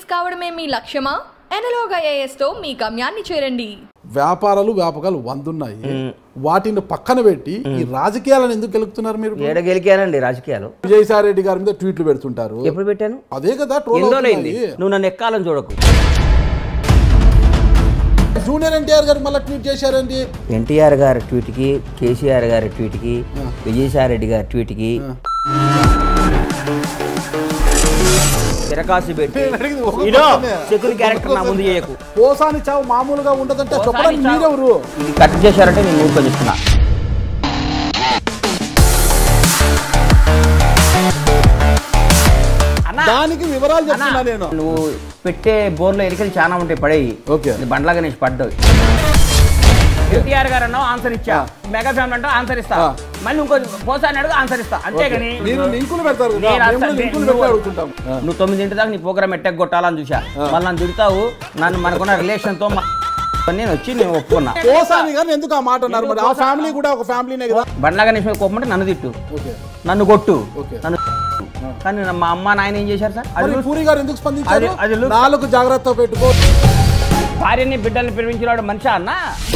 కావడమే మీ లక్ష్యమా ఎనలాగ్ ఐఏఎస్తో మీ గమ్యాన్ని చేరండి వ్యాపారాలు వ్యాపకాలు వందున్నాయి వాటిని పక్కన పెట్టి ఈ రాజకీయాలను ఎందుకు గెలుపుతున్నారు మీరు ఏడ గెలికానండి రాజకీయాలు విజయసాయి రెడ్డి గారి మీద ట్వీట్లు పెడుతుంటారు ఎప్పుడు పెట్టాను అదే కదా ట్రోల్ ఎన్ని రోజులైంది అవుతున్నాయి. నువ్వు నన్ను ఎక్కాలని చూడకు జూనియర్ ఎన్టీఆర్ గారు మళ్ళీ ట్వీట్ చేశారండి ఎన్టీఆర్ గారి ట్వీట్కి కేసీఆర్ గారి ట్వీట్కి విజయసాయి రెడ్డి గారి ట్వీట్కి తిరకాసి పెట్టి నేను అడిగింది ఒక ఇదో క్వశ్చనే. సెక్యూరిటీ క్యారెక్టర్ నా ముందు చేయకు పోసాని చావు మామూలుగా ఉండదంటే చెప్పడానికి చావు. మీరెవరు ఇది కట్ చేశారంటే నేను ఊరుకొని చెప్తున్నా అన్నా, దానికి వివరాలు చెప్తున్నా అన్నా, నేను నువ్వు పెట్టే బోర్లో ఎలికలు చాలా ఉంటాయి పడేయి ఓకే. ఇది బండ్ల గణేష్ పడ్డావు ఎన్టీఆర్ గారు అన్నావు ఆన్సర్ ఇచ్చా మెగా ఫ్యామిలీ అంటావు ఆన్సర్ ఇస్తా ఆ. మళ్ళీ ఇంకో పోసాని అడుగు ఆన్సర్ ఇస్తా అంతేగాని మీరు లింకులు పెడతారు కదా, నేను మేము అసలు కూడా లింకులు నువ్వు- పెట్టి అడుగుతుంటాం ఆ. నువ్వు తొమ్మిదింటి దాకా నీ ప్రోగ్రామ్ ఎట్టకు కొట్టాలని చూసా మళ్ళీ నన్ను తిడతావు నన్ను మనకున్న రిలేషన్తో నేను వచ్చి నేను ఒప్పుకున్నా పోసాని కానీ ఎందుకు ఆ మాట అన్నారు మరి ఆ ఫ్యామిలీ కూడా ఒక ఫ్యామిలీనే కదా బండ్ల గణేష్ మీద కోపమంటే నన్ను తిట్టు ఓకే నన్ను కొట్టు ఓకే. నన్ను కానీ నా- మా అమ్మ నాయన ఏం చేశారు సార్ అది మరి పూరి గారు ఎందుకు స్పందించారు అది- అది look- నాలుగు జాగ్రత్త పెట్టుకో భార్యని బిడ్డల్ని ప్రేమించినాడు మనిషి అన్న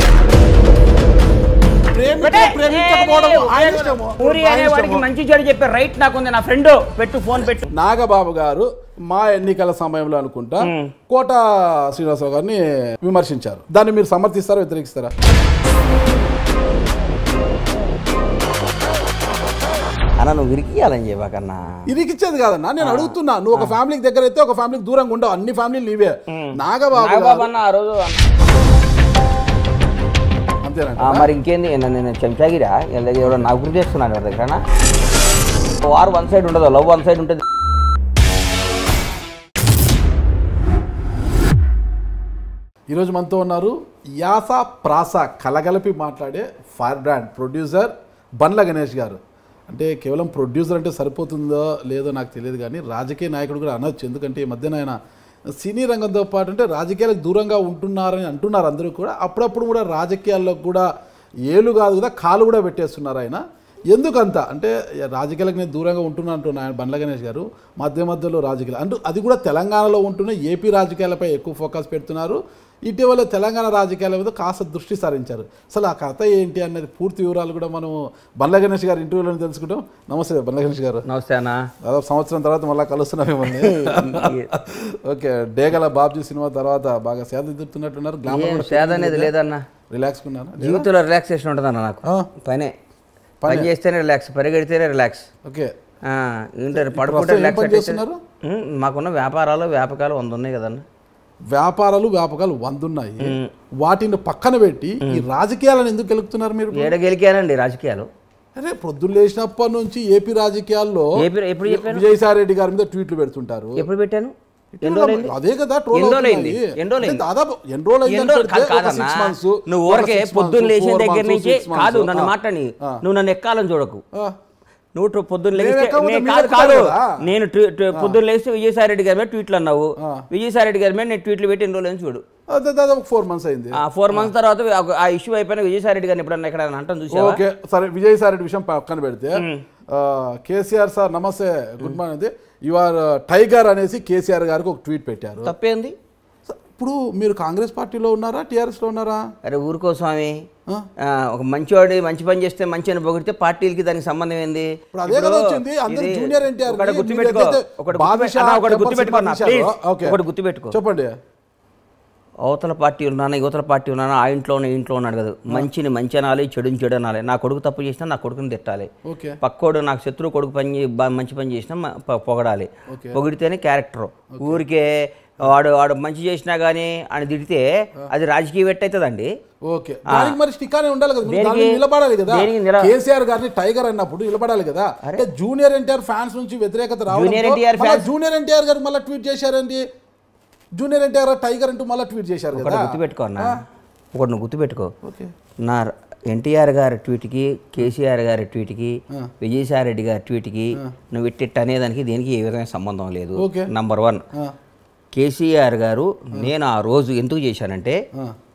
ప్రేమించ ప్రేమించకపోవడం ఆయన ఇష్టము. పూరి ఆయన అనేవాడికి ఇష్టము. మంచి చెడు చెప్పే రైట్ నాకుంది నా ఫ్రెండ్ పెట్టు ఫోన్ పెట్టు నాగబాబు గారు మా ఎన్నికల సమయంలో అనుకుంటా కోట శ్రీనివాసరావు గారిని విమర్శించారు దాన్ని మీరు సమర్థిస్తారా వ్యతిరేకిస్తారా అన్న నువ్వు విరికియాలని చెప్పకన్నా ఇరికిచ్చేది కాదన్నా నేను అడుగుతున్నా నువ్వు ఒక ఫ్యామిలీకి దగ్గర అయితే ఒక ఫ్యామిలీకి దూరంగా ఉండవు అన్ని ఫ్యామిలీలు నీవే నాగబాబు నాగబాబు గారు అన్న ఆ రోజు అంతేనంట ఆ, మరి ఇంకేంది నేను నేను చెంచాగిరా ఎవడో నాకు గుర్తు చేస్తున్నాను ఎవరి దగ్గర వార్ వన్ సైడ్ ఉండదు లవ్ వన్ సైడ్ ఉంటుంది ఈరోజు మనతో ఉన్నారు యాస ప్రాస కలగలిపి మాట్లాడే fire brand producer Bandla Ganesh garu అంటే కేవలం ప్రొడ్యూసర్ అంటే సరిపోతుందో లేదో నాకు తెలియదు కానీ రాజకీయ నాయకుడు కూడా అనొచ్చు ఎందుకంటే ఈ మధ్యన ఆయన సినీ రంగంతో పాటు అంటే రాజకీయాలకు దూరంగా ఉంటున్నారని అంటున్నారు అందరూ కూడా అప్పుడప్పుడు కూడా రాజకీయాల్లో కూడా ఏలు కాదు కదా కాలు కూడా పెట్టేస్తున్నారు ఆయన ఎందుకంత అంటే రాజకీయాలకు నేను దూరంగా ఉంటున్నా అంటున్నా ఆయన బండ్ల గణేష్ గారు మధ్య మధ్యలో రాజకీయాలు అంటూ అది కూడా తెలంగాణలో ఉంటున్న ఏపీ రాజకీయాలపై ఎక్కువ ఫోకస్ పెడుతున్నారు ఇటీవల తెలంగాణ రాజకీయాల మీద కాస్త దృష్టి సారించారు అసలు ఆ కథ ఏంటి అనేది పూర్తి వివరాలు కూడా మనం బండ్ల గణేష్ గారి ఇంటర్వ్యూలో తెలుసుకుంటాం నమస్తే బండ్ల గణేష్ గారు నమస్తే అన్న దాదాపు సంవత్సరం తర్వాత మళ్ళీ కలుస్తున్నాం మిమ్మల్ని ఓకే డేగల బాబ్జీ సినిమా తర్వాత బాగా సేద దిద్దుతున్నట్టున్నారు గ్లామర్ ఏం కూడా సేద అనేది లేదన్న రిలాక్స్ కున్నాను జీవితంలో రిలాక్సేషన్ ఉంటుందన్న నాకు ఆ. పనే పని చేస్తేనే రిలాక్స్ పరిగెడితేనే రిలాక్స్ ఓకే ఏంటారు పడుకుంటే ప్రస్తుతం ఏం రిలాక్స్ పని అయితే- చేస్తున్నారు? ఉమ్, మాకున్న వ్యాపారాలు వ్యాపకాలు వంద ఉన్నాయి కదన్న వ్యాపారాలు వ్యాపకాలు వందున్నాయి వాటిని పక్కన పెట్టి ఈ రాజకీయాలను ఎందుకు గెలుపుతున్నారు మీరు ఏడ గెలికానండి రాజకీయాలు అరే పొద్దున్న లేచినప్పటి నుంచి ఏపీ రాజకీయాల్లో ఏపీ- ఎప్పుడు చెప్పాను? విజయసాయి రెడ్డి గారి మీద ట్వీట్లు పెడుతుంటారు ఎప్పుడు పెట్టాను ఎన్ని రోజులైంది? అదే కదా ట్రోల్ ఎన్ని రోజులైంది? అవుతున్నాయి. ఎన్ని రోజులైంది? అంటే దాదాపు ఎన్ని రోజులు అయిందని ఎన్ని రోజులు పెడితే కాదు ఒక కాదన్నా. six months, నువ్వు ఒక ఊరకే six పొద్దున్న months, లేచిన four దగ్గర months, నుంచి six months. కాదు నన్ను ఆ, మాట్లాడి ఆ. నువ్వు నన్ను ఎక్కాలని చూడకు ఆ. నువ్వు ట్రు- పొద్దున్న నేను లేస్తే ఎక్కకపోతే నేను మీరు కాదు ఎక్కుతారు కాదు కదా. నేను ట్వి- ట్వి- పొద్దున్న లేస్తే విజయసాయి రెడ్డి గారి మీద ట్వీట్లు అన్నావు ఆ. విజయసాయి రెడ్డి గారి మీద నేను ట్వీట్లు పెట్టి ఎన్ని రోజులు చూడు అదే దాదాపు ఫోర్ మంత్స్ అయింది ఆ ఫోర్ మంత్స్ తర్వాత ఆ- ఆ ఇష్యూ అయిపోయిన విజయసాయి రెడ్డి గారిని ఎప్పుడన్నా ఇక్కడ అంటాను చూసావా ఓకే సరే విజయసాయి రెడ్డి విషయం పక్కన పెడితే ఆ, కేసీఆర్ సార్ నమస్తే గుడ్ మార్నింగ్ అది యు ఆర్ టైగర్ అనేసి కేసీఆర్ గారికి ఒక ట్వీట్ పెట్టారు తప్పేంది సో, ఇప్పుడు మీరు కాంగ్రెస్ పార్టీలో ఉన్నారా టీఆర్ఎస్ లో ఉన్నారా అరే ఊరుకో స్వామి ఆ? ఆ, ఒక మంచివాడు మంచి పని చేస్తే మంచి అని పొగిడితే పార్టీలకి దానికి సంబంధం ఏంది ఇప్పుడు అదే కదా వచ్చింది. అందరూ ఇది junior NTR ని ఒకటి మీరు గుర్తుపెట్టుకో ఏదైతే ఒకటి బాదుషా గుర్తుపెట్టుకో అన్న, ఒకటి టెంపర్ గుర్తుపెట్టుకో అన్న, సినిమా ప్లీజ్ తీశారు. ఓకే. ఒకటి గుర్తుపెట్టుకో చెప్పండి అవతల పార్టీ ఉన్నాను యువతల పార్టీ ఉన్నాను ఆ ఇంట్లో ఉన్న ఇంట్లో ఉన్నాడు కదా మంచిని మంచి అనాలి చెడుని చెడు అనాలి నా కొడుకు తప్పు చేసినా నా కొడుకుని తిట్టాలి ఓకే పక్కోడు నాకు శత్రువు కొడుకు పని చే- బా- మంచి పని చేసినా మ- ప- పొగడాలి ఓకే. పొగిడితేనే క్యారెక్టర్ ఊరికే వాడు వాడు మంచి చేసినా కానీ అని తిడితే అది రాజకీయ వెట్ అవుతుందండి ఓకే దానికి మరి స్టికానే ఉండాలి కదా మీరు దేనికి? దాని మీద నిలబడాలి కదా దేనికి నిల- కేసీఆర్ గారిని టైగర్ అన్నప్పుడు నిలబడాలి కదా అంటే జూనియర్ ఎన్టీఆర్ ఫ్యాన్స్ నుంచి వ్యతిరేకత జూనియర్ ఎన్టీఆర్ రావడం fans- జూనియర్ ఎన్టీఆర్ గారు మళ్ళీ ట్వీట్ చేశారండి జూనియర్ ఎన్టీఆర్ టైగర్ అంటూ మళ్ళీ ట్వీట్ చేశారు ఒకటి కదా గుర్తుపెట్టుకో అన్న ఒకటి నువ్వు గుర్తుపెట్టుకో ఓకే నా ఎన్టీఆర్ గారి ట్వీట్కి కేసీఆర్ గారి ట్వీట్కి విజయసాయి రెడ్డి గారి ట్వీట్కి నువ్వు ఇట్టిట్ అనేదానికి దేనికి ఏ విధమైన సంబంధం లేదు ఓకే. నంబర్ వన్ ఆ, కేసీఆర్ గారు నేను ఆ రోజు ఎందుకు చేశానంటే ఆ,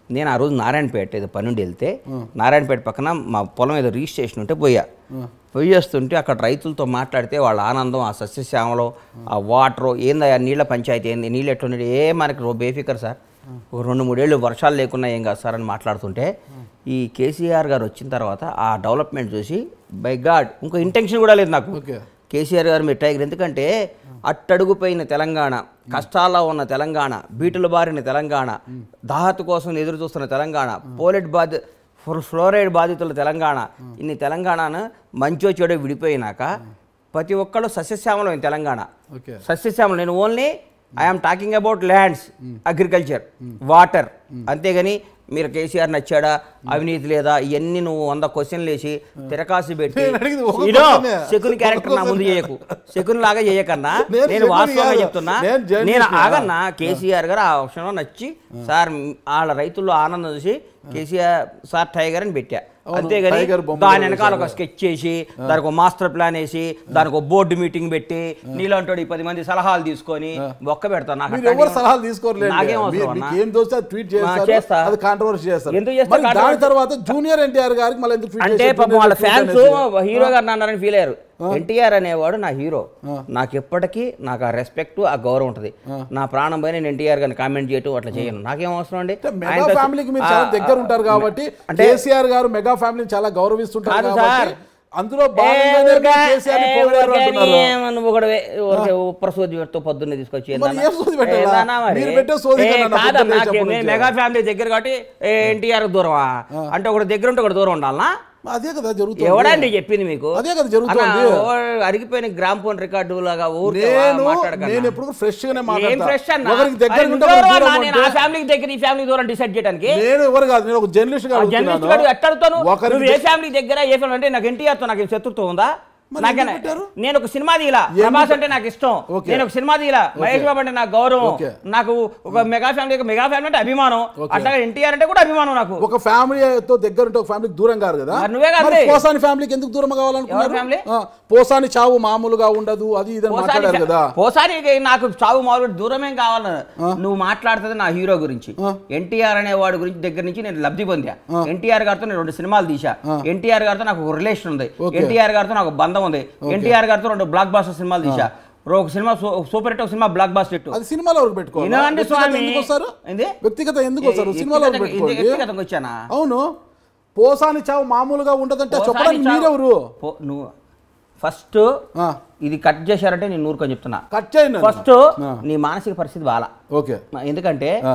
నేను ఆ రోజు నారాయణపేట ఏదో పనుండి వెళ్తే నారాయణపేట పక్కన మా పొలం ఏదో రిజిస్ట్రేషన్ ఉంటే పోయా పోయి వస్తుంటే అక్కడ రైతులతో మాట్లాడితే వాళ్ళ ఆనందం ఆ సస్యశ్యామలో ఆ వాటర్ ఏందా ఆ నీళ్ళ పంచాయతీ ఏంది నీళ్ళు ఎట్లున్నాడు ఏ మనకి రో బేఫికర్ సార్ ఒక రెండు మూడేళ్ళు వర్షాలు లేకున్నా ఏం కాదు సార్ అని మాట్లాడుతుంటే ఈ కేసీఆర్ గారు వచ్చిన తర్వాత ఆ డెవలప్మెంట్ చూసి బై గాడ్ ఇంకో ఇంటెన్షన్ కూడా లేదు నాకు ఓకే కేసీఆర్ గారు మీరు టైగర్ ఎందుకంటే అట్టడుగుపోయిన తెలంగాణ కష్టాల్లో ఉన్న తెలంగాణ బీటులు బారిన తెలంగాణ దాహత కోసం ఎదురు చూస్తున్న తెలంగాణ పోలెట్ బాధి ఫ్లో- ఫ్లోరైడ్ బాధితుల తెలంగాణ ఇన్ని తెలంగాణను మంచో చెడో విడిపోయినాక ప్రతి ఒక్కళ్ళు సస్యశ్యామలం తెలంగాణ ఓకే సస్యశ్యామలం నేను only I'm talking about lands agriculture water అంతేగాని మీరు కేసీఆర్ నచ్చాడా అవినీతి లేదా ఇవన్నీ నువ్వు వంద క్వశ్చన్లు వేసి తిరకాసి పెట్టి నేను అడిగింది ఒక ఇదో క్వశ్చనే. శకుని ఒక క్యారెక్టర్ నా ముందు క్వశ్చనే. చేయకు శకుని లాగా చేయకన్నా నేను నేను శకుని వాస్తవంగా కాదు. చెప్తున్నా నేను జర్నలిస్ట్ నేను ని. ఆగన్నా కేసీఆర్ గారు ఆ క్షణం నచ్చి సార్ వాళ్ళ రైతుల్లో ఆనందం చూసి కేసీఆర్ సార్ టైగర్ అని పెట్టా అవును, అంతేగాని టైగర్ బొమ్మ దాని కూడా వెనకాల ఒక వేశారు. స్కెచ్ చేసి దానికి ఒక మాస్టర్ ప్లాన్ వేసి దానికి ఒక బోర్డు మీటింగ్ పెట్టి నీలాంటి పది మంది సలహాలు తీసుకొని బొక్క పెడతాను నాకు మీరు అట్లాంటివి ఎవరు సలహాలు తీసుకోరలేదు నాకేం అవసరం అన్నా? మీకు ఏం దోస్తే అది ట్వీట్ ఆ, చేస్తారు చేస్తా. అది కాంట్రవర్సీ చేస్తారు ఎందుకు చేస్తా మరి దాని controversy? తర్వాత జూనియర్ ఎన్టీఆర్ గారికి మళ్ళీ ఎందుకు ట్వీట్ అంటే చేశారు? పాపం వాళ్ళ జూనియర్ ఫ్యాన్స్ అనేసి? హీరో గారు అన్నారని ఫీల్ అయ్యారు ఎన్టీఆర్ అనేవాడు నా హీరో నాకు ఎప్పటికీ నాకు ఆ రెస్పెక్ట్ ఆ గౌరవం ఉంటుంది నా ప్రాణం పైన నేను ఎన్టీఆర్ గారిని కామెంట్ చేయటం అట్లా చేయను నాకేం అవసరం అండి అంటే మెగా ఆయనతో- ఫ్యామిలీకి మీరు చాలా ఆ, దగ్గర ఉంటారు ఆ, కాబట్టి అంటే కేసీఆర్ గారు మెగా ఫ్యామిలీని చాలా గౌరవిస్తుంటారు కాదు కాబట్టి సార్. అందులో ఏ భాగంగానే ఊరికే- మీరు కేసీఆర్ ని ఏ పొగిడారు ఊరికే అంటున్నారు. నీ నువ్వు కూడా వే- ఊరికే ఉప్రసోది పెడుతూ పొద్దున్నే తీసుకొచ్చి మరి ఏందన్నా? ఏం సోది పెట్టాలా? ఏందన్నా మరి? మీరు పెట్టే సోది ఏ, కన్నా నా కాదన్నా, పొద్దున్న లేచినప్పటి నేను నుంచి. మెగా ఫ్యామిలీ దగ్గర కాబట్టి ఏ ఎన్టీఆర్ దూరమా అంటే ఒకటి దగ్గర ఉంటే ఒకటి దూరం ఉండాలనా అదే కదా జరుగుతుంది ఎవడండి చెప్పింది మీకు అదే కదా జరుగుతోంది. అన్నా, ఓ అరిగిపోయిన గ్రామ్ ఫోన్ రికార్డు లాగా ఊరికే నేను మాట్లాడకన్నా. నేను ఎప్పుడు ఫ్రెష్ గానే ఏం మాట్లాడతా ఫ్రెష్ అన్న ఒకరికి దగ్గర అరే ఉంటే నువ్వెవరు ఒకరికి దూరం అన్నా? నేను ఆ ఉంటే- ఫ్యామిలీకి దగ్గర ఈ ఫ్యామిలీ దూరం డిసైడ్ చేయడానికి నేను ఎవరు కాదు నేను ఒక జర్నలిస్ట్ గా జర్నలిస్ట్ అడుగుతున్నాను. గారు ఎట్టడుతాను ఒకరికి నువ్వు ఏ ఫ్యామిలీ దగ్గర ఏ ఫ్యామిలీ అంటే నాకు ఎన్టీఆర్ తో నాకు శత్రుత్వం ఉందా మరి నాకేనా ఎందుకు పెట్టారు? నేను ఒక సినిమా తీయలా ప్రభాస్ అంటే నాకు ఇష్టం ఓకే. నేను ఒక సినిమా తీయలా మహేష్ బాబు అంటే నాకు గౌరవం ఓకే. నాకు ఒక మెగా ఫ్యామిలీ మెగా ఫ్యామిలీ అంటే అభిమానం ఓకే. అట్లాగే ఎన్టీఆర్ అంటే కూడా అభిమానం నాకు ఒక ఫ్యామిలీతో దగ్గర ఉంటే ఒక ఫ్యామిలీకి దూరం కాదు కదా మరి నువ్వే కాదు. మరి పోసాని ఫ్యామిలీకి ఎందుకు దూరం ఎవరి ఫ్యామిలీ? కావాలనుకున్నారు ఆ, పోసాని చావు మామూలుగా ఉండదు అది ఇది అని పోసాని మాట్లాడారు కదా పోసాని నాకు చావు మామూలు దూరమేం కావాలి నువ్వు మాట్లాడుతుంది నా హీరో గురించి ఆ. ఎన్టీఆర్ అనే వాడి గురించి దగ్గర నుంచి నేను లబ్ధి పొందా ఎన్టీఆర్ గారితో నేను రెండు సినిమాలు తీసా ఎన్టీఆర్ గారితో నాకు ఒక రిలేషన్ ఉంది ఓకే. ఎన్టీఆర్ గారితో నాకు ఒక బంధం ఉంది ఎన్టీఆర్ గారితో రెండు బ్లాక్ బాస్టర్ సినిమాలు తీసా ఒక సినిమా సూ- సూపర్ హిట్ ఒక సినిమా బ్లాక్ బాస్టర్ హిట్ అది సినిమాలో వరకు పెట్టుకోవాలి వినండి వ్యక్తిగత స్వామి. ఎందుకు వస్తారు ఏంది? వ్యక్తిగత ఎందుకు వస్తారు ఏ- సినిమాలో వరకు వ్యక్తిగతంగా- పెట్టుకోండి వ్యక్తిగతంగా వచ్చానా అవును పోసాని చావు మామూలుగా ఉండదంటే పోసాని చెప్పడానికి చావు- మీరెవరు పో- నువ్వు ఫస్ట్ ఆ, ఇది కట్ చేశారంటే నేను నూరుకొని చెప్తున్నా కట్ చేయండి ఫస్ట్ ఆ, నీ మానసిక పరిస్థితి బాలా ఓకే ఎందుకంటే ఆ,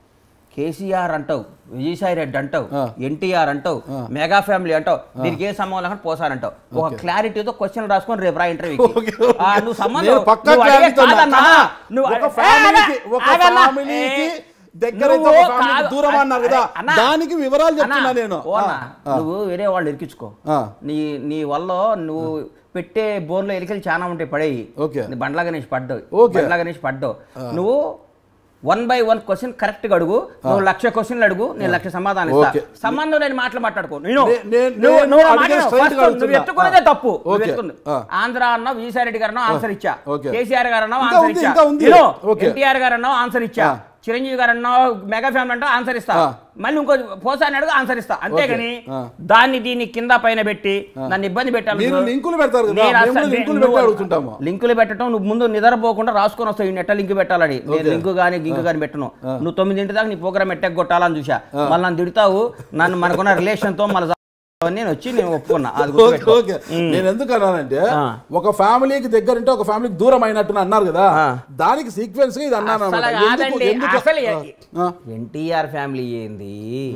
కేసీఆర్ అంటావు విజయసాయి రెడ్డి అంటావు ఆ. ఎన్టీఆర్ అంటావు మెగా ఫ్యామిలీ అంటావు దీనికి ఏ సంబంధం లేకుండా పోసానంటావు ఒక క్లారిటీతో క్వశ్చన్ రాసుకొని రేపు రా ఇంటర్వ్యూ ఓకే, ఓకే. నువ్వు సంబంధం నేను పక్కా నువ్వు అడిగే clarity తో ఉన్నా. కాదన్నా. ఆహా, నువ్వు ఒక అడిగే- ఫ్యామిలీకి ఏ, ఒక ఆగన్నా. ఫ్యామిలీకి ఏ, దగ్గర అయితే నువ్వు ఒక ఫ్యామిలీకి కాదు. దూరం అన్నారు కదా అన్నా, దానికి వివరాలు చెప్తున్నా అన్నా, నేను ఓ అన్నా, ఆ, నువ్వు వేరే వాళ్ళు ఇరికించుకో ఆ. నీ నీ వల్ల నువ్వు పెట్టే బోన్లో ఎలికలు చాలా ఉంటాయి పడేయి ఓకే. నీ బండ్ల గణేష్ పడ్డావు ఓకే. బండ్ల గణేష్ పడ్డావు నువ్వు one by one question correct గా అడుగు నువ్వు లక్ష క్వశ్చన్లు అడుగు నేను లక్ష సమాధానం ఇస్తా ఓకే. సంబంధం లేని మాటలు మాట్లాడుకో నేను నే- నే- నువ్వు నేను నువ్వు అడిగే మాట్లాడు. straight First గా అడుగుతున్నా. నువ్వు ఎత్తుకున్నదే ఆ. తప్పు నువ్వు ఓకే. ఎత్తుకుంది. ఆ. ఆంధ్ర అన్నావు విజయసాయి రెడ్డి గారు అన్నావు ఆన్సర్ ఇచ్చా ఓకే. కేసీఆర్ గారు అన్నావు ఇంకా ఆన్సర్ ఉంది, ఇచ్చా ఇంకా ఉంది. ఇదిగో, ఓకే. ఎన్టీఆర్ గారు అన్నావు ఆన్సర్ ఇచ్చా ఆ. చిరంజీవి గారు అన్నావు మెగా ఫ్యామిలీ అంటావు ఆన్సర్ ఇస్తా ఆ. మళ్ళీ ఇంకో పోసాని అడుగు ఆన్సర్ ఇస్తా అంతేగాని ఆ. దాన్ని దీన్ని కింద పైన పెట్టి నన్ను ఇబ్బంది పెట్టాలి మీరు నువ్వు. లింకులు పెడతారు కదా, నేను మేము అసలు- కూడా లింకులు నువ్వు- పెట్టి అడుగుతుంటాము. లింకులు పెట్టడం నువ్వు ముందు నిద్రపోకుండా రాసుకొని వస్తావు ఈ నెట్ట లింక్ పెట్టాలని నేను ఓకే. లింక్ కానీ గింక్ కానీ పెట్టను నువ్వు తొమ్మిదింటి దాకా నీ ప్రోగ్రామ్ ఎట్టెక్ కొట్టాలని చూసా మళ్ళీ నన్ను తిడతావు నన్ను మనకున్న రిలేషన్ తో మళ్ళీ నేను వచ్చి నేను ఒప్పుకున్నా అది ఓకే గుర్తుపెట్టుకో. ఓకే నేను ఎందుకు అన్నానంటే ఆ. ఒక ఫ్యామిలీకి దగ్గర ఉంటే ఒక ఫ్యామిలీకి దూరం అయినట్టు అన్నారు కదా ఆ. దానికి సీక్వెన్స్ గా ఇది అన్నాను అసలు అన్నమాట. ఎందుకు- కాదండి, ఎందుకు- అసలు ఆ. ఎన్టీఆర్ ఫ్యామిలీ ఏంది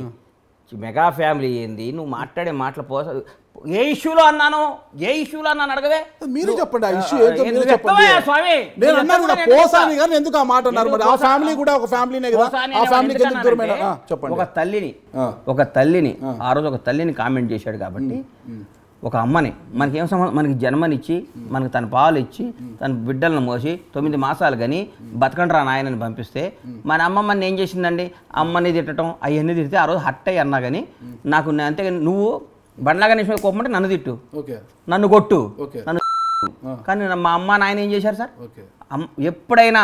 మెగా ఫ్యామిలీ ఏంది నువ్వు మాట్లాడే మాటలు పోస ఏ ఇష్యూలో అన్నాను ఏ ఇష్యూలో అన్నాను అడగవే మీరు చెప్పండి ఆ ఇష్యూ ఆ, ఏంటో మీరు ఎందుకు చెప్పండి చెప్తావా, స్వామి? నేను నేను అన్నాను కదా చెప్తాను, నేను పోసాని చెప్తా. కానీ ఎందుకు ఆ మాట అన్నారు మరి ఆ ఎందుకు ఫ్యామిలీ పోసా- కూడా ఒక ఫ్యామిలీనే కదా పోసాని ఆ నేను ఫ్యామిలీకి ఎందుకు ఎందుకు దూరమైన అన్నానంటే, ఆ, చెప్పండి ఒక తల్లిని ఆ. ఒక తల్లిని ఆ రోజు ఒక తల్లిని కామెంట్ చేశాడు కాబట్టి ఒక అమ్మని మనకి ఏం సంబంధం మనకి జన్మనిచ్చి మనకి తన పాలు ఇచ్చి తన బిడ్డలను మోసి తొమ్మిది మాసాలు కానీ బతకండి రా నాయనని పంపిస్తే మన అమ్మమ్మని ఏం చేసిందండి అమ్మని తిట్టడం అవన్నీ తిడితే ఆ రోజు హట్ అయ్యి అన్నా కానీ నాకు నే- అంతేగాని నువ్వు బండ్లాగా నిమిషం కోపమంటే నన్ను తిట్టు ఓకే నన్ను కొట్టు ఓకే నన్ను ఆ. కానీ మా అమ్మ నాయన ఏం చేశారు సార్ ఓకే అమ్- ఎప్పుడైనా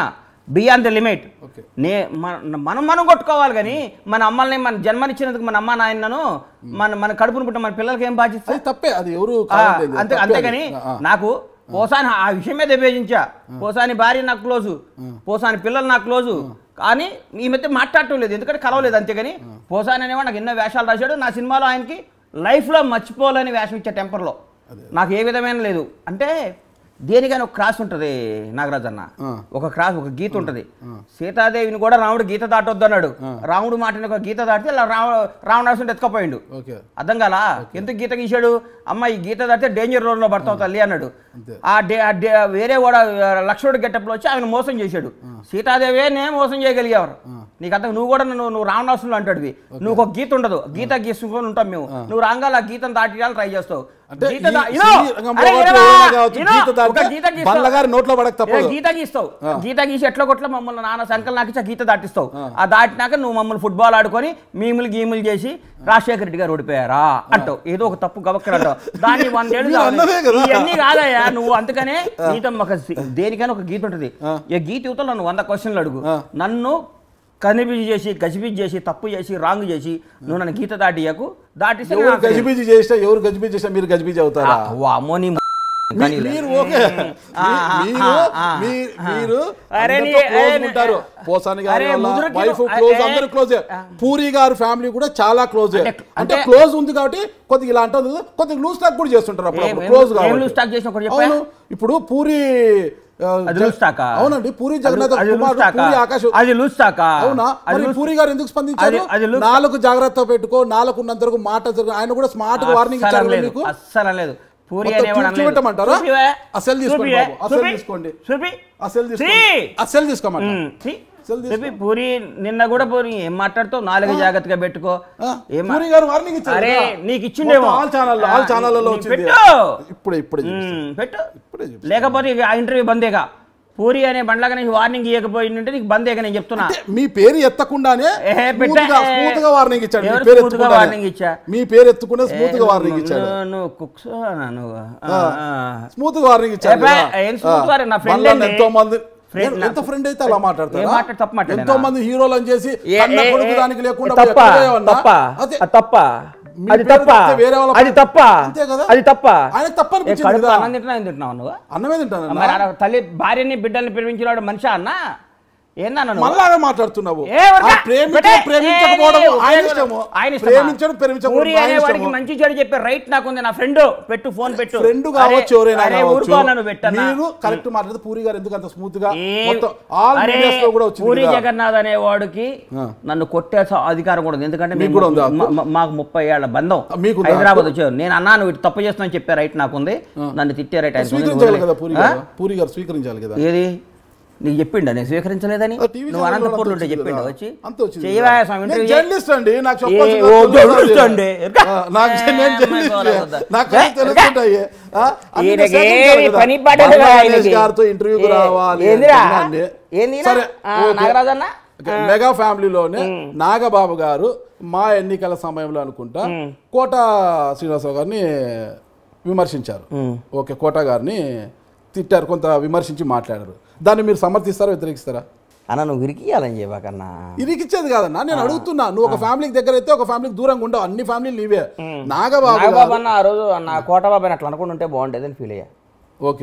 బియాండ్ ద లిమిట్ ఓకే నే మన- మనం మనం కొట్టుకోవాలి కానీ మన అమ్మల్ని మన జన్మనిచ్చినందుకు మన అమ్మ నాయనను మన మన కడుపును పుట్టిన మన పిల్లలకి ఏం బాధ్యత అది తప్పే అది ఎవరు ఆ, కాదండి, అంతే తప్పే అంతేగాని అది. ఆ, ఆ. నాకు పోసాని ఆ విషయం మీద విభేజించా పోసాని భార్య నాకు క్లోజు పోసాని పిల్లలు నాకు క్లోజు కానీ ఈ మధ్య మాట్లాడటం లేదు ఎందుకంటే కలవలేదు అంతేగాని పోసాని అనేవాడు నాకు ఎన్నో వేషాలు రాశాడు నా సినిమాలో ఆయనకి లైఫ్లో మర్చిపోలేని వేషం ఇచ్చే టెంపర్లో నాకు ఏ విధమైన లేదు అంటే దేనికైనా ఒక క్రాస్ ఉంటుంది నాగరాజ్ అన్న ఆ. ఒక క్రాస్ ఒక గీత ఉంటుంది సీతాదేవిని కూడా రాముడు గీత దాటొద్దు అన్నాడు రాముడు మాటని ఒక గీత దాటితే ఇలా రావ రావణాసుని ఎత్తుకపోయిండు ఓకే అర్థం కాలా ఎందుకు గీత గీశాడు అమ్మ ఈ గీత దాటితే డేంజర్ రోడ్లో పడతావు తల్లి అన్నాడు అంతే. ఆ డే- ఆ డే- వేరే కూడా లక్ష్మణుడు గెట్టప్లో వచ్చి ఆయన మోసం చేశాడు సీతాదేవే నేను మోసం చేయగలిగేవారు నీకు అర్థం నువ్వు కూడా నువ్వు నువ్వు రావణాసులు అంటాడువి నువ్వు ఒక గీత ఉండదు గీత గీసుకొని ఉంటాం మేము నువ్వు రాగాల ఆ గీతను దాటియాలని ట్రై చేస్తావు అంటే గీత ఈ దా- ఇనో! సినీ రంగంలో అరే, కావచ్చు, ఇనరా! ఎవరైనా కావచ్చు, ఇనో! గీత దాటితే ఒక గీత గీస్తావు. బండ్లగారి నోట్లో పడక తప్పదు. ఏ, గీత గీస్తావు గీత గీసి ఎట్లా కొట్ల మమ్మల్ని నాన్న సంకల్ నాకు ఇచ్చి ఆ గీత దాటిస్తావు ఆ దాటినాక నువ్వు మమ్మల్ని ఫుట్బాల్ ఆడుకొని మీములు గీములు చేసి రాజశేఖర రెడ్డి గారు ఓడిపోయారా అంటావు ఏదో ఒక తప్పు గబక్కర అంటావు దాన్ని వందేళ్ళు మీరు అన్నదే కదా. ఇవన్నీ కాదయ్యా నువ్వు అందుకనే గీతం ఒక సి- దేనికైనా ఒక గీత ఉంటుంది ఈ గీత యువతలో నన్ను వంద క్వశ్చన్లు అడుగు నన్ను కనిపిజి చేసి గజిబిజి చేసి తప్పు చేసి రాంగ్ చేసి నువ్వు నన్ను గీత దాటియకు దాటిస్తే ఎవరు నాకు- గజిబిజి చేసినా ఎవరు గజిబిజి చేసినా మీరు గజిబిజి అవుతారా ఆ, వామ్మో నీ మ- కానీ మీ- మీరు ఓకే ఆ, ఆ, మీరు ఆ, ఆ, మీ- ఆ. మీరు అరే నీ- అందరితో close అరే నీ- ఉంటారు పోసాని గారి అరే ముదురుకి వైఫ్ నువ్వు- క్లోజ్ ఏ- అందరూ క్లోజ్ పూరి గారి ఫ్యామిలీ కూడా చాలా క్లోజ్ అంటే- అంటే అంటే- క్లోజ్ ఉంది కాబట్టి కొద్దిగా ఇలా అంటుంది కొద్దిగా లూజ్ టాక్ కూడా చేస్తుంటారు అప్పుడు ఏం- క్లోజ్ ఏం loose talk చేసినా ఒకటి చెప్పా? అవును ఇప్పుడు పూరి ఆ, అది జ- loose talk ఆ? అవునండి పూరి జగన్నాథ్ అది కుమార్ లూస్ తాకా? పూరి ఆకాశ్ అది లూస్ తాకా? అవునా అది మరి లూస్- పూరి గారు ఎందుకు స్పందించారు అది- అది లూస్ నాలుగు జాగ్రత్త పెట్టుకో నాలుగు ఉన్నంత వరకు మాట జరగ- ఆయన కూడా స్మార్ట్ గా వార్నింగ్ అస్సలు ఇచ్చారు లేదు, మీకు అస్సలు లేదు పూరి మొత్తం అనేవాడు చూపి- అనలేదు. చూపెట్టమంటారా? చూపివే? అసలు తీసుకోండి చూపివే? బాబు, అసలు చూపి? తీసుకోండి. చూపి? అసలు ఛీ! తీసుకోమంట అసలు తీసుకోమంట ఉమ్, ఛీ. అసలు తీసుకో. చూపి పూరి నిన్న కూడా పూరి ఏం మాట్లాడుతావు నాలుగు జాగ్రత్తగా పెట్టుకో ఆ, ఏం మా- పూరి గారు వార్నింగ్ ఇచ్చారు అరే కదా. నీకు ఇచ్చిండేమో మొత్తం ఆల్ ఛానల్ ఆల్ ఆ, ఛానల్లో నీకు వచ్చింది పెట్టు. ఇప్పుడే ఇప్పుడే చూపిస్తాను. ఉమ్, పెట్టు ఇప్పుడే చూపిస్తాను. లేకపోతే ఇక ఆ ఇంటర్వ్యూ బందేగా పూరి అనే బండ్లాగా నీకు వార్నింగ్ ఇవ్వకపోయిందంటే నీకు బందేగా నేను చెప్తున్నా అంటే మీ పేరు ఎత్తకుండానే ఏ, స్మూత్ పెట్ట- గా స్మూత్ గా వార్నింగ్ ఇచ్చాడు మీ ఎవరు పేరు smooth గా ఎత్తకుండానే. warning ఇచ్చా? మీ పేరు ఎత్తుకునే స్మూత్ గా వార్నింగ్ ఇచ్చాడు నువ్వు- నువ్వు కుక్స్ నువ్వు ఆ, ఆ. ఆ. స్మూత్ గా వార్నింగ్ ఇచ్చాడు ఏ, కదా. ఏం smooth ఆ. warning? నా friend మళ్ళా అండి. ఎంతో మంది Friend ఎంత- నా- ఎంత ఫ్రెండ్ అయితే అలా మాట్లాడతారా ఏం మాట్లాడు- తప్పు మాట్లాడానా? ఎంతో మంది హీరోలు అని చేసి ఏ- కన్న ఏ- కొడుకు ఏ- దానికి లేకుండా తప్ప ఎక్కడ పోయావన్నా? తప్ప అదే అది తప్ప మీ అది పేరు తప్ప చెప్తే వేరే వాళ్ళ అది తప్ప అంతే కదా? అది తప్ప ఆయనకు తప్ప ఏ, అనిపించింది కడుపు కదా. అన్నం తింటున్నా ఏం తింటున్నావు నువ్వు అన్నమే తింటాను మరి ఆడ తల్లి భార్యని బిడ్డల్ని ప్రేమించినాడు మనిషి అన్న ఏందన్న నువ్వు మళ్ళాగా మాట్లాడుతున్నావు ఏ ఊరికే ఆ ప్రేమించడం పెట్టే. ప్రేమించకపోవడం ఏ, ఆయన ఏ, ఇష్టము ఆయన ఇష్టమా? ప్రేమించడం ప్రేమించకపోవడం పూరి ఆయన అనేవాడికి ఇష్టము మంచి చెడు చెప్పే రైట్ నాకుంది నా ఫ్రెండ్ పెట్టు ఫోన్ పెట్టు ఫ్రెండ్ అరే, కావచ్చు ఎవరైనా అరే, కావచ్చు ఊరుకో నన్ను పెట్టన్నా మీరు కరెక్ట్ మాట్లాడితే పూరి గారు ఎందుకు అంత స్మూత్ గా ఏ- మొత్తం ఆల్ అరే, మీడియాస్ లో కూడా వచ్చింది పూరి కదా. జగన్నాథ్ అనేవాడికి ఆ. నన్ను కొట్టే స- అధికారం కూడా ఉంది ఎందుకంటే మీకు మేము- కూడా ఉందా? మా- మా- మాకు ముప్పై ఏళ్ల బంధం ఆ, మీకుందా? హైదరాబాద్ వచ్చారు నేను అన్నా నువ్వు ఇటు తప్పు చేస్తున్నా చెప్పే రైట్ నాకుంది నన్ను తిట్టే రైట్ ఆయనకు ఉంది, నువ్వు స్వీకరించాలి కదా వదిలే. పూరి ఆ? గారు పూరి గారు స్వీకరించాలి కదా ఏది నీకు చెప్పిండా నేను స్వీకరించలేదని ఆ, టీవీ నువ్వు ఛానల్లో అనంతపూర్లో ఉంటే అంతా చెప్పిండా వచ్చింది వచ్చి కదా. అంతా వచ్చింది చేయవా కదా. స్వామి నేను ఇంటర్వ్యూ జర్నలిస్ట్ అండి నాకు ఏ, చెప్పాల్సిన ఓ అవసరం జర్నలిస్ట్ లేదు. అండి. ఆ, నాకు నేను జర్నలిస్ట్ పోలా వద్దా? నాకు ఏ, తెలుస్తుంటాయి ఆ, అన్ని ఈయనకి సేకరించాలి ఏమి కదా. పని పాట లేదు బంగ్లా ఆయనకి. గణేష్ గారితో ఇంటర్వ్యూకి ఏ, రావాలి ఏందిరా? అంటున్నాను. ఏంది సరే ఆ, ఓకే. నాగరాజన్న? ఓకే, మెగా ఫ్యామిలీలోనే నాగబాబు గారు మా ఎన్నికల సమయంలో అనుకుంటా కోట శ్రీనివాసరావు గారిని విమర్శించారు ఓకే కోట గారిని తిట్టారు కొంత విమర్శించి మాట్లాడారు దాన్ని మీరు సమర్థిస్తారా వ్యతిరేకిస్తారా అన్న నువ్వు విరికియాలని చెప్పకన్నా ఇరికిచ్చేది కాదన్నా నేను అడుగుతున్నా నువ్వు ఒక ఫ్యామిలీకి దగ్గర అయితే ఒక ఫ్యామిలీకి దూరంగా ఉండవు అన్ని ఫ్యామిలీలు నీవే నాగబాబు నాగబాబు గారు అన్న ఆ రోజు నా కోటబాబు అని అట్లా అనుకుంటుంటే ఉంటే బాగుండేది అని ఫీల్ అయ్యా ఓకే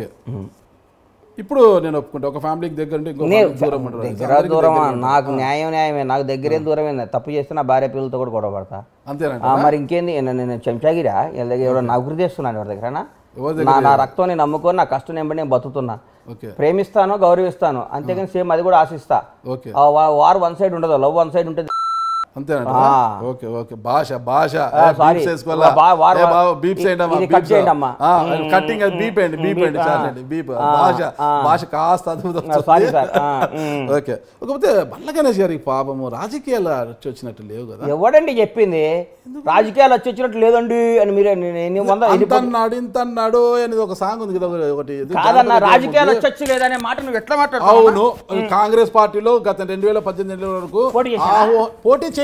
ఇప్పుడు నేను ఒప్పుకుంటా ఒక ఫ్యామిలీకి దగ్గర ఉంటే ఇంకో నేను ఫ్యామిలీకి దూరం ఉండరు. దగ్గర అందరికీ దూరమా దగ్గరే నాకు న్యాయం న్యాయమే నాకు దగ్గరేం దూరమే తప్పు చేస్తే నా భార్య పిల్లలతో కూడా గొడవ పడతా అంతేనంట ఆ, మరి ఇంకేంది నేను నేను చెంచాగిరా వీళ్ళ దగ్గర ఎవడో నా గురి చేస్తున్నాను ఎవరి దగ్గర ఎవరి నా నా రక్తం నేను నమ్ముకొని నా కష్టం నేను నేను బతుకుతున్నా ఓకే ప్రేమిస్తాను గౌరవిస్తాను అంతేగాని సేమ్ అది కూడా ఆశిస్తా ఓకే ఆ వా- వార్ వన్ సైడ్ ఉండదు లవ్ వన్ సైడ్ ఉంటుంది అంతేనంట ఆ. ఓకే ఓకే భాష భాష ఆ, sorry. బా- వార్- బీప్ ఇది- చేయండి అమ్మా ఇది cut చేయండి అమ్మా. కట్టింగ్ బీప్ అండి బీప్ అండి చాలండి బీప్ ఆ, భాష ఆ. భాష కాస్త అద్భుతం ఆ, sorry సార్. ఆ, ఉమ్. ఓకే కాకపోతే బండ్ల గణేష్ గారికి పాపము రాజకీయాలు వచ్చి వచ్చినట్టు లేవు కదా ఎవడండి చెప్పింది రాజకీయాలు వచ్చి వచ్చినట్టు లేదండి అని మీరే నేను ఎన్ని వంద ఎన్ని అంత అన్నాడు ఇంత అన్నాడు అనేది ఒక సాంగ్ ఉంది కదా ఒకటి ఇది కాదన్న జానపద రాజకీయాలు గేయం ఉంది. వచ్చి లేదనే మాట నువ్వు ఎట్లా మాట్లాడుతావు అవును కాంగ్రెస్ పార్టీలో గత రెండు వేల పద్దెనిమిది వరకు పోటీ చేశారా? ఆహ్వా- పోటీ చేయలేదు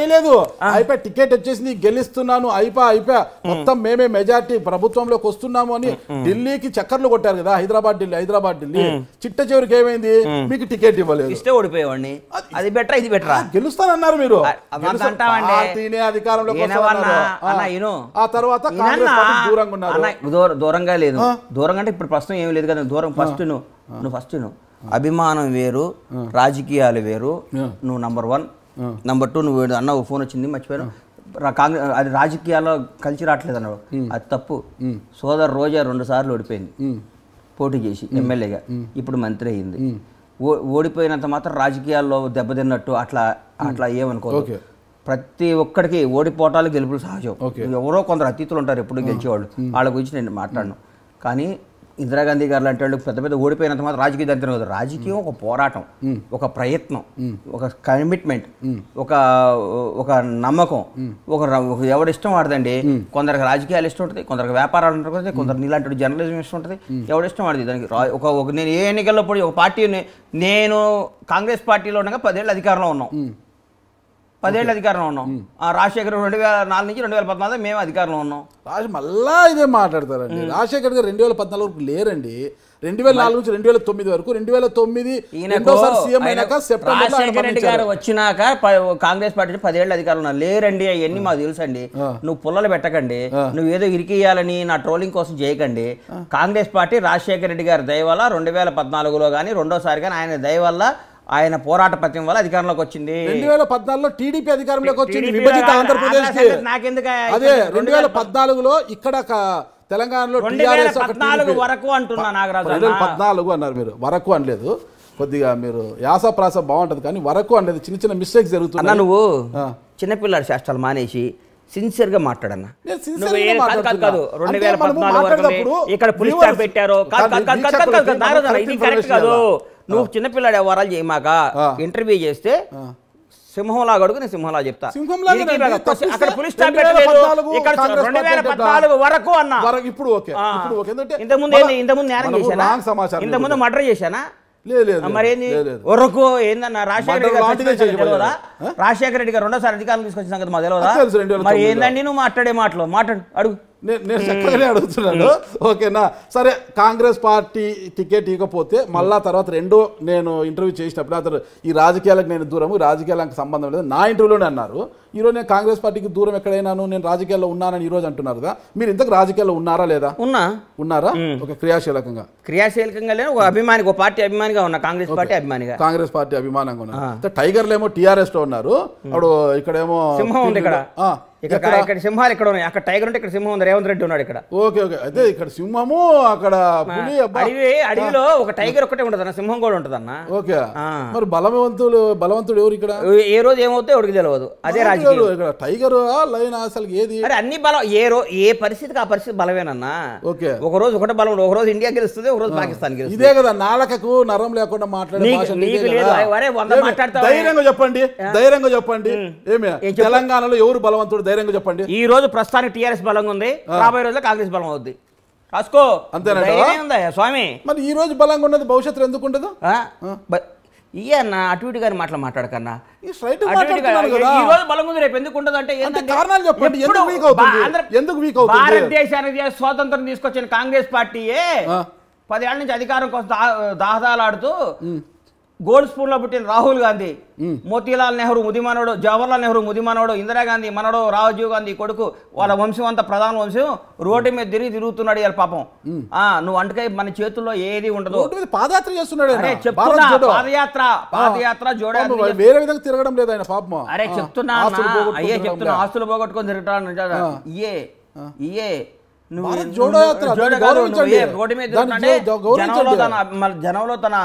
చేయలేదు అయిపోయి టికెట్ వచ్చేసింది గెలుస్తున్నాను అయిపోయి అయిపోయా మొత్తం మేమే మెజార్టీ ప్రభుత్వంలోకి వస్తున్నాము అని ఢిల్లీకి చక్కర్లు కొట్టారు కదా హైదరాబాద్ ఢిల్లీ హైదరాబాద్ ఢిల్లీ చిట్ట చివరికి ఏమైంది మీకు టికెట్ ఇవ్వలేదు ఇస్తే ఓడిపోయేవాడిని అది బెటరా ఇది బెటరా గెలుస్తానన్నారు మీరు అ- అవంతా గెలుస్తా- అంటావండి. పార్టీనే అధికారంలోకి ఈయనవన్నా, వస్తామన్నారు. ఆ. అన్న ఈను. ఆ తర్వాత ఈయనన్నా, కాంగ్రెస్ పార్టీకి దూరంగా ఉన్నారు అన్న, దూర- దూరంగా లేదు దూరంగా అంటే ఇప్పుడు ప్రస్తుతం ఏమీ లేదు కదా దూరం ఫస్ట్ నువ్వు నువ్వు ఫస్ట్ నువ్వు అభిమానం వేరు రాజకీయాలు వేరు నువ్వు నంబర్ వన్ నంబర్ టూ నువ్వు ఏదో అన్నావు ఫోన్ వచ్చింది మర్చిపోయాను రా- కాంగ్రెస్ అది రాజకీయాల్లో కలిసి రావట్లేదు అన్నావు అది తప్పు సోదర్ రోజా రెండు సార్లు ఓడిపోయింది పోటీ చేసి ఎమ్మెల్యేగా ఇప్పుడు మంత్రి అయింది ఓ- ఓడిపోయినంత మాత్రం రాజకీయాల్లో దెబ్బతిన్నట్టు అట్లా అట్లా ఏమనుకోదు ఓకే. ప్రతి ఒక్కడికి ఓడిపోవటాలు గెలుపులు సహజం ఓకే. ఎవరో కొందరు అతీతులు ఉంటారు ఎప్పుడు గెలిచేవాళ్ళు వాళ్ళ గురించి నేను మాట్లాడను కానీ ఇందిరాగాంధీ గారు లాంటి వాళ్ళు పెద్ద పెద్ద ఓడిపోయినంత మాత్రం రాజకీయ దరిద్రం కాదు రాజకీయం ఒక పోరాటం ఒక ప్రయత్నం ఒక కమిట్మెంట్ ఒక ఒక నమ్మకం ఒక ర- ఒక ఎవడిష్టం వాడదండి కొందరికి రాజకీయాలు ఇష్టం ఉంటుంది కొందరికి వ్యాపారాలు ఉంటుంది కొందరు నీలాంటి జర్నలిజం ఇష్టం ఉంటుంది ఎవడిష్టం వాడిది దానికి రా- ఒక ఒక నేను ఏ ఎన్నికల్లో పోయి ఒక పార్టీని నేను కాంగ్రెస్ పార్టీలో ఉండగా పదేళ్ళు అధికారంలో ఉన్నాం పదేళ్ళు అధికారంలో ఉన్నాం ఆ రాజశేఖర్ రెండు వేల నాలుగు నుంచి రెండు వేల పద్నాలుగు మేము అధికారంలో ఉన్నాం రాజు మళ్ళా ఇదే మాట్లాడతారండి రాజశేఖర్ గారు రెండు వేల పద్నాలుగు వరకు లేరండి రెండు వేల నాలుగు నుంచి రెండు వేల తొమ్మిది వరకు రెండు వేల తొమ్మిది ఈయనకు రెండోసారి సీఎం అయినాక ఆయన సెప్టెంబర్ లో ఆయన రాజశేఖర రెడ్డి గారు మరణించారు. వచ్చినాక ప- కాంగ్రెస్ పార్టీ పదేళ్ళు అధికారంలో ఉన్నారు. లేరండి అవన్నీ మాకు తెలుసండి నువ్వు పుల్లలు పెట్టకండి నువ్వు ఏదో ఇరికియాలని నా ట్రోలింగ్ కోసం చేయకండి కాంగ్రెస్ పార్టీ రాజశేఖర రెడ్డి గారి దయ వల్ల రెండు వేల పద్నాలుగులో కానీ రెండోసారి కానీ ఆయన దయ వల్ల ఆయన పోరాట పత్యం వల్ల అధికారంలోకి వచ్చింది రెండు వేల పద్నాలుగులో టీడీపీ అధికారంలోకి వచ్చింది TDP విభజిత ఆ- ఆంధ్రప్రదేశ్ ఆ సంగతి నాకెందుకు ఆ- అదే ఇక్కడ రెండు వేల పద్నాలుగులో ఇక్కడ క- తెలంగాణలో రెండు వేల టీఆర్ఎస్ ఒక పద్నాలుగు TDP వరకు అంటున్నా నాగరాజు రెండు వేల అన్న. పద్నాలుగు అన్నారు మీరు వరకు అనలేదు కొద్దిగా మీరు యాస ప్రాస బాగుంటది కానీ వరకు అనలేదు చిన్న చిన్న మిస్టేక్స్ అన్న జరుగుతున్నాయి నువ్వు ఆ. చిన్నపిల్లాడి శాస్త్రాలు మానేసి సిన్సియర్ గా మాట్లాడన్న నేను sincere నువ్వు గా ఏ- కాదు, కాదు, మాట్లాడుతున్నా. కాదు. రెండు అంటే వేల మనము పద్నాలుగు వరకు మాట్లాడేటప్పుడు ఇక్కడ పులిస్ viewers- స్టాప్ పెట్టారు కాదు, కాదు, కాదు, కాదు, కాదు, కాదు, వీక్షకులకి నాగరాజు అన్న, correct ఇది information కరెక్ట్ కాదు ఇవ్వాలి. నువ్వు చిన్నపిల్లాడి వ్యవహారాలు చేయమాక ఆ. ఇంటర్వ్యూ చేస్తే సింహంలా అడుగు నేను సింహంలా చెప్తా సింహంలాగే ఇరికి రండి. బాగా తప్పిస్తే అక్కడ పులిస్ స్టాప్ 2014 పెట్టలేదు ఇక్కడ కాంగ్రెస్ రెండు వేల పార్టీ పద్నాలుగు వరకు అన్న వరకు ఇప్పుడు ఓకే ఆ. ఇప్పుడు ఓకే ఎందుకంటే ఇంతకుముందు ఏంది ఇంతకుముందు నేరం మనము చేశానా wrong సమాచారం ఇంతకుముందు మర్డర్ చేశానా లేదు లేదు ఆ, మరేంది లేదు, లేదు. వరకు ఏందన్న రాజశేఖర రెడ్డి మర్డర్ గారు లాంటిదే చచ్చిపోయిన సంగతి చేయబోయారు. తెలియదా రాజశేఖర రెడ్డి గారు రెండోసారి అధికారం తీసుకొచ్చిన సంగతి మాకు తెలియదా అది తెలుసు, రెండు వేల మరి తొమ్మిదిలో. ఏందండి నువ్వు మాట్లాడే మాటలు మాట్లాడు అడుగు నే- నేను చక్కగానే అడుగుతున్నాను ఓకేనా సరే కాంగ్రెస్ పార్టీ టికెట్ ఇవ్వకపోతే మళ్ళా తర్వాత రెండో నేను ఇంటర్వ్యూ చేసినప్పుడు అతను ఈ రాజకీయాలకు నేను దూరము ఈ రాజకీయాలకు సంబంధం లేదు నా ఇంటర్వ్యూలోనే అన్నారు ఈరోజు నేను కాంగ్రెస్ పార్టీకి దూరం ఎక్కడైనాను నేను రాజకీయాల్లో ఉన్నానని ఈరోజు అంటున్నారు కదా మీరు ఇంతకు రాజకీయాల్లో ఉన్నారా లేదా ఉన్నా ఉన్నారా ఒక క్రియాశీలకంగా క్రియాశీలకంగా లేని ఒక అభిమానికి ఒక పార్టీ అభిమానిగా ఉన్నా కాంగ్రెస్ పార్టీ అభిమానిగా కాంగ్రెస్ పార్టీ అభిమానంగా ఉన్నారు అంటే టైగర్లు ఏమో టీఆర్ఎస్ లో ఉన్నారు అప్పుడు ఇక్కడేమో సింహం ఉంది ఇక్కడ ఆ, ఇక్కడ ఎక్కడ? ఇక్కడ సింహాలు ఇక్కడ ఉన్నాయి అక్కడ టైగర్ ఉంటే ఇక్కడ సింహం ఉంది రేవంత్ రెడ్డి ఉన్నాడు ఇక్కడ ఓకే ఓకే అయితే ఇక్కడ సింహము అక్కడ పులి అబ్బా అడవి అడవిలో ఒక టైగర్ ఒక్కటే ఉంటుంది అన్న సింహం కూడా ఉంటుంది అన్న ఓకే ఆ. మరి బలవంతులు బలవంతుడు ఎవరు ఇక్కడ ఏ రోజు ఏమవుతాయో ఎవరికి తెలియదు అదే రాజకీయం ఎవరు ఇక్కడ టైగర్ లైన్ అసలు ఏది అరే అన్ని బలం ఏ రో ఏ పరిస్థితికి ఆ పరిస్థితి బలమేనన్నా ఓకే ఒక రోజు ఒకటే బలం ఉండదు. ఒక రోజు ఇండియా గెలుస్తుంది ఒక రోజు పాకిస్తాన్ గెలుస్తుంది ఇదే కదా నాలకకు నరం లేకుండా మాట్లాడే నీకు- భాష నీకు ఇదే లేదు. కదా? అరే వంద ఏమి? మాట్లాడతావా? ధైర్యంగా చెప్పండి ధైర్యంగా చెప్పండి ఏమి ఏం చెప్పు? తెలంగాణలో ఎవరు బలవంతుడు ధైర్యంగా చెప్పండి ఈ రోజు ప్రస్తుతానికి టీఆర్ఎస్ బలంగా ఉంది రాబోయే రోజుల్లో కాంగ్రెస్ బలం అవుద్ది రాసుకో అంతేనంటావా? ధైర్యం ఉందా స్వామి మరి ఈ రోజు బలంగా ఉన్నది భవిష్యత్తులో ఎందుకు ఉండదు ఆ? బ- ఇయ్య అన్న అటు ఇటు గారి మాటలు మాట్లాడకన్నా ఈ స్ట్రైట్ అటు ఇటు గారి- మాట్లాడుతున్నాను కదా ఈ రోజు బలం ఉంది రేపు ఎందుకు ఉండదు అంటే అంటే ఏంటంటే కారణాలు చెప్పండి ఎప్పుడు ఎందుకు వీక్ అవుతుంది బా- ఆంధ్ర- ఎందుకు వీక్ అవుతుంది భారతదేశానికి స్వాతంత్రం తీసుకొచ్చిన కాంగ్రెస్ పార్టీయే ఆ. పదేళ్ల నుంచి అధికారం కోసం దా- దాహదాలాడుతూ గోల్డ్ స్పూన్ లో పుట్టిన రాహుల్ గాంధీ మోతీలాల్ నెహ్రూ ముదిమనోడు జవహర్లాల్ నెహ్రూ ముదిమనోడు ఇందిరాగాంధీ మనోడు రాజీవ్ గాంధీ కొడుకు వాళ్ళ వంశం అంతా ప్రధాన వంశం రోడ్డు మీద తిరిగి తిరుగుతున్నాడు ఇవాళ పాపం ఆ నువ్వు అంటకాయ మన చేతుల్లో ఏది ఉండదు రోడ్డు మీద పాదయాత్ర చేస్తున్నాడు ఆయన. అరే భారత్ చెప్తున్నా జోడో. పాదయాత్ర పాదయాత్ర జోడే పాపం వేరే విధంగా తిరగడం లేదు ఆయన పాపం అరే చెప్తున్నా ఆస్తులు అన్నా. పోగొట్టుకొని అయ్యే తిరగడం చెప్తున్నా లే. ఆస్తులు పోగొట్టుకొని తిరుగుతాను ఇయే ఇయే నువ్వు భారత్ నువ్వు- జోడో యాత్ర, జోడో దాన్ని కాదు, గౌరవించండి. నువ్వు ఏ రోడ్డు మీద దాన్ని తిరుగుతుంటే జో- గౌరవించండి. జనంలో తన మన జనంలో తన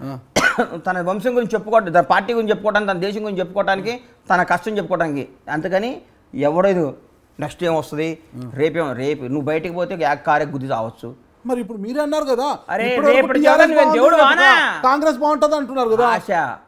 తన వంశం గురించి చెప్పుకోవడం తన పార్టీ గురించి చెప్పుకోవడానికి తన దేశం గురించి చెప్పుకోవడానికి తన కష్టం చెప్పుకోవడానికి అందుకని ఎవడేదు నెక్స్ట్ ఏం వస్తుంది రేపేం రేపు నువ్వు బయటికి పోతే యాక్ కారే గుద్ది చావచ్చు మరి ఇప్పుడు మీరే అన్నారు కదా అరే, ఇప్పటివరకు రేపటి TRS జగన్ బాగుంది దేవుడు కదా, వానా? కాంగ్రెస్ బాగుంటది అంటున్నారు కదా ఆశ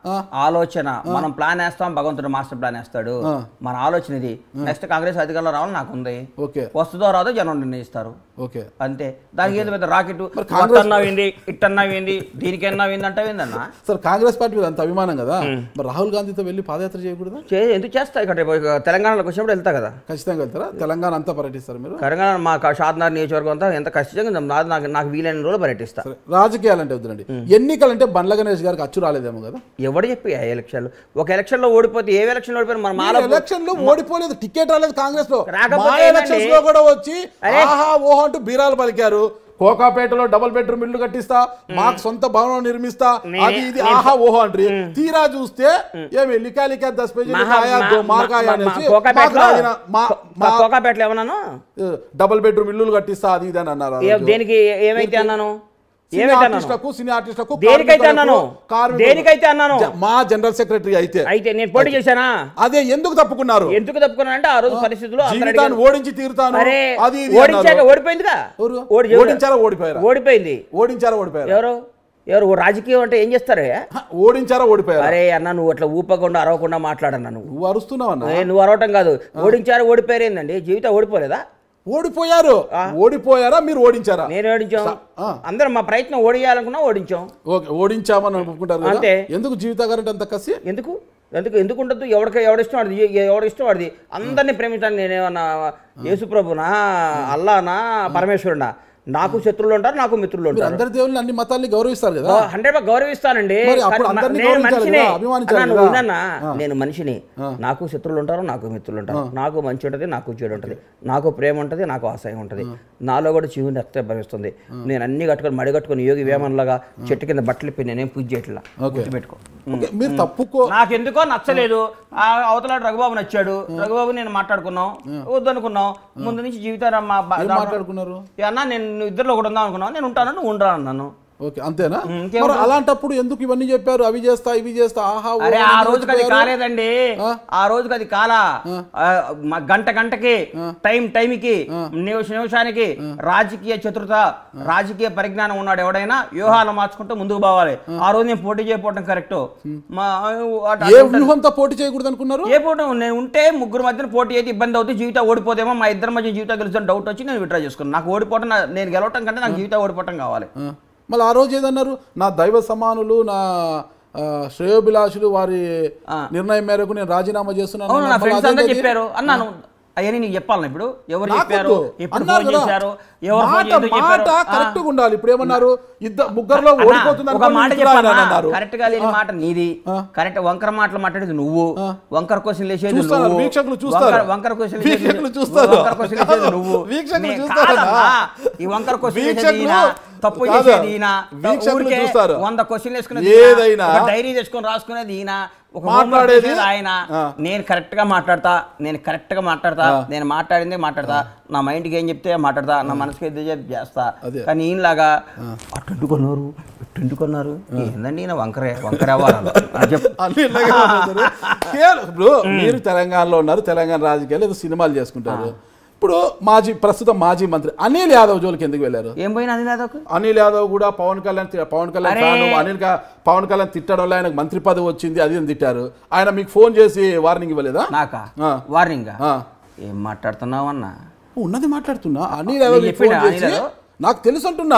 ఆలోచన మనం ప్లాన్ వేస్తాం భగవంతుడు మాస్టర్ ప్లాన్ వేస్తాడు ఆ. మన ఆలోచన ఇది నెక్స్ట్ కాంగ్రెస్ అధికారంలో రావాలని నాకు ఉంది ఓకే వస్తుందో రాదో జనం నిర్ణయిస్తారు ఓకే అంతే దానికి ఏదో పెద్ద రాకెట్ మరి కాంగ్రెస్- అన్నావింది ఇట్టన్నావింది దీనికి అన్నావింది అంటావిందన్నా సార్ కాంగ్రెస్ పార్టీ మీద అంత అభిమానం కదా మరి రాహుల్ గాంధీతో వెళ్ళి పాదయాత్ర చేయకూడదా చే ఎందుకు చేస్తా ఇక్కడ రేపు ఇక తెలంగాణలోకి వచ్చినప్పుడు వెళ్తా కదా ఖచ్చితంగా వెళ్తారా తెలంగాణ అంతా పర్యటిస్తారు మీరు తెలంగాణ మా క- షాద్నగర్ నియోజకవర్గం అంతా ఎంత ఖచ్చితంగా నాది నాకు నాకు వీలైన రోజులు పర్యటిస్తా సరే రాజకీయాలంటే వద్దులండి ఎన్నికలంటే బండ్ల గణేష్ గారికి అచ్చు రాలేదేమో కదా ఎవడు చెప్పి ఆ ఎలక్షన్లు ఒక ఎలక్షన్లో ఓడిపోతే ఏ ఎలక్షన్లో ఓడిపోయిన మన మాల ఎలక్షన్ లో ఓడిపోలేదు టికెట్ రాలేదు కాంగ్రెస్ లో రాకపోతే మా ఏందండి? ఎలక్షన్స్ లో కూడా వచ్చి ఆహా ఓహో అంటూ బీరాలు పలికారు కోకాపేటలో డబుల్ బెడ్రూమ్ ఇల్లు కట్టిస్తా మాకు సొంత భవనం నిర్మిస్తా అది ఇది ఆహా ఓహో అంటారు తీరా చూస్తే ఏమి లికా లికా దస్ పేజీ మహా- లిఖాయా, మా- దో మా- మార్కాయా మా- అనేసి మా కోకాపేటలో మాకు రాసిన- మా- మా కో- కోకాపేటలో ఏమన్నాను డబుల్ బెడ్రూమ్ ఇల్లులు కట్టిస్తా అది ఇది అని అన్నారు ఆ ఏ- రోజు. దేనికి ఏ- ఏమైతే అన్నాను సినీ ఏమైతే అన్నాను ఆర్టిస్టులకు సినీ ఆర్టిస్టులకు దేనికైతే కార్మికులకు, అన్నాను? కార్మికులకు. దేనికైతే అన్నాను? జ- మా జనరల్ సెక్రటరీ అయితే అయితే నేను పోటీ చేశానా అదే ఎందుకు తప్పుకున్నారు ఎందుకు తప్పుకున్నానంటే ఆ రోజు పరిస్థితులు అందరూ జీవితాన్ని అడిగారు. ఓడించి తీరుతాను అరే అది ఇది ఓడించాక అన్నారు. ఓడిపోయిందిగా ఎవరు? ఓడి- ఓడించారా ఓడిపోయారా ఓడిపోయింది ఓడించారా ఓడిపోయారా ఎవరు ఎవరు ఓ రాజకీయం అంటే ఏం చేస్తారు హ, ఓడించారా ఓడిపోయారా అరే అన్న నువ్వు అట్లా ఊపకుండా అరవకుండా మాట్లాడన్నా నువ్వు నువ్వు అరుస్తున్నావన్నా ఏ, నువ్వు అరవటం కాదు ఓడించారు ఓడిపోయారు ఏందండి జీవితం ఓడిపోలేదా ఓడిపోయారు ఓడిపోయారా మీరు ఓడించారా నేను ఓడించాం ఆ. అందరం మా ప్రయత్నం ఓడియాలనుకున్నా ఓడించాం ఓకే ఓడించామని ఒప్పుకుంటారు కదా అంతే. ఎందుకు జీవితాగారంటే అంత కసి ఎందుకు ఎందుకు ఎందుకు ఉండదు ఎవరికి ఎవడిష్టం వాడిది ఎ- ఎవడిష్టం వాడిది అందరినీ ప్రేమించాను నేనేమన్నా యేసుప్రభునా అల్లానా పరమేశ్వరుడా నాకు శత్రువులు ఉంటారు నాకు మిత్రులు మీరు ఉంటారు అందరి దేవుళ్ళని అన్ని మతాల్ని గౌరవిస్తారు కదా హండ్రెడ్ గౌరవిస్తానండి మరి అప్పుడు కానీ అందరినీ నేను గౌరవించాలి మనిషిని కదా, అభిమానించాలి అన్నా, నువ్వు కదా. వినన్నా? నేను మనిషిని నాకు శత్రువులు ఉంటారు నాకు మిత్రులు ఉంటారు నాకు మంచి ఉంటుంది నాకు చెడు ఉంటుంది నాకు ప్రేమ ఉంటుంది నాకు ఆశయం ఉంటుంది నాలో కూడా జీవుని రక్త భవిస్తుంది నేను అన్ని కట్టుకొని మడి కట్టుకొని యోగి వేమన్లాగా చెట్టు కింద బట్టలు ఇప్పి నేనేం పూజ చేయట్లా ఓకే. పెట్టుకో ఓకే, మీరు తప్పుకో నాకెందుకో నచ్చలేదు ఆ అవతల రఘుబాబు నచ్చాడు రఘుబాబు నేను మాట్లాడుకున్నాం వద్దనుకున్నాం ముందు నుంచి జీవితాన్ని మా బా- ఏం దాంట్లో- మాట్లాడుకున్నారు ఏ అన్నా నేను నువ్వు ఇద్దరిలో ఒకటి ఉందాం అనుకున్నావు నేను ఉంటాను నువ్వు ఉండరా అన్నాను ఓకే అంతేనా ఇంకేం మరి అలాంటప్పుడు ఎందుకు ఇవన్నీ చెప్పారు అవి చేస్తా ఇవి చేస్తా ఆహా ఓ అరే అని ఆ రోజుకి అది చెప్పారు. కాలేదండి ఆ రోజుకి అది కాలా ఆ, మా గంట గంటకి టైం టైంకి నిమిష నిమిషానికి రాజకీయ చతురత రాజకీయ పరిజ్ఞానం ఉన్నాడు ఎవడైనా వ్యూహాలు మార్చుకుంటూ ముందుకు పోవాలి ఆ రోజు నేను పోటీ చేయకపోవడం కరెక్ట్ మా అటు- ఏ అటు ఉంటుంది. వ్యూహంతో పోటీ చేయకూడదు అనుకున్నారు ఏ పోటీ నేను ఉంటే ముగ్గురు మధ్యన పోటీ అయితే ఇబ్బంది అవుతుంది జీవితం ఓడిపోదేమో మా ఇద్దరి మధ్య జీవితం గెలుస్తుంది డౌట్ వచ్చి నేను విత్డ్రా చేసుకున్నాను నాకు ఓడిపోవటం నా- నేను గెలవటం కంటే నాకు జీవితం ఓడిపోవటం కావాలి ఆ, మళ్ళీ ఆ రోజు ఏదన్నారు నా దైవ సమానులు నా ఆ, శ్రేయోభిలాషులు వారి నిర్ణయం మేరకు నేను రాజీనామా చేస్తున్నాను అవును నా మళ్ళీ ఫ్రెండ్స్ అందరూ అదేంటి? చెప్పారు అన్నాను అవన్నీ నీకు చెప్పాలి ఇప్పుడు ఎవరు నాకొద్దు. చెప్పారు ఎప్పుడు అన్నారు ఫోన్ కదా. చేశారు ఎవరు ఫోన్ మాట చేసి ఎందుకు చెప్పారు మాట ఆ. కరెక్ట్ గా ఉండాలి ఇప్పుడు ఏమన్నారు ఇద్దరు ముగ్గురులో అన్నా, ఓడిపోతుంది ఒక అనుకోని మాట మిత్రులు ఆయన చెప్పాలా అన్నారు కరెక్ట్ గా లేని మాట నీది ఆ. కరెక్ట్ వంకర మాటలు మాట్లాడేది నువ్వు వంకర క్వశ్చన్ లేచేది చూస్తారు, నువ్వు వీక్షకులు చూస్తారు. వంకర- వంకర క్వశ్చన్ వీక్షకులు చూస్తారు. వంకర క్వశ్చన్ లేచేది నువ్వు వీక్షకులు నే- చూస్తారన్నా? కాదన్నా. ఈ వంకర క్వశ్చన్ లేచేది వీక్షకులు- ఈయన తప్పు కాదు. చేసేది ఈయన వీక్షకులు ఊరికే చూస్తారు. వంద క్వశ్చన్ వేసుకునేది ఏదైనా- ఈయన. ఒక డైరీ తెచ్చుకొని రాసుకునేది ఈయన ఒక మాట్లాడేది- మాట్లాడేది ఆయన ఆ. నేను కరెక్ట్ గా మాట్లాడతా నేను కరెక్ట్ గా మాట్లాడతా నేను మాట్లాడిందే మాట్లాడతా నా మైండ్కి ఏం చెప్తే మాట్లాడతా నా మనసుకి ఏది చెప్తే చేస్తా అదే. కానీ ఈయనలాగా అట్టంటుకున్నారు ఇట్టంటుకున్నారు ఏందండి ఈయన వంకరే వంకర అవ్వాలి చెప్పు అన్ని ఇలాగే మాట్లాడతారు. కేవలం ఇప్పుడు మీరు తెలంగాణలో ఉన్నారు తెలంగాణ రాజకీయాలు ఏదో సినిమాలు చేసుకుంటారు ఇప్పుడు మాజీ ప్రస్తుతం మాజీ మంత్రి అనిల్ యాదవ్ జోలికి ఎందుకు వెళ్ళారు ఏం పోయినా అది నాదొక అనిల్ యాదవ్ కూడా పవన్ కళ్యాణ్ తి- పవన్ కళ్యాణ్ అరే! ఫ్యాను అనిల్ కా- పవన్ కళ్యాణ్ తిట్టడం వల్ల ఆయనకు మంత్రి పదవి వచ్చింది అది అని తిట్టారు ఆయన మీకు ఫోన్ చేసి వార్నింగ్ ఇవ్వలేదా నాకా ఆ. వార్నింగ్ ఆ. ఏం మాట్లాడుతున్నావు అన్న ఉన్నది మాట్లాడుతున్నా అనిల్ యాదవ్ నీకు మీకు ఫోన్ చెప్పిండా చేసి అనిల్ యాదవ్? నాకు తెలుసు అంటున్నా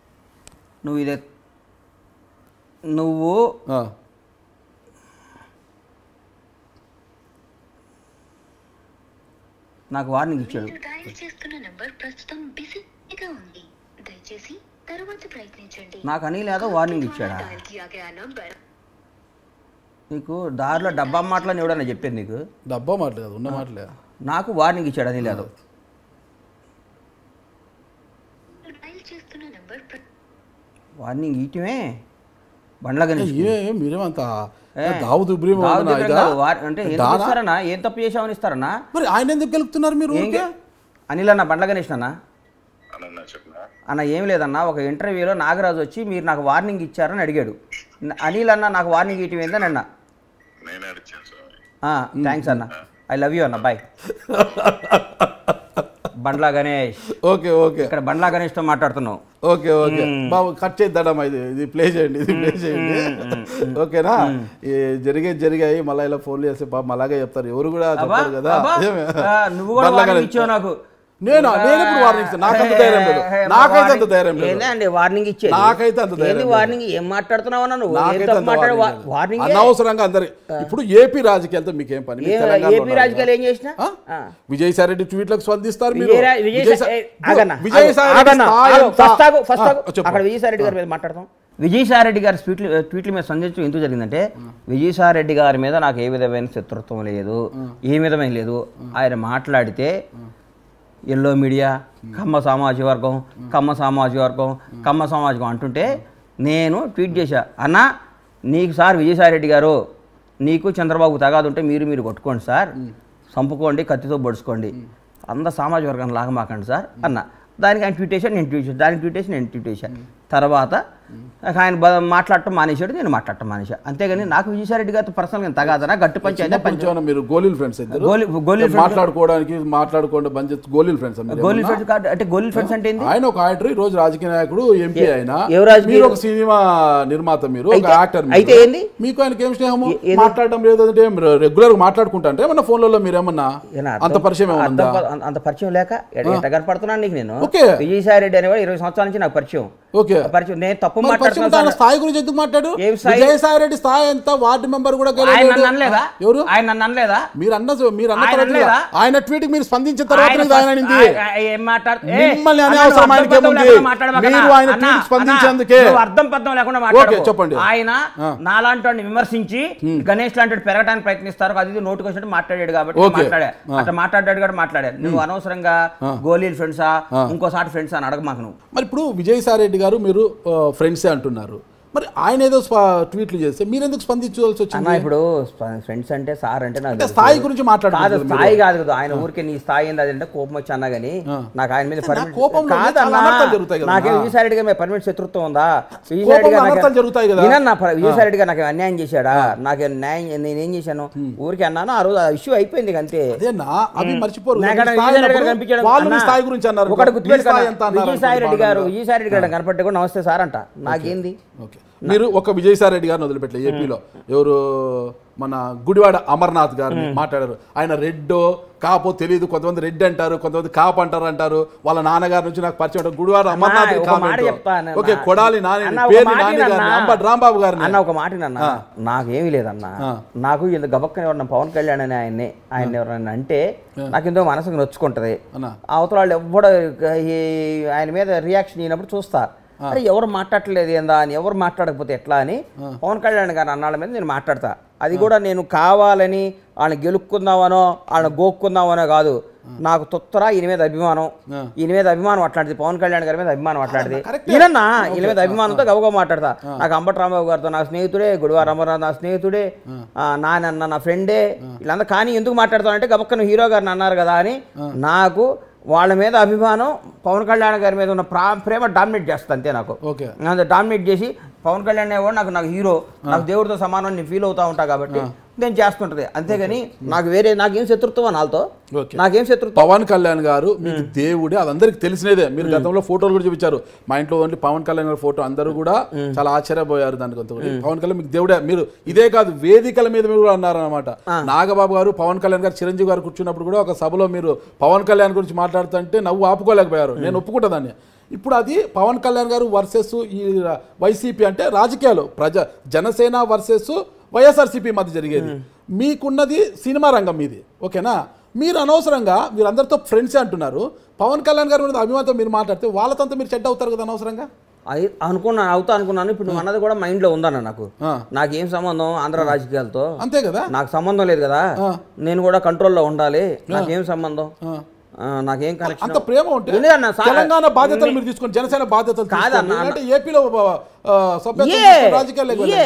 నువ్వు ఇదే నువ్వు ఆ. నాకు వార్నింగ్ ఇచ్చాడు మీరు డయల్ చేస్తున్న నంబర్ ప్రస్తుతం బిజీగా ఉంది దయచేసి తరువాత ప్రయత్నించండి నాకు అనిల్ యాదవ్ వార్నింగ్ ఇచ్చాడా డయల్ किया गया नंबर నీకు దారిలో డబ్బా మాటలని ఎవడన్నా చెప్పింది నీకు డబ్బా మాట్లేదు ఉన్న మాటలే నాకు వార్నింగ్ ఇచ్చాడు అనిల్ యాదవ్ మీరు డయల్ చేస్తున్న నంబర్ ప్ర- వార్నింగ్ ఇయటమే బండ్ల గణేష్ ఏ ఏ మీరేమంతా ఏ, దావుద్ ఇబ్రహీం దావుద్ ఏమన్నా ఇబ్రహీం ఇదా? కాదు, వార్- అంటే ఎందుకు దానా? ఇస్తారన్నా ఏం తప్పు చేసామని ఇస్తారన్నా మరి ఆయన ఎందుకు గెలుపుతున్నారు మీరు ఏం ఊరికే? అనిల్ అన్న బండ్ల గణేష్ అన్న అనన్నా చెప్పనా అన్న ఏం లేదన్న ఒక ఇంటర్వ్యూలో నాగరాజు వచ్చి మీరు నాకు వార్నింగ్ ఇచ్చారని అడిగాడు న- అనిల్ అన్న నాకు వార్నింగ్ ఇవ్వటం ఏందని అన్న నేనే అడిచాను స్వామి థ్యాంక్స్ అన్న ఐ లవ్ యూ అన్న bye Bandla Ganesh okay okay ఇక్కడ బండ్లా గణేష్తో మాట్లాడుతున్నావు ఓకే ఓకే బాబు కట్ చేద్దాడమ్మా ఇది ఇది ప్లే చేయండి ఇది ప్లే చేయండి ఓకేనా ఈ జరిగే జరిగాయి మళ్ళీ ఇలా ఫోన్ చేస్తే పాపం అలాగే చెప్తారు ఎవరు కూడా అబ్బా, చెప్పారు కదా అబ్బా, ఏమే? ఆ, నువ్వు కూడా బండ్ల వార్నింగ్ గణేష్. ఇచ్చావు నాకు నేను నేను ఇప్పుడు వార్నింగ్ ఇస్తాను నాకంత ధైర్యం లేదు నాకైతే అంత ధైర్యం లేదు ఏందండి వార్నింగ్ ఇచ్చేది నాకైతే అంత ధైర్యం ఏంది లేదు. వార్నింగ్ ఏం మాట్లాడుతున్నావు అన్న నువ్వు ఏం నాకైతే తప్పు అంత మాట్లాడు వార్నింగ్ లేదు. వార్నింగ్ అనవసరంగా అందరి ఇప్పుడు ఏపీ రాజకీయాలతో మీకు ఏం పని మీరు ఏ- తెలంగాణలో ఏపీ ఉన్నారు రాజకీయాలు కదా. ఏం చేసినా? ఆ? ఆ. విజయసాయి రెడ్డి ట్వీట్లకు స్పందిస్తారు మీరు విజయరా- విజయసా- విజయసా- ఏ, ఆగన్నా, విజయసాయి ఆగు, రెడ్డి ఆగన్నా, స్థాయి ఆగు, ఎంత? ఫస్ట్ ఆగు, ఫస్ట్ ఆ, ఆగు. చెప్పు. అక్కడ విజయసాయి రెడ్డి గారి మీద మాట్లాడతాం విజయసాయి రెడ్డి గారి ట్వీట్లు ట్వీట్ల మీద సందేశం ఎందుకు జరిగిందంటే విజయసాయి రెడ్డి గారి మీద నాకు ఏ విధమైన శత్రుత్వం లేదు ఏ విధమైన లేదు ఆయన మాట్లాడితే ఎల్లో మీడియా కమ్మ సామాజిక వర్గం కమ్మ సామాజిక వర్గం కమ్మ సామాజికం అంటుంటే నేను ట్వీట్ చేశా అన్న నీకు సార్ విజయసాయి రెడ్డి గారు నీకు చంద్రబాబు తగాదు ఉంటే మీరు మీరు కొట్టుకోండి సార్ చంపుకోండి కత్తితో పొడుచుకోండి అంత సామాజిక వర్గాన్ని లాగమాకండి సార్ అన్న దానికి ఆయన ట్వీట్ చేశాను నేను ట్వీట్ చేశాను దానికి ట్వీట్ చేసి నేను ట్వీట్ చేశాను తర్వాత ఆయన బ- మాట్లాడటం మానేశాడు నేను మాట్లాడటం మానేశా అంతేగాని నాకు విజయసాయి రెడ్డి గారితో పర్సనల్గా తగాదనా గట్టి పంచాయతీ చిన్నప్పటి నుంచి ఏమన్నా మీరు గోళీలు ఫ్రెండ్స్ ఇద్దరు గోలీ- గోళీల friends- మాట్లాడుకోవడానికి మాట్లాడుకోండి బంద్ చేసి గోళీలు ఫ్రెండ్స్ గోలీ ఫ్రెండ్స్ కార్డు అంటే గోలీ ఫ్రెండ్స్ అంటే ఏంది ఆయన ఒక యాక్టర్ ఈ రోజు రాజకీయ నాయకుడు ఎంపీ అయినా ఎవరు రాజకీయ- మీరు ఒక సినిమా నిర్మాత మీరు ఒక అయితే- యాక్టర్ మీరు. అయితే ఏంది? మీకు ఆయనకి ఏం స్నేహము ఏ- ఏది? మాట్లాడడం లేదంటే రెగ్యులర్ గా మాట్లాడుకుంటా అంటే ఏమన్నా ఫోన్లలో మీరు ఏమన్నా ఏనా అర్థం- అంత పరిచయం ఏమన్నా అర్థం ఉందా? ప- అంత- అంత పరిచయం లేక ఎడ- ఎట్ట కనపడుతున్నాను నీకు నేను ఓకే. విజయసాయి రెడ్డి అనేవాడు ఇరవై సంవత్సరాల నుంచి నాకు పరిచయం ఓకే పరిచయం నేను తప్పు మరి పరిచయం ఉంటే ఆయన మాట్లాడుతున్నాను స్థాయి గురించి ఎందుకు మాట్లాడు ఏం స్థాయి? విజయసాయి రెడ్డి స్థాయి ఎంత వార్డు మెంబర్ కూడా ఆయన గెలవలేడు. నన్ను అనలేదా ఎవరు ఆయన నన్ను అనలేదా మీరు అన్న మీరు అన్న ఆయన తర్వాత అనలేదా? ఆయన ట్వీట్ మీరు స్పందించిన తర్వాత ఆయన ఇది ఆయన ఫస్ట్- అనింది ఆయన- ఆయన ఏం మాట్లాడు- ఏ, మిమ్మల్ని అనే అన్న, అవసరం నువ్వు ఆయనకి అర్థం పర్థం ఏముంది? లేకుండా మాట్లాడమాకన్నా. మీరు ఆయన అన్న, tweet అన్న, స్పందించేందుకే. నువ్వు అర్థం పర్థం లేకుండా మాట్లాడకు. చెప్పండి. ఆయన ఆ. నాలాంటి వాడిని విమర్శించి గణేష్ లాంటి వాడు పెరగడానికి ప్రయత్నిస్తారు అది ఇది నోటుకు వచ్చినట్టు మాట్లాడాడు కాబట్టి నేను ఓకే. మాట్లాడా ఆ. అట్లా మాట్లాడాడు కూడా మాట్లాడాను నువ్వు అనవసరంగా గోళీలు ఫ్రెండ్సా ఇంకోసారి ఫ్రెండ్స్ అని అడగమాకు నువ్వు మరి ఇప్పుడు విజయసాయి రెడ్డి గారు మీరు ఫ్రెండ్సే అంటున్నారు మరి ఆయన ఏదో స్ప- ట్వీట్లు చేస్తే మీరు ఎందుకు స్పందించవలసి అన్న వచ్చింది ఇప్పుడు ఫ్రెండ్స్ అంటే సార్ అంటే నాకు అంటే తెలుసు. స్థాయి గురించి కాదు మాట్లాడుతున్నారు మీరు. స్థాయి కాదు కదా ఆయన ఊరికే నీ స్థాయి ఏంది అది అంటే కోపం వచ్చి అన్నా కానీ నాకు ఆయన మీద నా పర్మిట్ కోపంలో కాదన్నా చాలా అనర్థాలు జరుగుతాయి కదా. నాకేం విజయసాయి రెడ్డి గారి మీద పర్మిట్ శత్రుత్వం ఉందా విజయసాయి కోపంలో రెడ్డి గారు నాకు- అనర్థాలు జరుగుతాయి కదా. వినన్నా, ప- విజయసాయి రెడ్డి గారు నాకు అన్యాయం చేశాడా నాకు న్యాయం నేనేం చేశాను ఊరికే అన్నాను ఆ రోజు ఆ ఇష్యూ అయిపోయింది ఇక అంతే అదేనా అవి మర్చిపోరు నాకు మీ అక్కడ స్థాయి విజయసాయి రెడ్డి గారు అన్నప్పుడు కనిపించాడు వాళ్ళు మీ అన్నా, స్థాయి గురించి అన్నారు ఒకటి మీ గుర్తుపెట్టుకో స్థాయి ఎంత అన్నారు విజయసాయి రెడ్డి గారు అనుకోండి. విజయసాయి రెడ్డి గారు కనపడితే కూడా నమస్తే సార్ అంట నాకేంది ఓకే మీరు ఒక విజయసాయి రెడ్డి గారిని వదిలిపెట్టలే ఏపీలో ఎవరు మన గుడివాడ అమర్నాథ్ గారిని మాట్లాడారు ఆయన రెడ్డో కాపో తెలియదు కొంతమంది రెడ్ అంటారు కొంతమంది కాప్ అంటారు అంటారు వాళ్ళ నాన్నగారి నుంచి నాకు పరిచయం ఉంటారు గుడివాడ అమర్నాథ్ ఒక మాట చెప్తా అన్న. ఓకే కొడాలి నాని అన్న, ఒక పేరు మాట నాని వినన్నా. గారిని అంబటి రాంబాబు గారిని అన్న ఒక మాట అన్న నాకేమీ లేదన్న నాకు ఇంత గబక్కని ఎవరన్నా పవన్ కళ్యాణ్ అని ఆయన్ని ఆయన ఎవరన్నా అంటే నాకు ఎంతో మనసుకు నొచ్చుకుంటది అన్న. ఆ అవతల వాళ్ళు ఎవ్వడు ఈ ఆయన మీద రియాక్షన్ అయినప్పుడు చూస్తా అరే ఎవరు మాట్లాడట్లేదు ఏందా అని ఎవరు మాట్లాడకపోతే ఎట్లా అని పవన్ కళ్యాణ్ గారు అన్నాళ్ళ మీద నేను మాట్లాడతా అది కూడా నేను కావాలని వాళ్ళని గెలుక్కుందామనో వాళ్ళని గోక్కుందామనో కాదు నాకు తొత్తరా ఈయన మీద అభిమానం ఈయన మీద అభిమానం అట్లాంటిది పవన్ కళ్యాణ్ గారి మీద అభిమానం అట్లాంటిది కరెక్టే. ఈయనన్నా ఈయన మీద అభిమానంతో గబగబా మాట్లాడతా నాకు అంబటి రాంబాబు గారితో నా స్నేహితుడే గుడివార రామారావు నా స్నేహితుడే ఆ, నానన్న నా ఫ్రెండే వీళ్ళంతా కానీ ఎందుకు మాట్లాడతానంటే గబక్కన హీరో గారిని అన్నారు కదా అని నాకు వాళ్ళ మీద అభిమానం పవన్ కళ్యాణ్ గారి మీద ఉన్న ప్రా ప్రేమ డామినేట్ చేస్తుంది అంతే నాకు ఓకే అంత డామినేట్ చేసి పవన్ కళ్యాణ్ అనేవాడు నాకు నాకు హీరో నాకు దేవుడితో సమానం నేను ఫీల్ అవుతా ఉంటా కాబట్టి నేను చేస్తుంటది అంతేగాని నాకు వేరే నాకేం శత్రుత్వం వాళ్ళతో ఓకే. నాకేం శత్రుత్వం పవన్ కళ్యాణ్ గారు మీకు దేవుడే అది అందరికి తెలిసినదే మీరు గతంలో ఫోటోలు కూడా చూపించారు మా ఇంట్లో ఓన్లీ పవన్ కళ్యాణ్ గారి ఫోటో అందరూ కూడా చాలా ఆశ్చర్యపోయారు దానికి కొంత పవన్ కళ్యాణ్ మీకు దేవుడే మీరు ఇదే కాదు వేదికల మీద మీరు కూడా అన్నారు అనమాట నాగబాబు గారు పవన్ కళ్యాణ్ గారు చిరంజీవి గారు కూర్చున్నప్పుడు కూడా ఒక సభలో మీరు పవన్ కళ్యాణ్ గురించి మాట్లాడుతుంటే నవ్వు ఆపుకోలేకపోయారు నేను ఒప్పుకుంటా దాన్ని ఇప్పుడు అది పవన్ కళ్యాణ్ గారు వర్సెస్ ఈ వైసీపీ అంటే రాజకీయాలు ప్రజ జనసేన వర్సెస్ వైఎస్ఆర్సీపీ మధ్య జరిగేది మీకున్నది సినిమా రంగం మీది ఓకేనా మీరు అనవసరంగా మీరు అందరితో ఫ్రెండ్సే అంటున్నారు పవన్ కళ్యాణ్ గారి మీద అభిమానంతో మీరు మాట్లాడితే వాళ్ళతో మీరు చెడ్డ అవుతారు కదా అనవసరంగా అది అనుకున్నాను అవుతా అనుకున్నాను ఇప్పుడు నువ్వు అన్నది కూడా మైండ్లో ఉందన్న నాకు ఆ. నాకేం సంబంధం ఆంధ్ర రాజకీయాలతో అంతే కదా నాకు సంబంధం లేదు కదా నేను కూడా కంట్రోల్లో ఉండాలి నాకేం సంబంధం ఆ, నాకేం కనెక్షన్ అంత ప్రేమ ఉంటే ఎందుకన్నా సా- తెలంగాణ బాధ్యతలు మీరు తీసుకొని జనసేన బాధ్యతలు కాదన్నా, తీసుకోండి. అంటే ఏపీలో ఆ, సభ్యత్వం ఏ తీసుకొని రాజకీయాల్లోకి ఏ వెళ్ళండి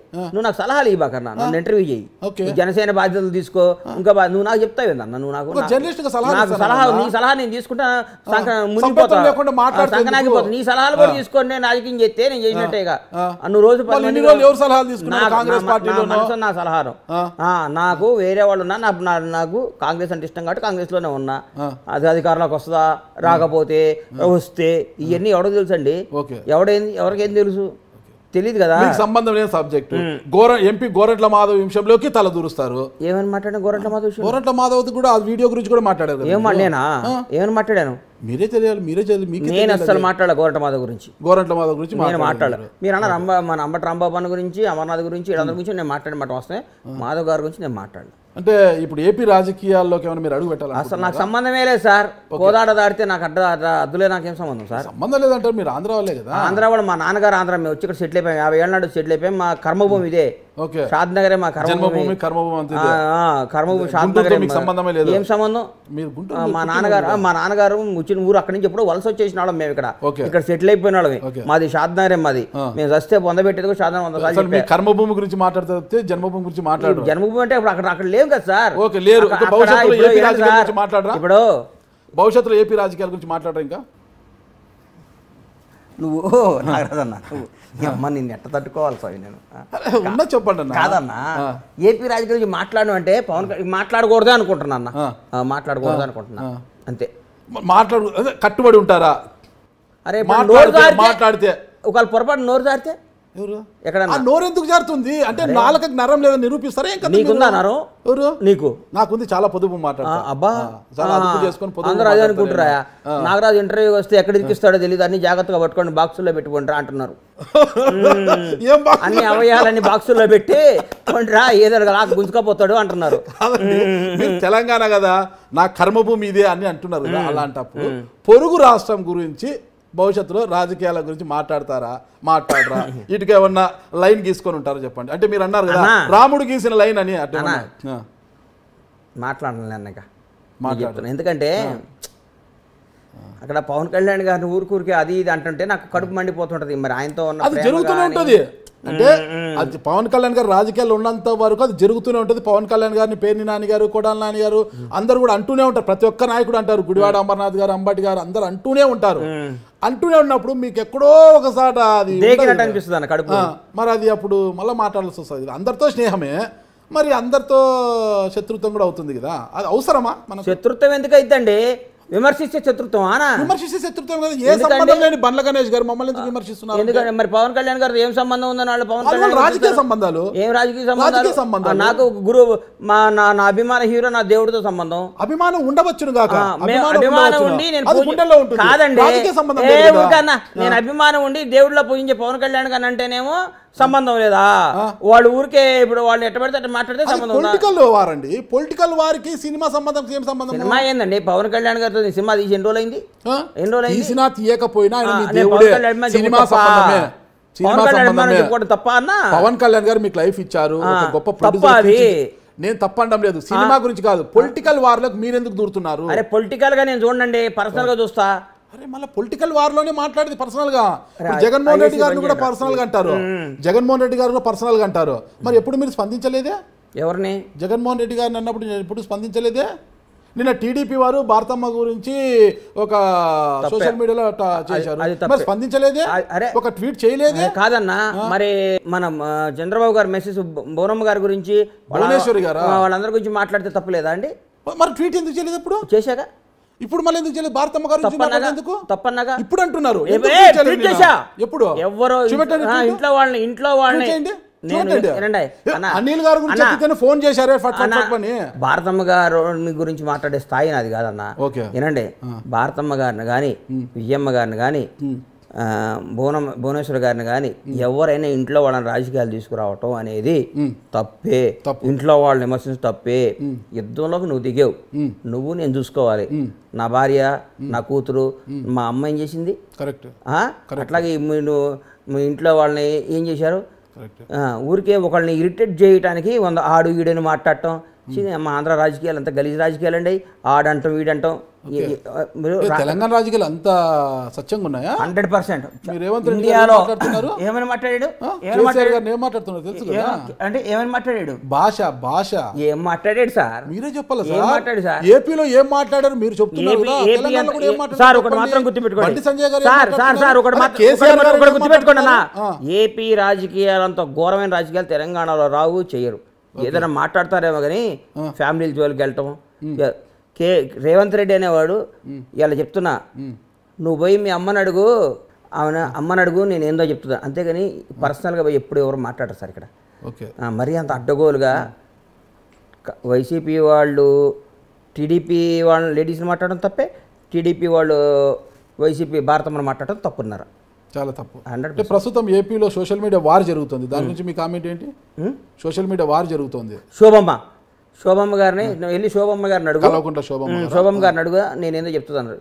నువ్వు నాకు సలహాలు ఇవ్వకన్నా నన్ను ఇంటర్వ్యూ చేయి ఓకే. నువ్వు జనసేన బాధ్యతలు తీసుకో ఇంకా బా- నువ్వు నాకు చెప్తావు ఏందన్న నువ్వు నాకు ఒక నా- journalist గా సలహాలు నాకు ఇస్తాను సలహా అన్నా. నీ సలహా నేను తీసుకుంటా సంక సంపత్తులు మునిగిపోతా లేకుండా మాట్లాడితే సంకనాగిపోతా ఎందుకు? నీ సలహాలు కూడా తీసుకొని నేను రాజకీయం చేస్తే నేను చేసినట్టేగా ఆ. నువ్వు రోజు పది వాళ్ళు ఇన్ని మందికి- రోజులు ఎవరు సలహాలు తీసుకున్నారు? నాకు- కాంగ్రెస్ నా- నా పార్టీలోనో? మనసు నా సలహాలు ఆ. ఆ, నాకు వేరే వాళ్ళు ఉన్నా నా- నా- నాకు కాంగ్రెస్ అంటే ఇష్టం కాబట్టి కాంగ్రెస్ లోనే ఉన్నా ఆ. అది అధికారంలోకి వస్తుందా రాకపోతే వస్తే ఇవన్నీ ఎవడో తెలుసు అండి ఓకే. ఎవడేంది ఎవరికేం తెలుసు తెలియదు కదా మీకు సంబంధం లేని సబ్జెక్టు గోర ఎంపీ గోరంట్ల మాధవ్ విషయంలోకి తల దూరుస్తారు ఏమని మాట్లాడిన గోరంట్ల మాధవ్ విషయం? గోరంట్ల మాధవ్ కూడా ఆ వీడియో గురించి కూడా మాట్లాడారు కదా ఏం మా- మీరు. నేనా ఏమని మాట్లాడాను మీరే తెలియాలి మీరే తెలియాలి మీకే నేను తెలియాలి అస్సలు అది. మాట్లాడ గోరంట్ల మాధవ్ గురించి గోరంట్ల మాధవ్ గురించి నేను మాట్లాడ మాట్లాడారు మీరు అన్న రంభ మన అంబటి రాంబాబు అన్న గురించి అమర్నాథ్ గురించి వీళ్ళందరి గురించి నేను మాట్లాడమాట వస్తాయి మాధవ్ గారి గురించి నేను మాట్లాడను అంటే ఇప్పుడు ఏపీ రాజకీయాల్లోకి ఏమైనా మీరు అడుగు పెట్టాలి అసలు నాకు సంబంధమే లేదు సార్ కోదాడ దాడితే నాకు అడ్డ అడ్డ- అద్దులే నాకేం సంబంధం సార్ సంబంధం లేదంటారు మీరు ఆంధ్ర వాళ్ళే కదా ఆంధ్ర వాళ్ళు మా నాన్నగారు ఆంధ్ర మేము వచ్చి ఇక్కడ సెటిల్ అయిపోయాం యాభై ఏళ్ళ నాడు సెటిల్ అయిపోయాం మా కర్మభూమి ఇదే ఓకే షాద్ నగరే మా కర్మభూమి జన్మభూమి కర్మభూమి అంత ఆ, ఇదే. ఆ, కర్మభూమి షాద్ గుంటూరుతో నగరే మీకు మా- సంబంధమే లేదు. ఏం సంబంధం మీరు గుంటూరు ఆ, మా నాన్నగారు ఆ, మా నాన్నగారు వచ్చిన ఊరు అక్కడి నుంచి ఎప్పుడు వలస వచ్చేసిన వాళ్ళం మేము ఇక్కడ ఓకే. ఇక్కడ సెటిల్ అయిపోయిన వాళ్ళమే ఓకే. మాది షాద్ నగరే మాది మేము వస్తే పొందబెట్టేది కూడా షాద్ నగర్ వంద సార్లు అసలు మీ చెప్పా. కర్మభూమి గురించి మాట్లాడితే జన్మభూమి గురించి మాట్లాడరు జన్మభూమి అంటే ఇప్పుడు అక్కడ అక్కడ లేవు కదా సార్ ఓకే, లేరు. అక్కడ- ఇంకా అక్కడ భవిష్యత్తులో ఇప్పుడు ఏపీ ఏంటి రాజకీయాల సార్? గురించి మాట్లాడరా? ఇప్పుడు భవిష్యత్తులో ఏపీ రాజకీయాల గురించి మాట్లాడరు ఇంకా నువ్వు నాగరాజన్న నువ్వు ఈ అమ్మ నిన్ను ఎట్ట తట్టుకోవాలి స్వామి నేను ఆ? ఉన్నా చెప్పండి అన్న కాదన్నా ఆ. ఏపీ రాజకీయ గురించి మాట్లాడడం అంటే పవన్ కళ్యాణ్ మాట్లాడకూడదు అనుకుంటున్నా అన్న ఆ. ఆ, మాట్లాడకూడదు అనుకుంటున్నా ఆ. అంతే మాట్లాడు అదే కట్టుబడి ఉంటారా అరే ఇప్పుడు మాట్లాడితే- నోరు జారితే- మాట్లాడితే ఒకవేళ పొరపాటు నోరు జారితే ఎవరు ఎక్కడన్నా? ఆ నోరు ఎందుకు జారుతుంది అంటే నాలుకకి నరం లేదని నిరూపిస్తారా ఏం కథ నీకుందా మీరు? నరం? ఎవరు నీకు నాకుంది చాలా పొదుపు ఆ, మాట్లాడతా అబ్బా ఆ, చాలా ఆ, అదుపు చేసుకొని పొదుపు అందరూ అదే మాట్లాడతా అనుకుంటారా నేను. నాగరాజు ఇంటర్వ్యూ వస్తే ఎక్కడ ఇరికిస్తాడో తెలియదు అన్ని జాగ్రత్తగా పట్టుకొని బాక్సుల్లో పెట్టుకుంటారా అంటున్నారు ఏం బా అన్ని అవయాలన్నీ బాక్సుల్లో పెట్టి కొండ్రా ఏదో లాక్ గుంజుకపోతాడు అంటున్నారు కాదండి. మీరు తెలంగాణ కదా నా కర్మభూమి ఇదే అని అంటున్నారు కదా అలాంటప్పుడు పొరుగు రాష్ట్రం గురించి భవిష్యత్తులో రాజకీయాల గురించి మాట్లాడతారా మాట్లాడరా ఇటుక ఏమన్నా లైన్ గీసుకొని ఉంటారో చెప్పండి అంటే మీరు అన్నారు కదా అన్నా. రాముడు గీసిన లైన్ అని అట్లా అన్నా. ఏమన్నా? ఆ. మాట్లాడను అన్నక మాట్లాడు. చెప్తున్నా ఎందుకంటే అక్కడ పవన్ కళ్యాణ్ గారిని ఊరికూరికే అది ఇది అంటుంటే నాకు కడుపు మండిపోతుంటది మరి ఆయనతో ఉన్న అది ప్రేమ జరుగుతూనే గానీ- ఉంటుంది అంటే అది పవన్ కళ్యాణ్ గారు రాజకీయాల్లో ఉన్నంత వరకు అది జరుగుతూనే ఉంటుంది పవన్ కళ్యాణ్ గారిని పేర్ని నాని గారు కొడాలి నాని గారు అందరూ కూడా అంటూనే ఉంటారు ప్రతి ఒక్క నాయకుడు అంటారు గుడివాడ అమర్నాథ్ గారు అంబటి గారు అందరూ అంటూనే ఉంటారు అంటూనే ఉన్నప్పుడు మీకు ఎక్కడో ఒకసారి అది దేకినట్టు ఉండదు కదా. అనిపిస్తుంది అన్న కడుపు ఆ, మరి అది అప్పుడు మళ్ళీ మాట్లాడాల్సి వస్తుంది అందరితో స్నేహమే మరి అందరితో శత్రుత్వం కూడా అవుతుంది కదా అది అవసరమా మనం శత్రుత్వం ఎందుకు అయిద్దండి విమర్శిస్తే శత్రుత్వం ఆనా విమర్శిస్తే శత్రుత్వం కదా ఏ ఎందుకంటే- సంబంధం లేని బండ్ల గణేష్ గారు మమ్మల్ని ఎందుకు విమర్శిస్తున్నారు ఎందుకంటే మరి పవన్ కళ్యాణ్ గారు ఏం సంబంధం ఉందని వాళ్ళు పవన్ వాళ్ళ కళ్యాణ్ గారు రాజకీయ చెప్తారు. సంబంధాలు ఏం రాజకీయ రాజకీయ సంబంధాలు సంబంధాలు. ఆ, నాకు గురు మా నా నా అభిమాన హీరో నా దేవుడితో సంబంధం అభిమానం ఉండవచ్చును గాక ఆ, మేము అభిమానం ఉండవచ్చును. ఉండి నేను అది పూజ- గుండెల్లో ఉంటుంది కాదండి రాజకీయ సంబంధం ఏ లేదు కదా. ఊరికన్నా, నేను అభిమానం ఉండి దేవుడిలో పూజించే పవన్ కళ్యాణ్ గారిని అంటేనేమో సంబంధం లేదా వాళ్ళు ఊరికే ఇప్పుడు వాళ్ళు ఎట్ట పడితే అట్ట మాట్లాడితే సంబంధం ఉందా పొలిటికల్ వారండి పొలిటికల్ వారికి సినిమా సంబంధం ఏం సంబంధం సినిమా ఏందండి పవన్ కళ్యాణ్ గారితో ఈ సినిమా తీసి ఎన్ని రోజులు అయింది ఆ? ఎన్ని రోజులు అయింది తీసినా తీయకపోయినా ఆయన ఆ, మీ నేను దేవుడే పవన్ కళ్యాణ్ అభిమాని సినిమా చెప్పుకో తప్ప. సంబంధమే సినిమా పవన్ కళ్యాణ్ అభిమానం సంబంధమే చెప్పుకోవడం తప్ప అన్న పవన్ కళ్యాణ్ గారు మీకు లైఫ్ ఇచ్చారు ఆ, ఒక గొప్ప తప్ప ప్రొడ్యూసర్ అది. నేను తప్పండం లేదు సినిమా గురించి కాదు పొలిటికల్ వార్లకు మీరెందుకు దూరుతున్నారు అరే పొలిటికల్ గా నేను చూడండి పర్సనల్ గా చూస్తా అరే మళ్ళీ పొలిటికల్ వార్ లోనే మాట్లాడేది పర్సనల్ గా ఇప్పుడు అరే, జగన్మోహన్ రెడ్డి IAC గారిని కూడా బంద్ పర్సనల్ గా అంటారు జగన్మోహన్ రెడ్డి గారు పర్సనల్ గా అంటారు మరి ఎప్పుడు మీరు స్పందించలేదే ఎవరిని జగన్మోహన్ రెడ్డి గారిని అన్నప్పుడు నేను ఎప్పుడు స్పందించలేదే నిన్న టీడీపీ వారు భారతమ్మ గురించి ఒక సోషల్ మీడియాలో ట- చేశారు అది తప్పే. మరి స్పందించలేదే అ- అరే. ఒక ట్వీట్ చేయలేదే ఏ, కాదన్నా మరి మన ఆ, చంద్రబాబు గారు మెసేజ్ బోనమ్మ గారి గురించి వాళ్ళ- భువనేశ్వరి గారా? ఆ, వాళ్ళందరి గురించి మాట్లాడితే తప్పలేదా అండి మరి ట్వీట్ ఎందుకు చేయలేదు ఇప్పుడు చేశాక ఇప్పుడు మళ్ళీ ఎందుకు చేయలేదు భారతమ్మ గారి గురించి తప్పన్నాగా మాట్లాడేందుకు తప్పన్నాగా ఇప్పుడు అంటున్నారు ఏ, ఎందుకు ఏ, tweet చేయలేదు ట్వీట్ నిన్న? చేశా ఎప్పుడు ఎవరో చూపెట్టండి ఆ, tweet. ఇంట్లో వాళ్ళని ఇంట్లో వాళ్ళని ట్వీట్ చేయండి. నేను చూడండి. వినండి, ఏ, అన్నా, అనిల్ గారి గురించి అన్నా, చెప్తేనే ఫోన్ చేశారే ఫట్ ఫట్ అన్నా, ఫట్ అని భారతమ్మ గారు గురించి మాట్లాడే స్థాయి నాది కాదన్న ఓకే. వినండి భారతమ్మ గారిని కానీ విజయమ్మ గారిని కానీ భువనం భువనేశ్వర గారిని కానీ ఎవరైనా ఇంట్లో వాళ్ళని రాజకీయాలు తీసుకురావటం అనేది తప్పే తప్పు. ఇంట్లో వాళ్ళని విమర్శించడం తప్పే యుద్ధంలోకి నువ్వు దిగావు నువ్వు నేను చూసుకోవాలి నా భార్య నా కూతురు మా అమ్మ ఏం చేసింది కరెక్ట్ ఆ? అట్లాగే మీరు మీ ఇంట్లో వాళ్ళని ఏం చేశారు కరెక్ట్ ఆ, ఊరికే ఒకళ్ళని ఇరిటేట్ చేయడానికి వంద ఆడు ఈడని మాట్లాడటం ఛీ, మా ఆంధ్ర రాజకీయాలు అంతా గలీజ్ రాజకీయాలు అండి ఆడంటాం వీడంటాం ఏ- ఏ- మీరు ఏ, తెలంగాణ రాజకీయాలు అంత సత్యంగా ఉన్నాయా హండ్రెడ్ పర్సెంట్ మీరు రేవంత్ రెడ్డి గారు ఇండియాలో ఏం మాట్లాడుతున్నారు? ఏమని మాట్లాడాడు ఆ? ఏమని కేసీఆర్ మాట్లాడాడు గారిని ఏం మాట్లాడుతున్నారు తెలుసు కదా ఏమ- అంటే ఏమని మాట్లాడాడు భాష భాష ఏం మాట్లాడాడు సార్ మీరే చెప్పాలి ఏం సార్ మాట్లాడు సార్? ఏపీలో ఏం మాట్లాడారు మీరు చెప్తున్నారు ఏపీ- కదా? ఏపీ తెలంగాణలో కూడా ఏం అంటే- మాట్లాడారు సార్ ఒకటి చెప్పండి. మాత్రం గుర్తుపెట్టుకోండి బండి సంజయ్ గారు ఏం సార్ సార్ సార్ మాట్లాడుతున్నారు? ఒకటి అరే, మాత్రం కేసీఆర్ ఒకటి- గారు ఒకటి ఏం గుర్తుపెట్టుకోండి అన్న మాట్లాడుతున్నారు? ఆ. ఏపీ రాజకీయాలు అంత ఘోరమైన రాజకీయాలు తెలంగాణలో రావు చేయరు ఏదైనా మాట్లాడతారేమో కానీ ఫ్యామిలీ జోలికి వెళ్ళటం ఇక కే రేవంత్ రెడ్డి అనేవాడు ఇలా చెప్తున్నా నువ్వు పోయి మీ అమ్మని అడుగు ఆమె అమ్మని అడుగు నేను ఏందో చెప్తున్నా అంతేగాని పర్సనల్గా పోయి ఎప్పుడు ఎవరు మాట్లాడరు సార్ ఇక్కడ ఓకే ఆ, మరీ అంత అడ్డగోలుగా క- వైసీపీ వాళ్ళు టీడీపీ వాళ్ళ లేడీస్ని మాట్లాడడం తప్పే టీడీపీ వాళ్ళు వైసీపీ భారతమ్మని మాట్లాడడం తప్పున్నారు చాలా తప్పు 100% అంటే ప్రస్తుతం ఏపీలో సోషల్ మీడియా వార్ జరుగుతుంది దాని గురించి మీ కామెంట్ ఏంటి సోషల్ మీడియా వార్ జరుగుతుంది శోభమ్మ శోభమ్మ గారిని నువ్వు వెళ్ళి శోభమ్మ గారిని అడుగు కలవకుండా శోభమ్మ ఉమ్, శోభమ్మ గారిని అడుగు నేనేందో చెప్తున్నాను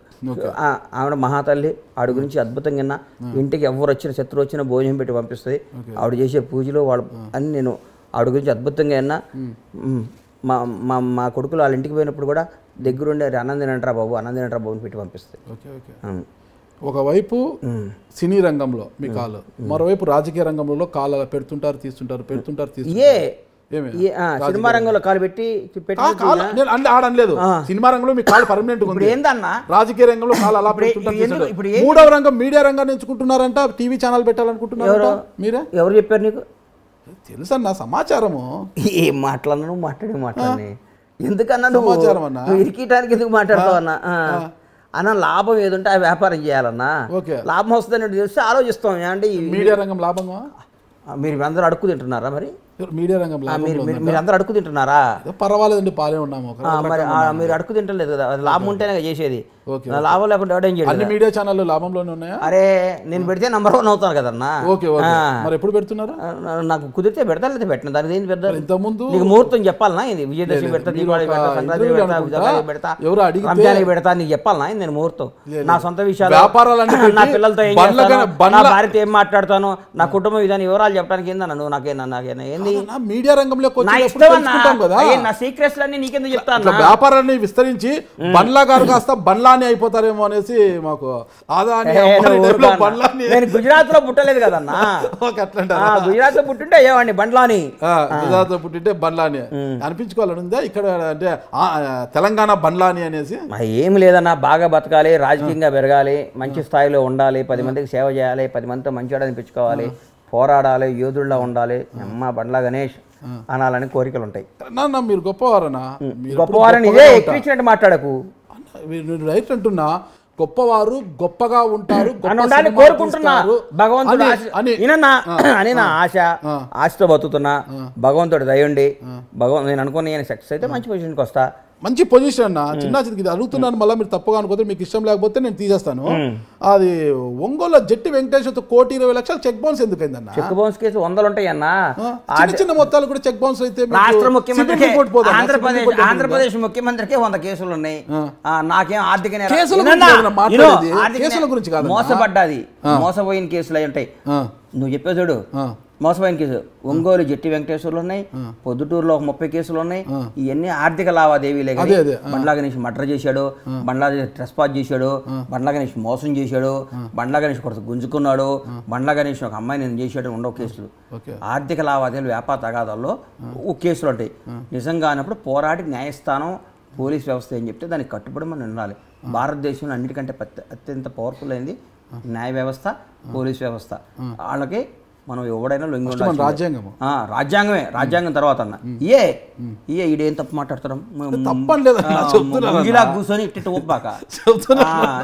ఆవిడ మహాతల్లి ఆవిడ గురించి అద్భుతంగా విన్నా ఇంటికి ఎవరు వచ్చిన శత్రువు వచ్చినా భోజనం పెట్టి పంపిస్తుంది ఆవిడ చేసే పూజలు వాళ్ళ అన్ని నేను ఆవిడ గురించి అద్భుతంగా విన్నా ఉమ్, మా మా మా కొడుకులు వాళ్ళ ఇంటికి పోయినప్పుడు కూడా దగ్గరుండే అన్నం తినంటారా బాబు అన్నం తినంటారా బాబు అని పెట్టి పంపిస్తుంది ఓకే ఓకే ఉమ్. ఒకవైపు సినీ రంగంలో మీ కాలు మరోవైపు రాజకీయ రంగంలో కాలు అలా పెడుతుంటారు తీస్తుంటారు పెడుతుంటారు ఏ తీస్తుంటారు ఏమి ఏ, ఆ, సినిమా రంగంలో కాలు పెట్టి పెట్టి ఆ, కాలు నేను అంటే ఆడనలేదు సినిమా రంగంలో మీ కాలు పర్మనెంట్ ఇప్పుడు ఉంది ఏందన్నా రాజకీయ రంగంలో కాలు అలా ఇప్పుడు పెడుతుంటారు ఎందుకు- తీస్తుంటారు. ఇప్పుడు ఏ- మూడవ రంగం మీడియా రంగాన్ని ఎంచుకుంటున్నారంట టీవీ ఛానల్ పెట్టాలనుకుంటున్నారంట మీరే ఎవరు చెప్పారు నీకు తెలుసన్న సమాచారము ఏం మాట్లాడినా నువ్వు మాట్లాడే మాట్లాడి ఎందుకన్నా నువ్వు సమాచారం అన్నా. నువ్వు ఇరికియటానికి ఎందుకు మాట్లాడతావు అన్న ఆ. అన్న లాభం ఏదుంటే ఆ వ్యాపారం చేయాలన్నా ఓకే. లాభం వస్తుందని తెలిసి ఆలోచిస్తాం అంటే ఈ- మీడియా రంగం లాభంగా ఆ, మీరు అందరూ అడుక్కు తింటున్నారా మరి మీడియా రంగం ఆ, లాభంలో మీరు మీరు- ఉందా? మీరు అందరూ అడుక్కు తింటున్నారా ఏదో పర్వాలేదండి పాలే ఉన్నాము ఒక ఆ, మరి ఆ, మీరు అడుక్కు తింటలేదు కదా అది లాభం ఉంటేనే కదా చేసేది ఓకే, నా లాభం లేకుండా ఎవడేం అన్ని చేయలేదు మీడియా ఛానళ్ళు లాభంలోనే ఉన్నాయా అరే నేను పెడితే నంబర్ వన్ అవుతాను కదన్నా ఓకే ఓకే ఆ. మరి ఎప్పుడు పెడుతున్నారు ఆ, నాకు కుదిరితే పెడతా లేదా పెట్టిన దానికి ఏంది పెద్ద ఇంతకుముందు నీకు ముహూర్తం చెప్పాలనా ఇది విజయదశమి పెడతా మీరు దీపావళి ఒక పెడతా సంక్రాంతి ఇంటర్వ్యూలో పెడతా అనుకుంటా, ఉగాది పెడతా ఎవరో అడిగితే- రంజానికి పెడతా నీకు చెప్పాలనా ఇది నేను ముహూర్తం నా సొంత విషయాలు వ్యాపారాలన్నీ నా పెట్టి పిల్లలతో ఏం బండ్ల చేస్తాను కన్నా- బండ్ల- నా భార్యతో ఏం మాట్లాడతాను నా కుటుంబం ఇదని వివరాలు చెప్పడానికి ఏందన్నా నువ్వు నాకేనా నాకేనా ఏంది నా మీడియా రంగంలోకి నా వచ్చేటప్పుడు ఇష్టం అన్నా తెలుసుకుంటాం కదా అయ్యే, నా సీక్రెట్స్ అన్ని నీకెందుకు ఇట్లా చెప్తాను వ్యాపారాన్ని విస్తరించి బండ్లా గారు కాస్త బండ్లాని అయిపోతారేమో అనేసి మాకు ఆదాని ఏ, అంబానీ నువ్వు టైప్లో ఊరుకో అన్న. బండ్లాని నేను గుజరాత్ లో పుట్టలేదు కదన్నా ఓకే అట్లా అంటారా? గుజరాత్ లో పుట్టుంటే అయ్యేవాడిని బండ్లాని ఆ, గుజరాత్ లో పుట్టింటే బండ్లాని అనిపించుకోవాలని ఉందా ఇక్కడ అంటే ఆ, తెలంగాణ బండ్లాని అనేసి ఆ, ఏమి లేదన్నా బాగా బతకాలి రాజకీయంగా పెరగాలి మంచి స్థాయిలో ఉండాలి పది మందికి సేవ చేయాలి పది మందితో మంచివాడు అనిపించుకోవాలి పోరాడాలి యోధుల్లా ఉండాలి అమ్మ బండ్లా గణేష్ అనాలని కోరికలు ఉంటాయి నాన్న మీరు గొప్పవారనా మీరు ఎప్పుడు గొప్పవారని గొప్పగా ఇదే ఉంటారు. ఎక్కించినట్టు మాట్లాడకు అన్న, మీరు రైట్ అంటున్నా గొప్పవారు గొప్పగా ఉంటారు గొప్ప అని ఉండాలని సినిమా కోరుకుంటున్నా తీస్తారు భగవంతుడు అని- ఆశ- అని ఈయనన్నా అని నా ఆశ ఆశతో బతుకుతున్నా భగవంతుడు దయండి భగవంతు నేను అనుకుని నేను సక్సెస్ అయితే మంచి పొజిషన్కి వస్తా మంచి పొజిషన్ అన్న చిన్న చిన్నది ఇది అడుగుతున్నాను మళ్ళీ మీరు తప్పుగా అనుకోతే మీకు ఇష్టం లేకపోతే నేను తీసేస్తాను అది ఒంగోలు జట్టి వెంకటేశ్వర కోటి ఇరవై లక్షలు చెక్ బౌన్స్ ఎందుకైందన్న చెక్ బౌన్స్ కేసు వందలు ఉంటాయన్నా ఆ, చిన్న చిన్న మొత్తాలు కూడా చెక్ బౌన్స్ అయితే మీకు రాష్ట్ర సివిల్ ముఖ్యమంత్రికి రిపోర్ట్ పోదా? సివిల్ ఆంధ్రప్రదేశ్ రిపోర్ట్ ఏముందా? ఆంధ్రప్రదేశ్ ముఖ్యమంత్రికి వంద కేసులు ఉన్నాయి ఆ, నాకేం ఆర్థిక నేర- కేసుల వినన్నా? గురించి కాదన్నా మాట్లాడేది. విను, ఆర్థిక కేసుల నే- గురించి కాదన్నా. మోసపడ్డాది మోసపోయిన కేసులు అయి ఉంటాయి ఆ, నువ్వు చెప్పే చూడు ఆ. మోసపోయిన కేసు ఒంగోలు జట్టి వెంకటేశ్వర్లు ఉన్నాయి పొద్దుటూరులో ఒక ముప్పై కేసులు ఉన్నాయి ఇవన్నీ ఆర్థిక లావాదేవీలే కానీ అదే, అదే, బండ్లా గణేష్ మర్డర్ చేశాడు బండ్లా ట్రెస్పాస్ చేశాడు బండ్లా గణేష్ మోసం చేశాడు బండ్లా గణేష్ కొడుకు గుంజుకున్నాడు బండ్లా గణేష్ ఒక అమ్మాయి నేను చేశాడు ఉండవు కేసులు ఓకే ఆర్థిక లావాదేవీలు వ్యాపార తగాదాల్లో ఓ కేసులు ఉంటాయి నిజంగా అన్నప్పుడు పోరాడి న్యాయస్థానం పోలీస్ వ్యవస్థ ఏం చెప్తే దానికి కట్టుబడి మనం ఉండాలి భారతదేశంలో అన్నిటికంటే పత్త- అత్యంత పవర్ఫుల్ అయింది న్యాయ వ్యవస్థ పోలీస్ వ్యవస్థ వాళ్ళకి మనం ఎవడైనా లొంగి మన ఉండాల్సిందే. రాజ్యాంగము ఆ, రాజ్యాంగమే రాజ్యాంగం తర్వాత అన్న ఏ ఏ ఈడేం తప్పు మాట్లాడతాం తప్పని లేదన్నా, చెప్తున్నాను ఇలా కూర్చొని ఇట్టు ఒప్పాక చెప్తున్నా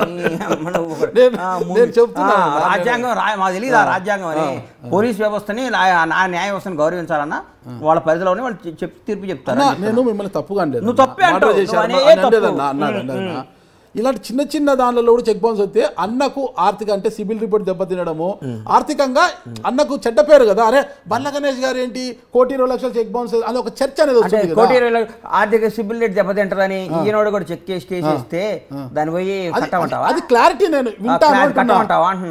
నేను- నేను చెప్తున్నాను అన్న. రాజ్యాంగం రా- మాకు తెలియదు ఆ రాజ్యాంగం అని పోలీస్ వ్యవస్థని లా- నా న్యాయ వ్యవస్థని గౌరవించాలన్నా వాళ్ళ పరిధిలోనే వాళ్ళు చె- చెప్ తీర్పు చెప్తారు అన్నా, నేను మిమ్మల్ని తప్పుగా అనలేదు నువ్వు తప్పే అన్న. అంటావు. మర్డర్ చేశారు, నువ్వు అనే అని తప్పు. అనలేదన్నా, అన్నాడు, అన్నాడు. ఇలాంటి చిన్న చిన్న దానిలో కూడా చెక్ బౌన్స్ వస్తే అన్నకు ఆర్థిక అంటే సిబిల్ రిపోర్ట్ దెబ్బతినడము ఆర్థికంగా అన్నకు చెడ్డ పేరు కదా అరే బల్ల గణేష్ గారు ఏంటి కోటి ఇరవై లక్షల చెక్ బౌన్స్ అని ఒక చర్చ అనేది అంటే వస్తుంది కోటి కదా ఇరవై లక్ష- ఆర్థిక సిబిల్ రేట్ దెబ్బతింటదని ఈయనోడు కూడా చెక్ చేసి కేసు ఇస్తే దాని పోయి అది- కట్టమంటావా అది క్లారిటీ నేను ఆ, వింటాను క్లాస్ అంటున్నా. కట్టమంటావా అంటున్నా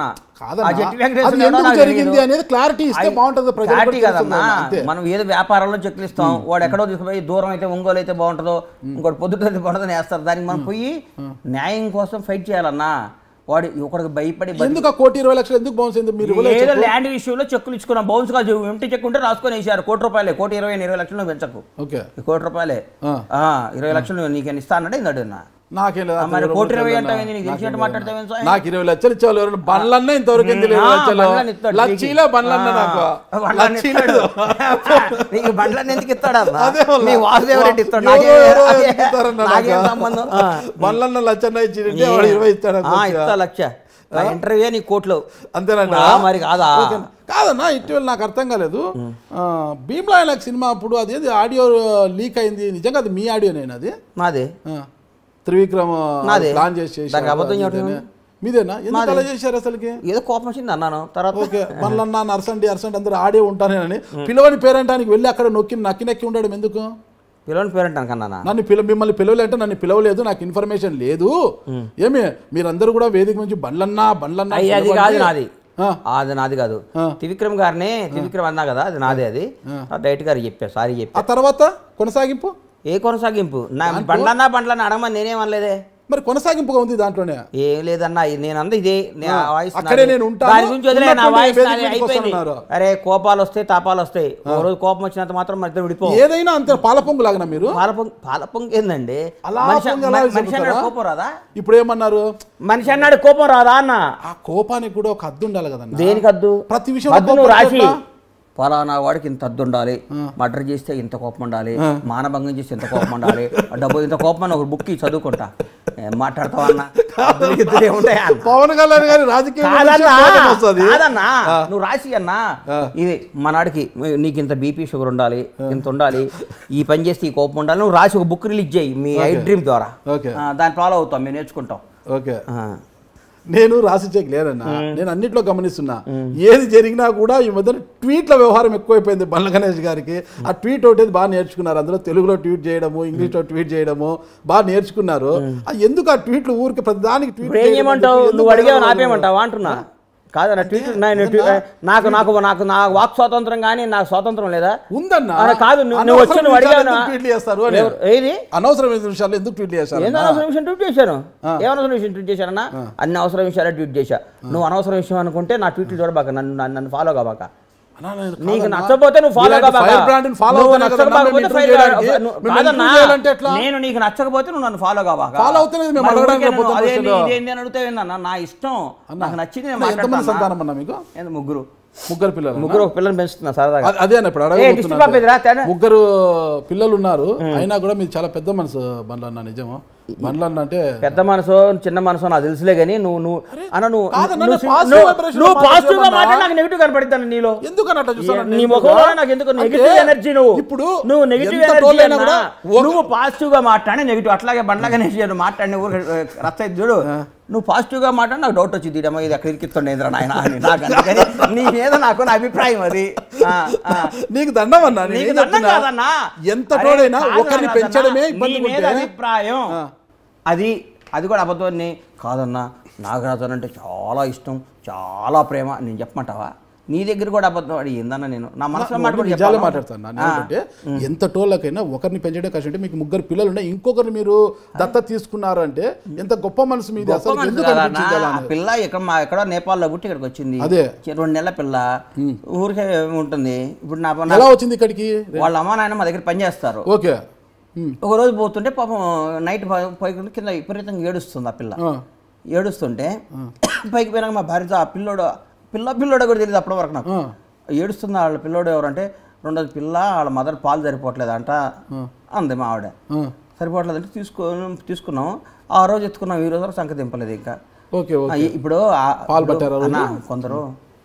కాదన్నా. ఆ జట్టి వెంకటేశ్వర అది ఎవరో ఎందుకు నాకు జరిగింది తెలియదు. అనేది clarity ఇస్తే అది బాగుంటుంది, ప్రజలకు clarity కూడా కదమ్మా. తెలుస్తుంది అంతే. మనం ఏదో వ్యాపారంలో చెక్లు ఇస్తాం వాడు ఎక్కడో తీసుకుపోయి దూరం అయితే ఒంగోలు అయితే బాగుంటుందో ఇంకోటి పొద్దుట అయితే బాగుంటుందని వేస్తారు దానికి మనం పోయి న్యాయం కోసం ఫైట్ చేయాలన్నా వాడు ఒకడికి భయపడి బతికి- ఎందుకు ఆ కోటి ఇరవై లక్షలు ఎందుకు బౌన్స్ అయింది మీరు ఇవ్వలేదు ఏదో చెప్పు. ల్యాండ్ విషయంలో చెక్కులు ఇచ్చుకున్నాం బౌన్స్ గా ఎంటీ చెక్ ఉంటే రాసుకొని వేసారు కోటి రూపాయలే కోటి ఇరవై ఇరవై లక్షలు పెంచకు ఓకే ఈ కోటి రూపాయలే ఆ. ఆ, ఇరవై లక్షలు నీకు ఇస్తా అన్నాడు ఇందాడు నా నాకేం లేదు ఆ, మరి ఇరవై కోటి ఇరవై లక్షలు అంటావు అన్నా. ఏంది? నీకు నాకేం తెలిసినట్టు లేదు మాట్లాడతావు ఏంది స్వామి? నాకు ఇరవై లక్షలు ఇచ్చేవాళ్ళు ఎవరైనా బండ్లన్నా ఇంతవరకు ఎందుకు ఇరవై ఆ, లక్షలు బండ్లని ఇస్తాడు లచ్చీలే బండ్లన్నా నీకు. నాకు ఆ, బండ్లని లచ్చీలేదు. ఇస్తాడు. నీకు బండ్లని ఎందుకు ఇస్తాడు అన్న? అదే వాళ్ళ. మీ వాసుదేవ రెడ్డి ఇస్తాడు ఎవరో నాకేం- ఎవరో నాకేం- ఎందుకు ఇస్తారన్న నాకేం నాకు? సంబంధం ఆ. బండ్లన్న లచ్చన్న ఇచ్చింటే వాడు ఇరవై ఇస్తాడు ఆ, ఇస్తా లక్ష నా ఇంటర్వ్యూ నీ కోట్లు అంతేనంట ఆ, మరి కాదా ఓకేనా? కాదన్నా ఇటీవల నాకు అర్థం కాలేదు ఆ, భీమ్లా నాకు సినిమా అప్పుడు అదేది ఆడియో లీక్ అయింది నిజంగా అది మీ ఆడియో నేను అది నాది ఆ, త్రివిక్రమ్ నాదే. ప్లాన్ చేసి చేశారు. దానికి అబద్ధం అది చెప్పడం ఇదేనే. మీదేనా ఎందుకు నాదే. అలా చేశారు అసలుకి ఏదో కోపం వచ్చింది అన్నాను తర్వాత ఓకే మళ్ళన్నా నర్సండి అర్సండి అందరూ ఆడే ఉంటానేనని పిలవని పేరంటానికి వెళ్ళి అక్కడ నొక్కి నక్కి నక్కి ఉండడం ఎందుకు పిల్లలని పేరెంట్ అనుకన్నా నన్ను పిల మిమ్మల్ని పిలవలేంటే నన్ను పిలవలేదు నాకు ఇన్ఫర్మేషన్ లేదు ఏమి మీరందరూ కూడా వేదిక నుంచి బండ్లన్నా బండ్లన్నా అయ్యి అది కాదు పిలవండి. నాది ఆ, ఆ, అది నాది కాదు ఆ. త్రివిక్రమ్ గారిని త్రివిక్రమ్ అన్నా కదా అది నాదే అది డైరెక్ట్ గారు చెప్పా సారీ ఆ చెప్పా తర్వాత కొనసాగింపు ఏ కొనసాగింపు నా బండ్లన్నా బండ్లన్నా అడగమని నేనేమనలేదే మరి కొనసాగింపుగా ఉంది దాంట్లోనే ఏం లేదన్నా ఇది నేను అంద ఇదే నే- ఆ వాయిస్ అక్కడే నాది. నేను ఉంటాను. దాని గురించి వదిలే నా ఉన్నటువంటి వాయిస్ వేదిక నాది మీదకి అయిపోయింది వస్తున్నారు. అరే కోపాలు వస్తాయి తాపాలు వస్తాయి ఓ రోజు కోపం వచ్చినంత మాత్రం మన ఇద్దరు విడిపో ఏదైనా అంతే పాలపొంగు లాగనా మీరు పాలపొంగు పాలపొంగు ఏందండి అలా మనిషి పొంగు ఎలా మనిషి అన్నాడు చెబుతారా? కోపం రాదా ఇప్పుడు ఏమన్నారు మనిషి అన్నాడు కోపం రాదా అన్న ఆ కోపానికి కూడా ఒక హద్దు ఉండాలి కదన్నా దేనికి హద్దు ప్రతి విషయంలో హద్దు నువ్వు కోపం రాసి ఎట్లా? ఫలానా వాడికి ఇంత హద్దు ఉండాలి మర్డర్ చేస్తే ఇంత కోపం ఉండాలి మానభంగం చేస్తే ఇంత కోపం ఉండాలి డబ్బు ఇంత కోపం అని ఒక బుక్ ఇచ్చి చదువుకుంటా ఏం మాట్లాడతావా అన్న హద్దులు గిద్దులు ఏముంటాయా అన్న? పవన్ కళ్యాణ్ గారి రాజకీయ కాదన్నా వస్తుంది కాదన్నా నువ్వు రాసి అన్నా ఇది మనాడికి నీకు ఇంత బీపీ షుగర్ ఉండాలి ఇంత ఉండాలి ఈ పని చేస్తే ఈ కోపం ఉండాలి నువ్వు రాసి ఒక బుక్ రిలీజ్ చేయి మీ ఐ డ్రీమ్ ద్వారా ఓకే. ఆ, దాన్ని ఫాలో అవుతాం మేము నేర్చుకుంటాం ఓకే ఆ. నేను రాసి చెక్ లేదన్నా నేను అన్నిట్లో గమనిస్తున్నా ఏది జరిగినా కూడా ఈ మధ్య ట్వీట్ల వ్యవహారం ఎక్కువైపోయింది బండ్ల గణేష్ గారికి ఆ ట్వీట్ ఒకటి బాగా నేర్చుకున్నారు అందులో తెలుగులో ట్వీట్ చేయడము ఇంగ్లీష్లో ట్వీట్ చేయడము బాగా నేర్చుకున్నారు ఆ ఎందుకు ఆ ట్వీట్లు ఊరికి ప్రతిదానికి ట్వీట్ ఇప్పుడు ఏం చేయడం చేయమంటావు ఎందుకు నువ్వు అడిగావు ఎందుకు నాపేమంటావా అంటున్నా కాదన్న ట్వీట్ నేను ట్వీ- నాకు నాకు నాకు నా వాక్ స్వాతంత్రం కానీ నాకు స్వాతంత్రం లేదా ఉందన్నా అరే కాదు నువ్వు- నువ్వు వచ్చి నువ్వు అనవసరమైన అడిగావు విషయాలు ఎందుకు ట్వీట్లు చేస్తారు అని ఎవరు- ఏది అనవసరమైన విషయాలు ఎందుకు ట్వీట్లు చేస్తారు ఏందో అనవసరం విషయం ట్వీట్ చేశాను ఏమనవసరం విషయం ట్వీట్ చేశానన్నా అన్ని అవసరం విషయాలే ట్వీట్ చేశా నువ్వు అనవసరం విషయం అనుకుంటే నా ట్వీట్లు చూడబాక నన్ను నన్ను- నన్ను ఫాలో కాబాక అన్నా, నేను నీకు కాదన్నా. నచ్చకపోతే నువ్వు ఫాలో మీలాంటి కాబాక ఫైర్ బ్రాండ్ని ఫాలో నువ్వు అవుతున్నా కదా, నచ్చకపోతే నన్ను ఫైర్ ఇంటర్వ్యూ బ్రాండ్- చేయడానికి. నువ్వు- మిమ్మల్ని కాదన్నా, ఇంటర్వ్యూ చేయాలంటే ఎట్లా? నేను నీకు నచ్చకపోతే నువ్వు నన్ను ఫాలో కాబాక ఫాలో అవుతలేదు మేము మరి అడగడానికి ఊరికే నువ్వు పొద్దున్న అదేంది, ప్రశ్నలో. ఇదేంది అని అడిగితే ఏందన్నా నా ఇష్టం నాకు నచ్చింది నేను అన్నా, ఎంతమంది మాట్లాడతాను సంతానం అన్నా మీకు ఏంది ముగ్గురు ముగ్గురు పిల్లలు ముగ్గురు ఒక పిల్లల్ని పెంచుతున్నా సరదాగా అ- అదే అన్న ఇప్పుడు ఏ, దిష్టి పాపేదిరా, తేడా? అడగబోతున్నా ముగ్గురు పిల్లలు ఉన్నారు అయినా కూడా మీరు చాలా పెద్ద మనసు బండ్లు అన్న నిజము బండ్లు అన్న అంటే పెద్ద మనసు చిన్న మనసు నాకు తెలుసులే కానీ నువ్వు నువ్వు అన్న నువ్వు కాదన్నా, నువ్వు- నేను positive నువ్వు- vibration నువ్వు లో పాజిటివ్ గా మాట్లాడుతున్నా. మాట్లాడి నాకు నెగిటివ్ కనపడుతాను నీలో ఎందుకు అన్నట్టు చూస్తాను నీ ముఖంలో నాకు ఎందుకు నెగిటివ్ ఎనర్జీ నువ్వు ఇప్పుడు నువ్వు నెగిటివ్ ఎంత ఎనర్జీ troll అయినా అన్నా, కూడా ఒక- నువ్వు పాజిటివ్ గా మాట్లాడి నెగిటివ్ అట్లాగే బండ్లాగా నేను మాట్లాడిన ఊరు రచ్చ అయితే చూడు నువ్వు పాజిటివ్ గా మాట్లాడి నాకు డౌట్ వచ్చింది ఇడమ్మా ఇది ఎక్కడ ఇరికిస్తుండే ఏంద్రా నాయన అని నాకు అందుకని నీ మీద నాకు నా అభిప్రాయం అది ఆ, ఆ. నీకు దండం అన్నా నేను నీకు ఏం దండం చెప్తున్నా? కాదన్నా ఎంత అరే, తోడైనా కాదు ఒకరిని కాదన్నా. పెంచడమే నీ ఇబ్బంది మీద ఉంటే అభిప్రాయం ఆ. అది అది కూడా అబద్ధాన్ని కాదన్నా నాగరాజు అంటే చాలా ఇష్టం చాలా ప్రేమ నేను చెప్పమంటావా నీ దగ్గర కూడా అబద్ధం అడి ఏందన్నా నేను నా మనసులో మాట కూడా నిజాలే చెప్పాలా? మాట్లాడతాను నేను ఆ. ఏంటంటే ఎంత టోళ్ళకైనా ఒకరిని పెంచడం కష్టం అంటే మీకు ముగ్గురు పిల్లలు ఉన్నాయి ఇంకొకరిని మీరు దత్త తీసుకున్నారు అంటే ఎంత గొప్ప మనసు మీది గొప్ప అసలు మనసు ఎందుకు కదా అనిపించింది అలా అన్న. ఆ అనేది? పిల్ల ఇక్కడ మా ఎక్కడో నేపాల్లో పుట్టి ఇక్కడికి వచ్చింది అదే. చి- రెండు నెలల పిల్ల ఊరికే ఉంటుంది ఇప్పుడు నా నా- ఎలా వచ్చింది ఇక్కడికి వాళ్ళ అమ్మ నాయన మా దగ్గర పని చేస్తారు ఓకే ఉమ్. ఒక రోజు పోతుంటే పాపం నైట్ పైకి కింద విపరీతంగా ఏడుస్తుంది ఆ పిల్ల ఆ. ఏడుస్తుంటే పైకి పోయినాక మా భార్యతో ఆ పిల్లోడు పిల్ల పిల్లోడు కూడా తెలియదు అప్పటి వరకు నాకు ఆ. ఏడుస్తుంది వాళ్ళ పిల్లోడు ఎవరంటే రెండోది పిల్ల వాళ్ళ మదర్ పాలు సరిపోవట్లేదంట అంది మా ఆవిడ ఆ. సరిపోవట్లేదంటే తీసుకో తీసుకున్నాం ఆ రోజు ఎత్తుకున్నాం ఈ రోజు వరకు సంఖ్య దింపలేదు ఇంకా ఓకే ఆ, ఓకే ఈ- ఇప్పుడు ఆ- పాలు ఇప్పుడు పట్టారా రోజు? అన్న, కొందరు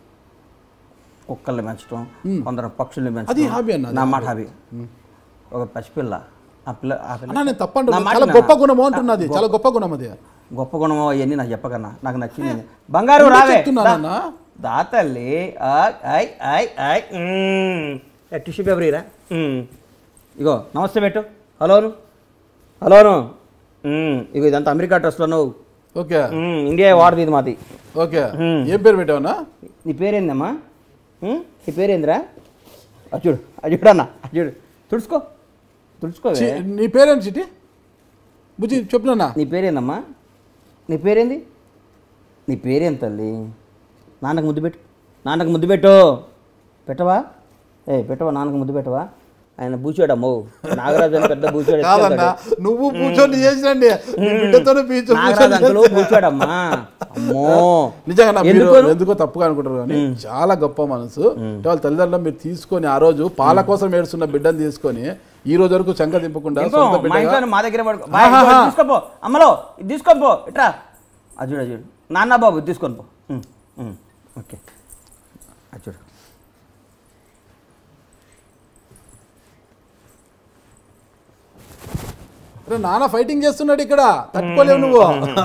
కుక్కల్ని పెంచడం కొందరు పక్షుల్ని అది పెంచడం హాబీ అన్న, నా మాట హాబీ ఒక పసిపిల్ల ఆ పిల్ల ఆ పిల్ల అన్నా నేను తప్పండి నా మాట చాలా వినన్నా? గొప్ప గుణము అంటున్నది చాలా గొప్ప గుణం అది గొప్ప గుణమో అవన్నీ నాకు చెప్పకన్నా నాకు నచ్చింది బంగారు ఎందుకు రావే చెప్తున్నానన్నా? దా- దా తల్లి ఆయ్, ఆయ్, ఆయ్, ఆయ్. మ్మ్. ఏ, టిష్యూ పేపర్ ఇరా మ్మ్. ఇగో నమస్తే పెట్టు హలోను హలోను మ్మ్. ఇగో ఇదంతా అమెరికా డ్రెస్లో నువ్వు ఓకే ఉమ్, ఇండియా వాడది ఇది మాది ఓకే ఏం పేరు పెట్టావన్నా నీ పేరేందమ్మా ఉమ్, నీ పేరేందిరా అచ్చుడు అచ్చుడు అన్న అచ్చుడు తుడుచుకో తుడుచుకోవే చి- నీ పేరేంటి చిటి బుజ్జి చెప్పునన్నా నీ పేరేందమ్మా నీ పేరేంది నీ పేరేం తల్లి నాన్నకు ముద్దు పెట్టు నాన్నకు ముద్దు పెట్టు పెట్టవా ఏ పెట్టవా నాన్నకు ముద్దు పెట్టవా ఆయన బూచాడమ్మో నాగరాజు అని పెద్ద బూచాడు కాదన్నా నువ్వు కూర్చొని చేసినండి నీ బిడ్డతోనే పీచు నాగరాజు అంకులు బూచాడమ్మా అమ్మో నిజంగా నా మీరు ఎందుకు ఎందుకో తప్పుగా అనుకుంటారు కానీ చాలా గొప్ప మనసు అంటే వాళ్ళ తల్లిదండ్రులు మీరు తీసుకొని ఆ రోజు పాల కోసం ఏడుస్తున్న బిడ్డను తీసుకొని ఈ రోజు వరకు చంక దింపకుండా ఇంకో, సొంత మా బిడ్డగా ఇంట్లో మా దగ్గర పడుకో బా, ఇదిగో, ఇది తీసుకోపో అమ్మలో ఇది తీసుకోపో ఇట్రా అజుడు అజుడు నాన్న బాబు ఇది తీసుకొని పో ఉమ్, ఉమ్, ఓకే అజుడు అరే నాన్న ఫైటింగ్ చేస్తున్నాడు ఇక్కడ తట్టుకోలేవు నువ్వు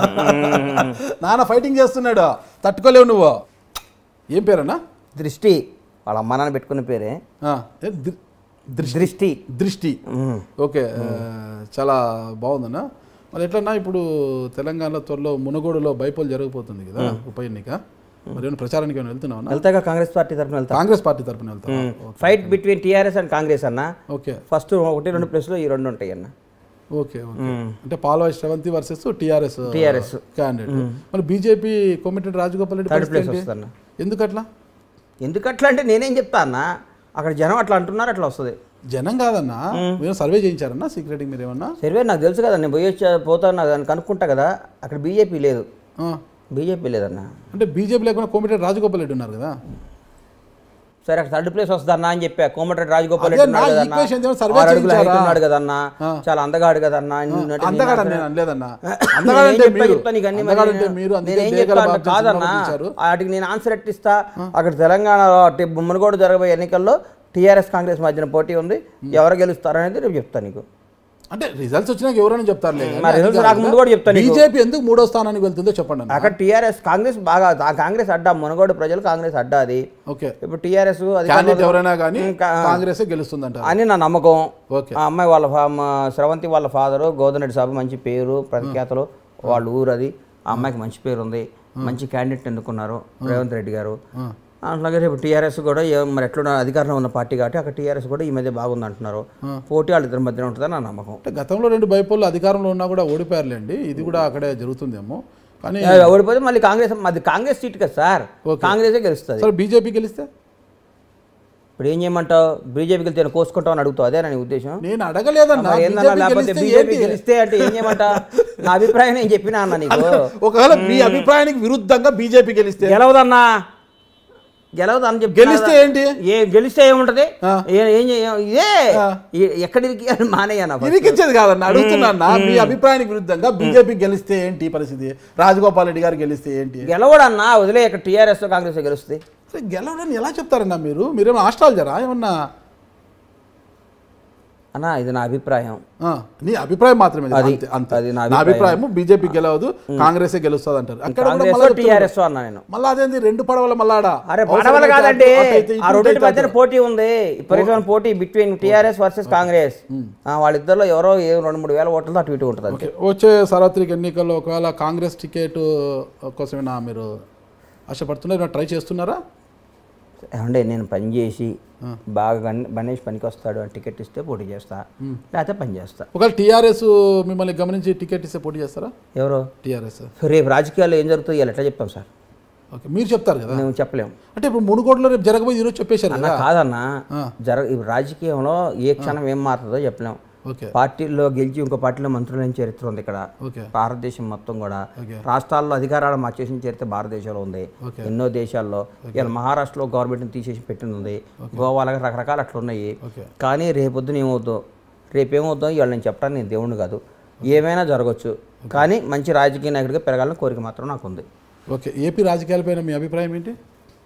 నాన్న ఫైటింగ్ చేస్తున్నాడు తట్టుకోలేవు నువ్వు ఏం పేరన్నా దృష్టి వాళ్ళ అమ్మ నాన్న పెట్టుకున్న పేరే ఆ, ఏ, దృ- దృష్టి దృష్టి దృష్టి ఓకే ఆ, చాలా బాగుందన్న మరి ఎట్లన్నా ఇప్పుడు తెలంగాణలో త్వరలో మునగోడులో బైపోల్ జరగబోతుంది కదా ఉప ఎన్నిక మరి ఏమైనా ప్రచారానికి ఏమైనా వెళ్తున్నావా వెళ్తాగా కాంగ్రెస్ పార్టీ తరఫున వెళ్తా కాంగ్రెస్ పార్టీ తరపున వెళ్తావా fight between TRS and Congress అన్న ఓకే ఫస్ట్ ఒకటి రెండు ప్లేస్లో ఈ రెండు ఉంటాయి అన్న ఓకే ఓకే అంటే Palvai Sravanthi versus TRS TRS. Candidate మరి బీజేపీ కోమిటెడ్ రాజగోపాల్ రెడ్డి థర్డ్ ప్లేస్ పరిస్థితి ఏంటి? వస్తుందన్న ఎందుకట్లా ఎందుకు అట్లా అంటే నేనేం చెప్తా అన్న అక్కడ జనం అట్లా అంటున్నారు అట్లా వస్తుంది జనం కాదన్నా మీరు సర్వే చేయించారన్నా సీక్రెటింగ్ మీరు ఏమన్నా సర్వే నాకు తెలుసు కదా నేను పోయి వచ్చా పోతాను నాకు దాన్ని కనుక్కుంటా కదా అక్కడ బీజేపీ లేదు ఆ, బీజేపీ లేదన్న అంటే బీజేపీ లేకుండా కోమిటెడ్ రాజగోపాల్ రెడ్డి ఉన్నారు కదా సరే అక్కడ థర్డ్ ప్లేస్ వస్తుందన్న అని చెప్పా కోమటిరెడ్డి రాజగోపాల్ అదే రెడ్డి ఉన్నాడు నా కదన్నా. equation ఏమో survey ఆరు అడుగుల height చేయించారా? ఉన్నాడు కదన్నా ఆ. చాలా అందగాడు కదన్నా నిన్నటి అందగాడు నిన్న- నేను అనలేదన్నా నేను అందగాడు ఏం అంటే చెప్పా మీరు చెప్తా నీకు అన్ని అందగాడు మరి అంటే మీరు అందుకే నేనేం దేగల చెప్తా బాబు కాదన్నా సినిమాలో తీశారు. వాటికి నేను ఆన్సర్ ఎట్టిస్తా అక్కడ తెలంగాణలో అటు మునుగోడు జరగబోయే ఎన్నికల్లో టీఆర్ఎస్ కాంగ్రెస్ మధ్యన పోటీ ఉంది ఎవరు గెలుస్తారనేది రేపు చెప్తాను నీకు అంటే రిజల్ట్స్ వచ్చినాక ఎవరైనా చెప్తారులే మా results రాకముందు కూడా చెప్తా నీకు. బీజేపీ ఎందుకు మూడో స్థానానికి వెళ్తుందో చెప్పండి అన్న అక్కడ టీఆర్ఎస్ కాంగ్రెస్ బాగా ఆ కాంగ్రెస్ అడ్డా మునుగోడు ప్రజలు కాంగ్రెస్ అడ్డా అది ఓకే ఇప్పుడు టీఆర్ఎస్ క్యాండిడేట్ ఎవరైనా కానీ ఇంకా- కాంగ్రెస్ గెలుస్తుందంట అని నా నమ్మకం ఓకే ఆ అమ్మాయి వాళ్ళ ఫా- మా స్రవంతి వాళ్ళ ఫాదరు గోదనరెడ్డి సాబు మంచి పేరు ప్రఖ్యాతలు వాళ్ళ ఊరు అది ఆ అమ్మాయికి మంచి పేరు ఉంది మంచి క్యాండిడేట్ ఎన్నుకున్నారు రేవంత్ రెడ్డి గారు అట్లాగే రేపు టీఆర్ఎస్ కూడా ఏ- మరి ఎట్లా అధికారంలో ఉన్న పార్టీ కాబట్టి అక్కడ టీఆర్ఎస్ కూడా ఈ మధ్య బాగుంది అంటున్నారు పోటీ వాళ్ళిద్దరి మధ్యన ఉంటుందని నా నమ్మకం అంటే గతంలో రెండు బైపోళ్ళు అధికారంలో ఉన్నా కూడా ఓడిపోయారులేండి ఇది కూడా అక్కడే జరుగుతుందేమో కానీ ఏ, ఓడిపోతే మళ్ళీ కాంగ్రెస్ అది కాంగ్రెస్ సీట్ కదా సార్ ఓకే. కాంగ్రెసే గెలుస్తుంది సరే బీజేపీ గెలిస్తే ఇప్పుడు ఏం చేయమంటావు బీజేపీకి వెళ్తే కోసుకుంటావు అని అడుగుతావు అదేనా నీ ఉద్దేశం నేను అడగలేదన్నా మరి ఏందన్నా BJP లేకపోతే గెలిస్తే బీజేపీ ఏంటి? గెలిస్తే అంటే ఏం చేయమంటా నా అభిప్రాయం నేను చెప్పినా అన్న నీకు ఒకవేళ మీ అభిప్రాయానికి విరుద్ధంగా బీజేపీ గెలిస్తే గెలవదన్నా గెలవదు అని చెప్పి గెలిస్తే ఏంటి? ఏ గెలిస్తే ఏముంటది ఆ. ఏ- ఏం చేయ- ఇదే ఆ. ఎ- ఎక్కడికి అని మానేయన్న first. ఇరికించేది కాదన్న అడుగుతున్నా మీ అభిప్రాయానికి విరుద్ధంగా బీజేపీ గెలిస్తే ఏంటి పరిస్థితి రాజగోపాల్ రెడ్డి గారు గెలిస్తే ఏంటి గెలవడన్నా వదిలే ఇక్కడ టీఆర్ఎస్ కాంగ్రెస్ గెలుస్తుంది అసలు గెలవడని ఎలా చెప్తారన్నా మీరు మీరేమో ఆస్ట్రాలజరా ఏమన్నా అన్న ఇది నా అభిప్రాయం ఆ, నీ అభిప్రాయం మాత్రమే ఇది. అది- అంతే అంతే అది నా నా అభిప్రాయం. అభిప్రాయం బీజేపీ గెలవదు కాంగ్రెసే గెలుస్తుంది అంటారు అక్కడ కూడా కాంగ్రెస్ మళ్ళా చెప్తున్నారు. టీఆర్ఎస్ అన్నా నేను మళ్ళా అదేంది రెండు పడవల మళ్ళాడా అరే అవసరమైతే పడవలు కాదండి అటు- అటు అయితే ఇటు ఆ ఇటు రెండింటి అయితే మధ్యన అటు. పోటీ ఉంది విపరీతమైన పోటీ బిట్వీన్ టీఆర్ఎస్ వర్సెస్ కాంగ్రెస్ ఆ, వాళ్ళిద్దరిలో ఎవరో ఏ రెండు మూడు వేల ఓట్లతో అటు ఇటు ఉంటుంది అంతే. ఓకే. వచ్చే సార్వత్రిక ఎన్నికల్లో ఒకవేళ కాంగ్రెస్ టికెట్ కోసమేనా మీరు ఆశపడుతున్నారా ట్రై చేస్తున్నారా ఏమంటే నేను పని చేసి బాగా గన్- గణేష్ పనికి వస్తాడు అని టికెట్ ఇస్తే పోటీ చేస్తా లేకపోతే పని చేస్తా ఒకవేళ టీఆర్ఎస్ మిమ్మల్ని గమనించి టికెట్ ఇస్తే పోటీ చేస్తారా ఎవరు టీఆర్ఎస్ రేపు రాజకీయాల్లో ఏం జరుగుతుందో ఇవాళ ఎట్లా చెప్తాం సార్ ఓకే మీరు చెప్తారు కదా మేము చెప్పలేము అంటే ఇప్పుడు మునుగోడులో రేపు జరగబోయి ఈరోజు చెప్పేశారు అన్న కదా కాదన్నా ఆ. జర ఈ రాజకీయంలో ఏ క్షణం ఏం మారుతుందో చెప్పలేం ఓకే పార్టీల్లో గెలిచి ఇంకో పార్టీలో మంత్రులైన చరిత్ర ఉంది ఇక్కడ ఓకే భారతదేశం మొత్తం కూడా ఓకే. రాష్ట్రాల్లో అధికారాలు మార్చేసిన చరిత్ర భారతదేశంలో ఉంది ఓకే. ఎన్నో దేశాల్లో ఇలా మహారాష్ట్రలో గవర్నమెంట్ని తీసేసి పెట్టింది ఉంది గోవాలో రకరకాల అట్లా ఉన్నాయి ఓకే కానీ రేపొద్దున ఏమవుతుందో రేపు ఏమవుతుందో ఇవాళ నేను చెప్పడానికి నేను దేవుణ్ణి కాదు ఏమైనా జరగచ్చు కానీ మంచి రాజకీయ నాయకుడిగా పెరగాలని కోరిక మాత్రం నాకు ఉంది ఓకే ఏపీ రాజకీయాలపైన మీ అభిప్రాయం ఏంటి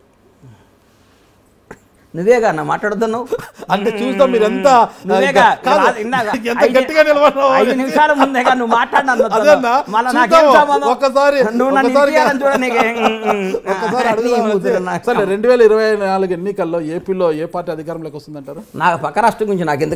నువ్వేగా అన్న మాట్లాడుతున్నావు నువ్వు అంటే చూస్తాం మీరు ఎంత నువ్వేగా కాదు, ఇలా ఇందాక ఎంత ఐదు- గట్టిగా నిలబడ్డావు ఐదు నిమిషాల ముందేగా నువ్వు మాట్లాడినా అదన్నా, చూద్దాము. ఒక్కసారి నువ్వు నన్ను ఒక్కసారి ఇంటికి చూడ నీకు ఒక్కసారి అడుగుదాం అంతే. సరే రెండు వేల ఇరవై నాలుగు ఎన్నికల్లో ఏపీలో ఏ పార్టీ అధికారంలోకి వస్తుందంటారు నాకు పక్క రాష్ట్రం గురించి నాకు ఎందుకన్నా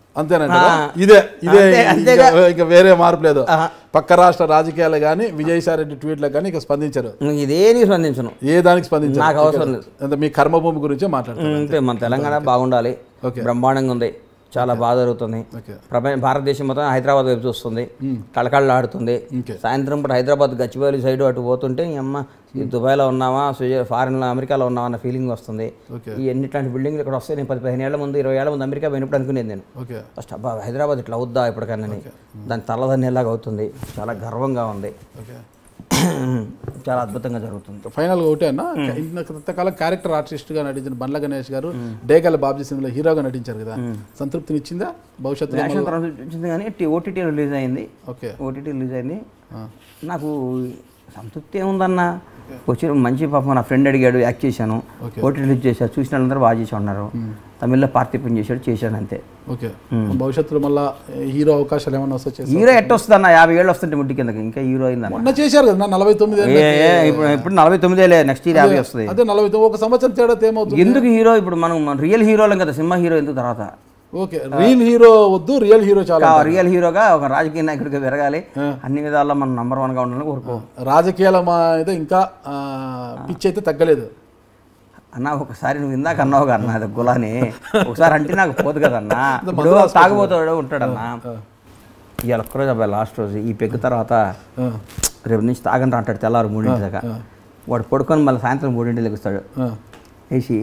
అంతేనండి ఆ. ఇదే ఇదే అంతే, ఇంకా- అంతేగా. ఇంకా వేరే మార్పు లేదు ఆహా. పక్క రాష్ట్ర రాజకీయాలు కానీ విజయసాయి రెడ్డి ట్వీట్లకు కానీ ఇక స్పందించరు ఇదేని స్పందించను ఏ దానికి స్పందించరు నాకు అవసరం లేదు. అంతే మీ కర్మభూమి గురించే మాట్లాడతారు అంతే మన తెలంగాణ బాగుండాలి ఓకే. బ్రహ్మాండంగా ఉంది చాలా బాగా జరుగుతుంది ఓకే ప్రపంచ భారతదేశం మొత్తం హైదరాబాద్ వైపు చూస్తుంది కళకళలాడుతుంది ఓకే. సాయంత్రం పూట హైదరాబాద్ గచ్చిబౌలి సైడ్ అటు పోతుంటే ఈ అమ్మ ఈ దుబాయ్లో ఉన్నామా స్విజర్ ఫారిన్లో అమెరికాలో ఉన్నామా అన్న ఫీలింగ్ వస్తుంది ఓకే. ఈ ఎన్నిట్లాంటి బిల్డింగ్లు ఇక్కడ వస్తాయి నేను పది పదిహేను ఏళ్ళ ముందు ఇరవై ఏళ్ళ ముందు అమెరికా పోయినప్పుడు అనుకునేది నేను ఓకే ఫస్ట్ అబ్బా హైదరాబాద్ ఇట్లా అవుద్దా ఇప్పటికన్నా దాని తల్లదన్నేలాగా అవుతుంది చాలా గర్వంగా ఉంది ఓకే చాలా అద్భుతంగా జరుగుతుంది ఫైనల్గా ఒకటే అన్న ఇంతకాలం క్యారెక్టర్ ఆర్టిస్ట్గా నటించిన బండ్ల గణేష్ గారు డేగల బాబ్జీ సినిమాలో హీరోగా నటించారు కదా సంతృప్తిని ఇచ్చిందా భవిష్యత్తులో యాక్షన్ తర్వాత వచ్చింది కానీ ఓటీటీ రిలీజ్ అయింది ఓకే ఓటీటీ రిలీజ్ అయింది నాకు సంతృప్తి ఏముందన్న వచ్చి మంచి పాపం నా ఫ్రెండ్ అడిగాడు యాక్ట్ చేశాను Okay. ఓటీటీ రిలీజ్ చేశాను చూసిన వాళ్ళందరూ బాగా చేసి ఉన్నారు తమిళ్లో పార్టిసిపేట్ చేశాడు చేశాను అంతే ఓకే భవిష్యత్తులో మళ్ళా హీరో అవకాశాలు ఏమన్నా వస్తే చేస్తారు హీరో ఎట్ట వస్తుందన్న యాభై ఏళ్ళు వస్తుంటే ముట్టి కిందకి ఇంకా హీరో అయిందన్న మొన్న చేశారు కదా నలభై తొమ్మిది ఏ, ఏ, ఇప్పుడు ఇప్పుడు నలభై తొమ్మిదేలే నెక్స్ట్ ఇయర్ యాభై వస్తుంది అదే నలభై తొమ్మిది ఒక సంవత్సరం తేడా ఏమవుతుంది ఎందుకు హీరో ఇప్పుడు మనం మన రియల్ హీరోలం కదా సినిమా హీరో ఎందుకు తర్వాత ఓకే రియల్ హీరో వద్దు రియల్ హీరో చాలా రియల్ హీరోగా ఒక రాజకీయ నాయకుడిగా పెరగాలి అన్ని విధాల్లో మనం నంబర్ వన్గా ఉండాలని కోరుకో రాజకీయాల మీద ఇంకా ఆ, పిచ్చి అయితే తగ్గలేదు అన్న ఒకసారి నువ్వు ఇందాక అన్నావు కదా అన్న అది గులాని ఒకసారి అంటే నాకు పోదు కదన్నా ఇప్పుడు తాగుబోతాడు ఉంటాడన్నా ఇవాళ ఒక్కరోజు అబ్బాయి లాస్ట్ రోజు ఈ పెగ్గు తర్వాత ఆ, రేపు నుంచి తాగని రా అంటాడు తెల్లారు మూడింటి దాకా వాడు పడుకొని మళ్ళీ సాయంత్రం మూడింటి లెగుస్తాడు ఆ, వేసి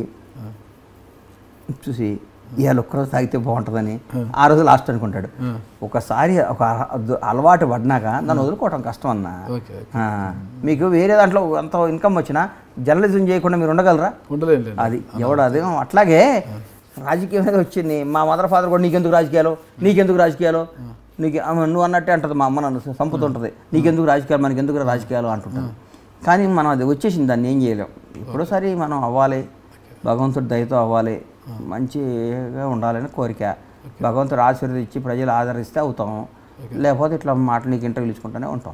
చూసి ఇవాళ ఒక్కరోజు తాగితే బాగుంటుందని ఆ రోజు లాస్ట్ అనుకుంటాడు ఒకసారి ఒక అల- అలవాటు పడినాక దాన్ని వదులుకోవటం కష్టం అన్న ఓకే ఆ, మీకు వేరే దాంట్లో అంత ఇన్కమ్ వచ్చినా జర్నలిజం చేయకుండా మీరు ఉండగలరా ఉండలేదు అది ఎవడు అది అట్లాగే రాజకీయం మీద వచ్చింది మా మదర్ ఫాదర్ కూడా నీకెందుకు రాజకీయాలు నీకెందుకు రాజకీయాలు నీకు అమ్మ, నువ్వు అన్నట్టే అంటది మా అమ్మ నన్ను సంపుతుంటుంది నీకెందుకు రాజకీయాలు మనకి ఎందుకు రాజకీయాలు అంటుంటుంది కానీ మనం అది వచ్చేసింది దాన్ని ఏం చేయలేం ఇప్పుడోసారి మనం అవ్వాలి భగవంతుడి దయతో అవ్వాలి మంచిగా ఉండాలని కోరిక భగవంతుడు ఆశీర్వదించి ప్రజలు ఆదరిస్తే అవుతాం లేకపోతే ఇట్లా మాటలు నీకు ఇంటర్వ్యూలు ఇచ్చుకుంటూనే ఉంటాం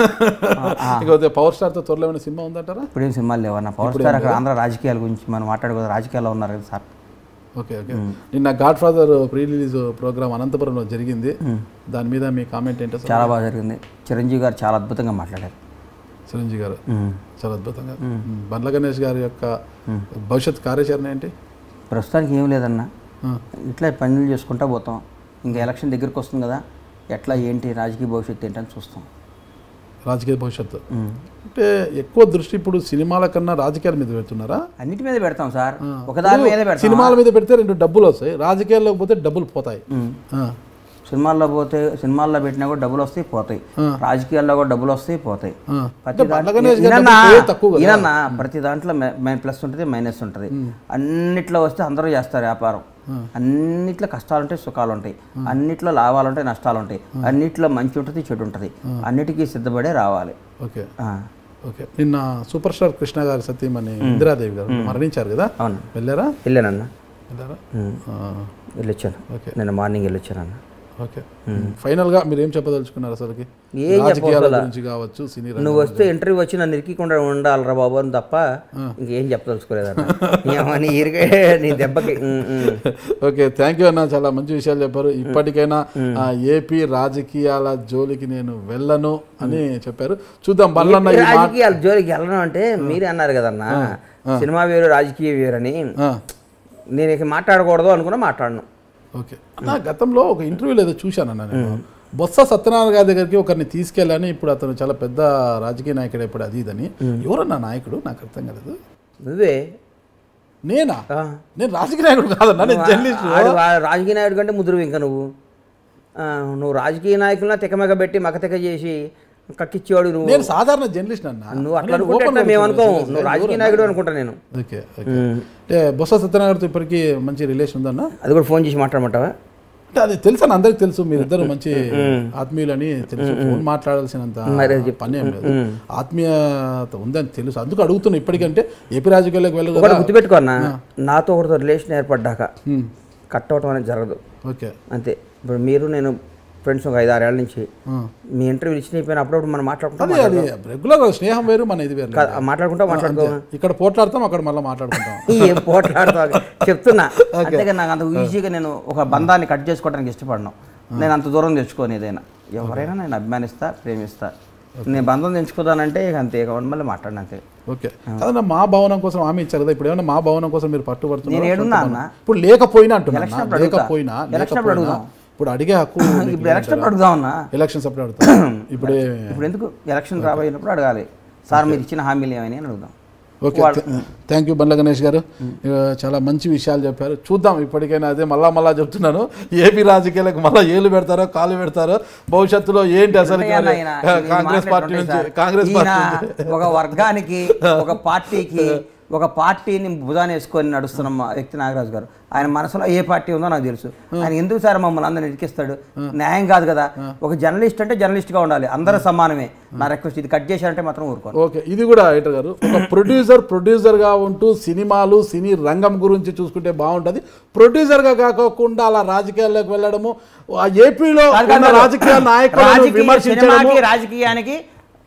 ఇకపోతే పవర్ స్టార్తో త్వరలో ఏమైనా సినిమా ఉందంటారా ఇప్పుడేం సినిమాలు లేవన్న పవర్ స్టార్ అక్కడ ఆంధ్ర రాజకీయాల గురించి మనం మాట్లాడుకోదు రాజకీయాల్లో ఉన్నారు కదా సార్ ఓకే ఓకే నిన్న Godfather pre release programme అనంతపురంలో జరిగింది దాని మీద మీ కామెంట్ ఏంటో సార్ చాలా బాగా జరిగింది చిరంజీవి గారు చాలా అద్భుతంగా మాట్లాడారు చిరంజీవి గారు చాలా అద్భుతంగా బండ్ల గణేష్ గారి యొక్క భవిష్యత్ కార్యాచరణ ఏంటి ప్రస్తుతానికి ఏం లేదన్న ఆ, ఇట్లా పనులు చేసుకుంటా పోతాం ఇంకా ఎలక్షన్ దగ్గరికి వస్తుంది కదా ఎట్లా ఏంటి రాజకీయ భవిష్యత్తు ఏంటని చూస్తాం రాజకీయ భవిష్యత్తు అంటే ఎక్కువ దృష్టి ఇప్పుడు సినిమాల కన్నా రాజకీయాల మీద పెడుతున్నారా అన్నిటి మీద పెడతాం సార్ ఒకదాని మీదే పెడతాం సినిమాల మీద పెడితే రెండు డబ్బులు వస్తాయి రాజకీయాల్లో పోతే డబ్బులు పోతాయి ఆ, సినిమాల్లో పోతే సినిమాల్లో పెట్టినా కూడా డబ్బులు వస్తాయి పోతాయి రాజకీయాల్లో కూడా డబ్బులు వస్తాయి పోతాయి ఆ. ప్రతి అంటే బండ్ల గణేష్ గారి ఈయనన్నా, డబ్బులు తక్కువ కదా ఈయనన్నా, ప్రతి దాంట్లో మైన్ ప్లస్ ఉంటుంది మైనస్ ఉంటుంది అన్నిట్లో వస్తే అందరూ చేస్తారు వ్యాపారం అన్నిట్లో కష్టాలు ఉంటాయి సుఖాలు ఉంటాయి అన్నిట్లో లాభాలు ఉంటాయి నష్టాలు ఉంటాయి అన్నిట్లో మంచి ఉంటుంది చెడు ఉంటుంది అన్నిటికీ సిద్ధపడే రావాలి ఓకే ఆ, ఓకే నిన్న సూపర్ స్టార్ కృష్ణ గారి సత్యమని ఇందిరాదేవి గారు మరణించారు కదా అవును వెళ్ళారా వెళ్ళానన్న వెళ్ళారా ఉమ్, ఆ, వెళ్ళొచ్చాను ఓకే. నిన్న మార్నింగ్ వెళ్ళొచ్చానన్న ఓకే ఫైనల్ గా మీరు ఏం చెప్పదలుచుకున్నారు అసలుకి ఏం రాజకీయాల చెప్పవసలా. గురించి కావచ్చు సినీ రంగం నువ్వు వస్తే ఇంటర్వ్యూ వచ్చి నన్ను ఇరికికుండా ఉండాలిరా బాబు అని తప్ప ఇంకేం చెప్పదలుచుకోలేదన్న ఏమో నీ ఇరికే నీ దెబ్బకి um, um. Okay thank you అన్న చాలా మంచి విషయాలు చెప్పారు ఇప్పటికైనా ఆ, ఏపీ రాజకీయాల జోలికి నేను వెళ్ళను అని చెప్పారు చూద్దాం బల్లన్న ఈ మాట రాజకీయాల జోలికి వెళ్ళడం అంటే మీరే అన్నారు కదన్నా సినిమా వేరు రాజకీయ వేరని ఆ, నేను ఇక మాట్లాడకూడదు అనుకున్నా మాట్లాడను ఓకే నా గతంలో ఒక ఇంటర్వ్యూలో ఏదో చూశానన్న నేను బొత్స సత్యనారాయణ గారి దగ్గరికి ఒకరిని తీసుకెళ్ళని ఇప్పుడు అతను చాలా పెద్ద రాజకీయ నాయకుడు ఇప్పుడు అది ఇదని ఎవరన్నా నాయకుడు నాకు అర్థం కాలేదు నువ్వే నేనా ఆ. నేను రాజకీయ నాయకుడు కాదన్నా నేను జర్నలిస్ట్ ఆడు వా- రాజకీయ నాయకుడు కంటే ముద్రు ఇంకా నువ్వు ఆ, నువ్వు రాజకీయ నాయకులను తికమక పెట్టి మకతిక చేసి కక్కిచ్చేవాడు నువ్వు నేను సాధారణ జర్నలిస్ట్ అన్న నువ్వు అట్లా నేను అనుకుంటే open ఎట్లా గా మేము చెప్తున్నా. అనుకోము నువ్వు రాజకీయ నాయకుడు అనుకుంటా నేను ఓకే ఓకే అంటే బొత్స సత్యనారాయణతో ఇప్పటికీ మంచి రిలేషన్ ఉందన్న అది కూడా ఫోన్ చేసి మాట్లాడమంటావా అంటే అది తెలుసు అని అందరికి తెలుసు మీరిద్దరు మంచి ఆత్మీయులని తెలుసు ఫోన్ మాట్లాడాల్సినంత పని ఏం లేదు ఆత్మీయత ఉందని తెలుసు అందుకు అడుగుతున్నా ఇప్పటికంటే ఏపీ రాజకీయాల్లోకి వెళ్ళదు ఒకటి గుర్తుపెట్టుకో అన్న నాతో ఒకరితో రిలేషన్ ఏర్పడ్డాక కట్ అవటం అనేది జరగదు ఓకే అంతే ఇప్పుడు మీరు నేను ఫ్రెండ్స్ ఒక ఐదు ఆరు ఏళ్ళ నుంచి మీ ఇంటర్వ్యూ ఇచ్చిన అయిపోయిన అప్పుడప్పుడు మనం మాట్లాడుకుంటాం అదే అది రెగ్యులర్ స్నేహం వేరు మన ఇది వేరు కాదు, మాట్లాడుకుంటా మాట్లాడుకో ఇక్కడ పోట్లాడతాం అక్కడ మళ్ళీ మాట్లాడుకుంటాం ఏం పోట్లాడుతా చెప్తున్నా అంతేగా నాకు అంత ఈజీగా నేను ఒక బంధాన్ని కట్ చేసుకోవడానికి ఇష్టపడను నేను అంత దూరం తెచ్చుకోను ఏదైనా ఎవరైనా నేను అభిమానిస్తా ప్రేమిస్తా నేను బంధం తెంచుకోదానంటే ఇక అంతే ఇక మళ్ళీ మాట్లాడిన అంతే ఓకే అదన్నా మా భవనం కోసం హామీ ఇచ్చారు కదా ఇప్పుడు ఏమైనా మా భవనం కోసం మీరు పట్టుబడుతున్నారు నేను ఏడున్నా అన్న? ఇప్పుడు లేకపోయినా అంటున్నా ఎలక్షన్ అప్పుడు అడుగుతా. లేకపోయినా ఎలక్షన్ అప్పుడు లేకపోయినా అడుగుదాం. ఇప్పుడు అడిగే హక్కు ఇప్పుడు ఎలక్షన్ అప్పుడు అడుగుదామన్నా ఎలక్షన్స్ అప్పుడు అడుగుతా ఇప్పుడే ఇప్పుడు ఎందుకు ఎలక్షన్ రాబోయినప్పుడు అడగాలి సార్ మీరు ఇచ్చిన హామీలు ఏమని అని అడుగుదాం okay thank you Bandla Ganesh garu ఇక చాలా మంచి విషయాలు చెప్పారు చూద్దాం ఇప్పటికైనా అదే మళ్ళా మళ్ళా చెప్తున్నాను ఏపీ రాజకీయాలకు మళ్ళా ఏలు పెడతారో కాలు పెడతారో భవిష్యత్తులో ఏంటి అసలు ఉంటాయి అన్న ఈయన. ఇవి కాంగ్రెస్ పార్టీ మాట్లాడుతుంటాయి నుంచి సార్. కాంగ్రెస్ ఈయన పార్టీ నుంచి ఒక వర్గానికి ఒక పార్టీకి ఒక పార్టీని భుజాన్ని వేసుకొని నడుస్తున్న మా వ్యక్తి నాగరాజు గారు ఆయన మనసులో ఏ పార్టీ ఉందో నాకు తెలుసు ఆయన ఎందుకు సార్ మమ్మల్ని అందరిని ఇరికిస్తాడు న్యాయం కాదు కదా ఒక జర్నలిస్ట్ అంటే జర్నలిస్ట్ గా ఉండాలి అందరూ సమానమే నా రిక్వెస్ట్ ఇది కట్ చేశారంటే మాత్రం ఊరుకోను ఓకే ఇది కూడా ఎటర్ గారు ఒక ప్రొడ్యూసర్ ప్రొడ్యూసర్గా ఉంటూ సినిమాలు సినీ రంగం గురించి చూసుకుంటే బాగుంటుంది ప్రొడ్యూసర్గా కాకోకుండా అలా రాజకీయాల్లోకి వెళ్ళడము ఆ ఏపీలో కాదు, కాదు, ఉన్న కాదు. రాజకీయ నాయకులను రాజకీయ విమర్శించడము సినిమాకి రాజకీయానికి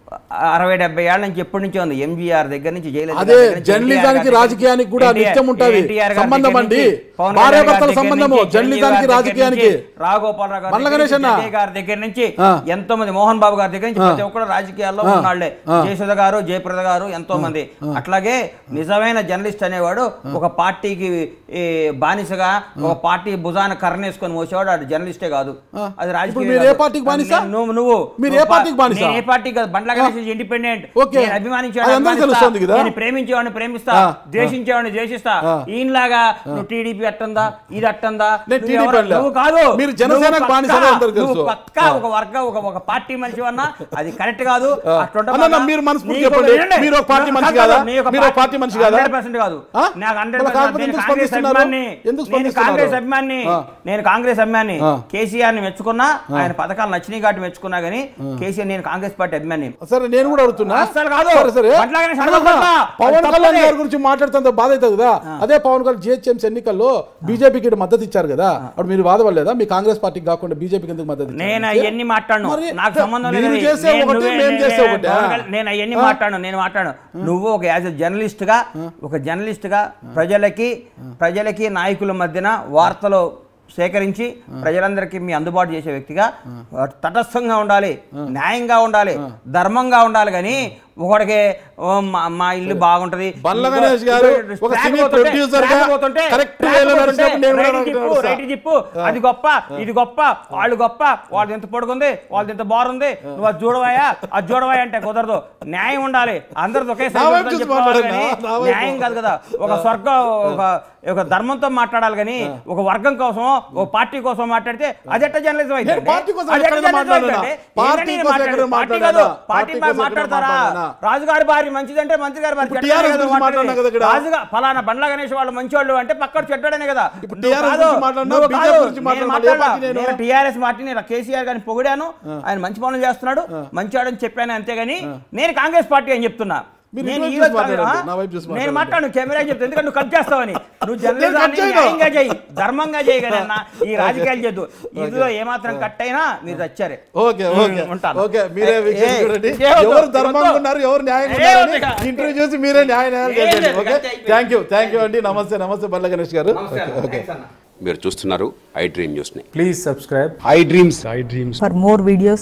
అరవై డెబ్బై ఏళ్ళ నుంచి ఎప్పటి నుంచి ఉంది ఎంజీఆర్ దగ్గర నుంచి జయలలిత అదే గారి దగ్గర నుంచి జర్నలిజానికి ఎన్టీఆర్ గారి రాజకీయానికి కూడా ఎన్టీఆర్ నిత్యం ఉంటది. ఎన్టీఆర్ గారి సంబంధం దగ్గర అండి. నుంచి, పవన్ భార్య కళ్యాణ్ గారి భర్తల దగ్గర సంబంధము, నుంచి, జర్నలిజానికి, చిరంజీవి గారి దగ్గర రాజకీయానికి. నుంచి, రాఘగోపాలరావు గారి మల్ల దగ్గర గణేష్ నుంచి, అన్న. జయ్ గారి దగ్గర నుంచి ఆ. ఎంతో మంది మోహన్ బాబు గారి దగ్గర నుంచి ప్రతి ఒక్కరు రాజకీయాల్లో ఆ. ఉన్నాళ్లే ఆ. జయసుధ గారు జయప్రద గారు ఎంతో మంది అట్లాగే నిజమైన జర్నలిస్ట్ అనేవాడు ఒక పార్టీకి ఈ, బానిసగా ఒక పార్టీ భుజాన కర్ణేసుకొని మోసేవాడు అది జర్నలిస్టే కాదు అది రాజకీయ మీరు ఏ పార్టీకి బానిస? నువ్వు నువ్వు మీరు నువ్వు ఏ పార్టీకి పా- బానిస? నేను ఏ పార్టీ కాదు బండ్ల గణేష్ ఇండిపెండెంట్ ఓకే. నేను అభిమానించేవాడిని అది అందరికీ అభిమానిస్తా. తెలుస్తుంది కదా? నేను ప్రేమించేవాడిని ప్రేమిస్తా ఆ, ద్వేషించేవాడిని ద్వేషిస్తా ఆ. ఈయనలాగా నువ్వు టీడీపీ అట్టందా ఇది అట్టందా నేను నువ్వు TDP ఎవరు- అనలే. నువ్వు కాదు మీరు జనసేనకు నువ్వు బానిస పక్కా- అని అందరికీ తెలుసు. నువ్వు పక్కా ఒక వర్గ ఒక ఒక పార్టీ మనిషి అన్నా అది కరెక్ట్ కాదు అట్లుంటే అన్న, మాత్రం మీరు మనస్ఫూర్తిగా నీకు ఒక- చెప్పండి. వినండి. మీరు ఒక పార్టీ నాకు మనిషి కాదు, కాదా? నేను ఒక మీరు ఒక పార్టీ మనిషి కాదా? 100% కాదు ఆ? నాకు 100% మరి కాకపోతే నేను ఎందుకు కాంగ్రెస్ స్పందిస్తున్నారు? అభిమాని ఎందుకు నేను స్పందిస్తున్నారు? కాంగ్రెస్ అభిమాని ఆ. నేను కాంగ్రెస్ అభిమాని ఆ. కేసీఆర్ ని మెచ్చుకున్నా ఆయన పథకాలు నచ్చినాయి కాబట్టి మెచ్చుకున్నా గానీ కేసీఆర్ నేను కాంగ్రెస్ పార్టీ అభిమాని సరే నేను కూడా అడుగుతున్నా అస్సలు కాదు. సరే సరే బండ్లాగానే అన్న, సడగొట్టా. పవన్ అది కళ్యాణ్ తప్పదే. గారి గురించి మాట్లాడుతుంటే బాధ అవుతుంది కదా అదే పవన్ కళ్యాణ్ జిహెచ్ఎంసీ ఎన్నికల్లో బీజేపీకి ఇటు మద్దతు ఇచ్చారు కదా అప్పుడు మీరు బాధపడలేదా మీ కాంగ్రెస్ పార్టీకి కాకుండా బీజేపీకి ఎందుకు మద్దతు ఇచ్చారు? నేను అవన్నీ మాట్లాడను మరి నాకు సంబంధం మీరు లేదు చేసే నేను ఒకటి, నువ్వే- మేము నేను- చేసే నేను- ఒకటా? పవన్ కళ్యాణ్- నేను అవన్నీ మాట్లాడను నేను మాట్లాడను నువ్వు ఒక యాజ్ ఎ జర్నలిస్ట్ గా ఒక జర్నలిస్ట్ గా ప్రజలకి ప్రజలకి నాయకుల మధ్యన వార్తలు సేకరించి ప్రజలందరికీ మీ అందుబాటు చేసే వ్యక్తిగా తటస్థంగా ఉండాలి న్యాయంగా ఉండాలి ధర్మంగా ఉండాలి కానీ ఒకడికి ఓ మా మా ఇల్లు బాగుంటది బండ్ల గణేష్ గారు ఒక ట్రాక్ సినీ పోతుంటే- producer గా ట్రాక్ పోతుంటే- correct ట్రాక్ way లో పోతుంటే నడిచినప్పుడు నేను కూడా రైట్ నడుస్తా. తిప్పు, రైట్ తిప్పు అది గొప్ప ఇది గొప్ప వాళ్ళు గొప్ప వాళ్ళది ఎంత పొడుగుంది వాళ్ళది ఎంత బారుంది నువ్వు అది చూడవాయా అది చూడవాయా అంటే కుదరదు న్యాయం ఉండాలి అందరిది ఒకే నా వైపు చూసి మాట్లాడండి, నా- నా వైపు. న్యాయం కాదు కదా ఒక స్వర్గం ఒక ఒక ధర్మంతో మాట్లాడాలి కానీ ఒక వర్గం కోసం ఒక పార్టీ కోసం మాట్లాడితే అది ఎట్ట జర్నలిజం అయితే నేను పార్టీ కోసం ఎక్కడైనా మాట్లాడానా? పార్టీ కోసం ఎక్కడ పార్టీ కాదు మాట్లాడానా? పార్టీ పార్టీ కోసం ఎక్కడ మాట్లాడతారా మాట్లాడానా? రాజుగారి భార్య మంచిదంటే మంత్రి గారి భార్య ఇప్పుడు చెడ్డనే TRS కదా గురించి మాట్లాడినా కదా ఇక్కడ. రాజుగా ఫలానా బండ్ల గణేష్ వాళ్ళు మంచివాళ్ళు అంటే పక్కన చెడ్డడనే కదా ఇప్పుడు నువ్వు TRS కాదు, గురించి మాట్లాడినా, నువ్వు BJP కాదు. గురించి నేను మాట్లాడినా, మళ్ళీ ఏ మాట్లాడలా. పార్టీ నేను? నేను టీఆర్ఎస్ పార్టీని కేసీఆర్ గారిని పొగిడాను ఆయన మంచి పనులు చేస్తున్నాడు మంచివాడని చెప్పాను అంతేగాని నేను కాంగ్రెస్ పార్టీ అని చెప్తున్నా మీరు నేను ఇటువైపు ఈ రోజు చూసి మాట్లాడండి, కాదు, నా వైపు చూసి నేను మాట్లాడండి. మాట్లాడు కెమెరా చెప్తా ఎందుకంటే నువ్వు కట్ చేస్తావని నువ్వు నేను జర్నలిజాన్ని కట్ చేయను. న్యాయంగా చేయి ధర్మంగా చేయగలన్నా ఈ రాజకీయాలు చేయొద్దు ఇదిలో ఏమాత్రం కట్ అయినా మీరు చచ్చారే ఓకే ఓకే ఉంటాను. ఓకే మీరే ఏ, వీక్షణ ఏ, చూడండి ఏ వద్దు, ఎవరు ధర్మంగా వద్దు. ఉన్నారు ఎవరు న్యాయంగా ఏ ఉన్నారని వద్దు ఇక. ఇంటర్వ్యూ చేసి మీరే న్యాయ న్యాయాలు ఏ చేయండి లేదు, ఓకే అంతే అయిపోయింది. థ్యాంక్ యూ థ్యాంక్ యూ అండి నమస్తే నమస్తే బల్ల గణేష్ గారు ఓకే ఓకే మీరు చూస్తున్నారు ఐ డ్రీమ్ న్యూస్ని Please subscribe. I dreams For more videos,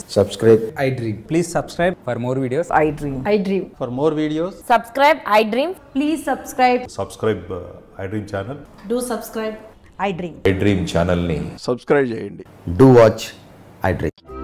I dream. Please subscribe for more videos. I dream. I dream. For more videos. subscribe i dream Please subscribe. Subscribe I dream channel Do subscribe. I dream. I dream ఛానల్ని do watch I dream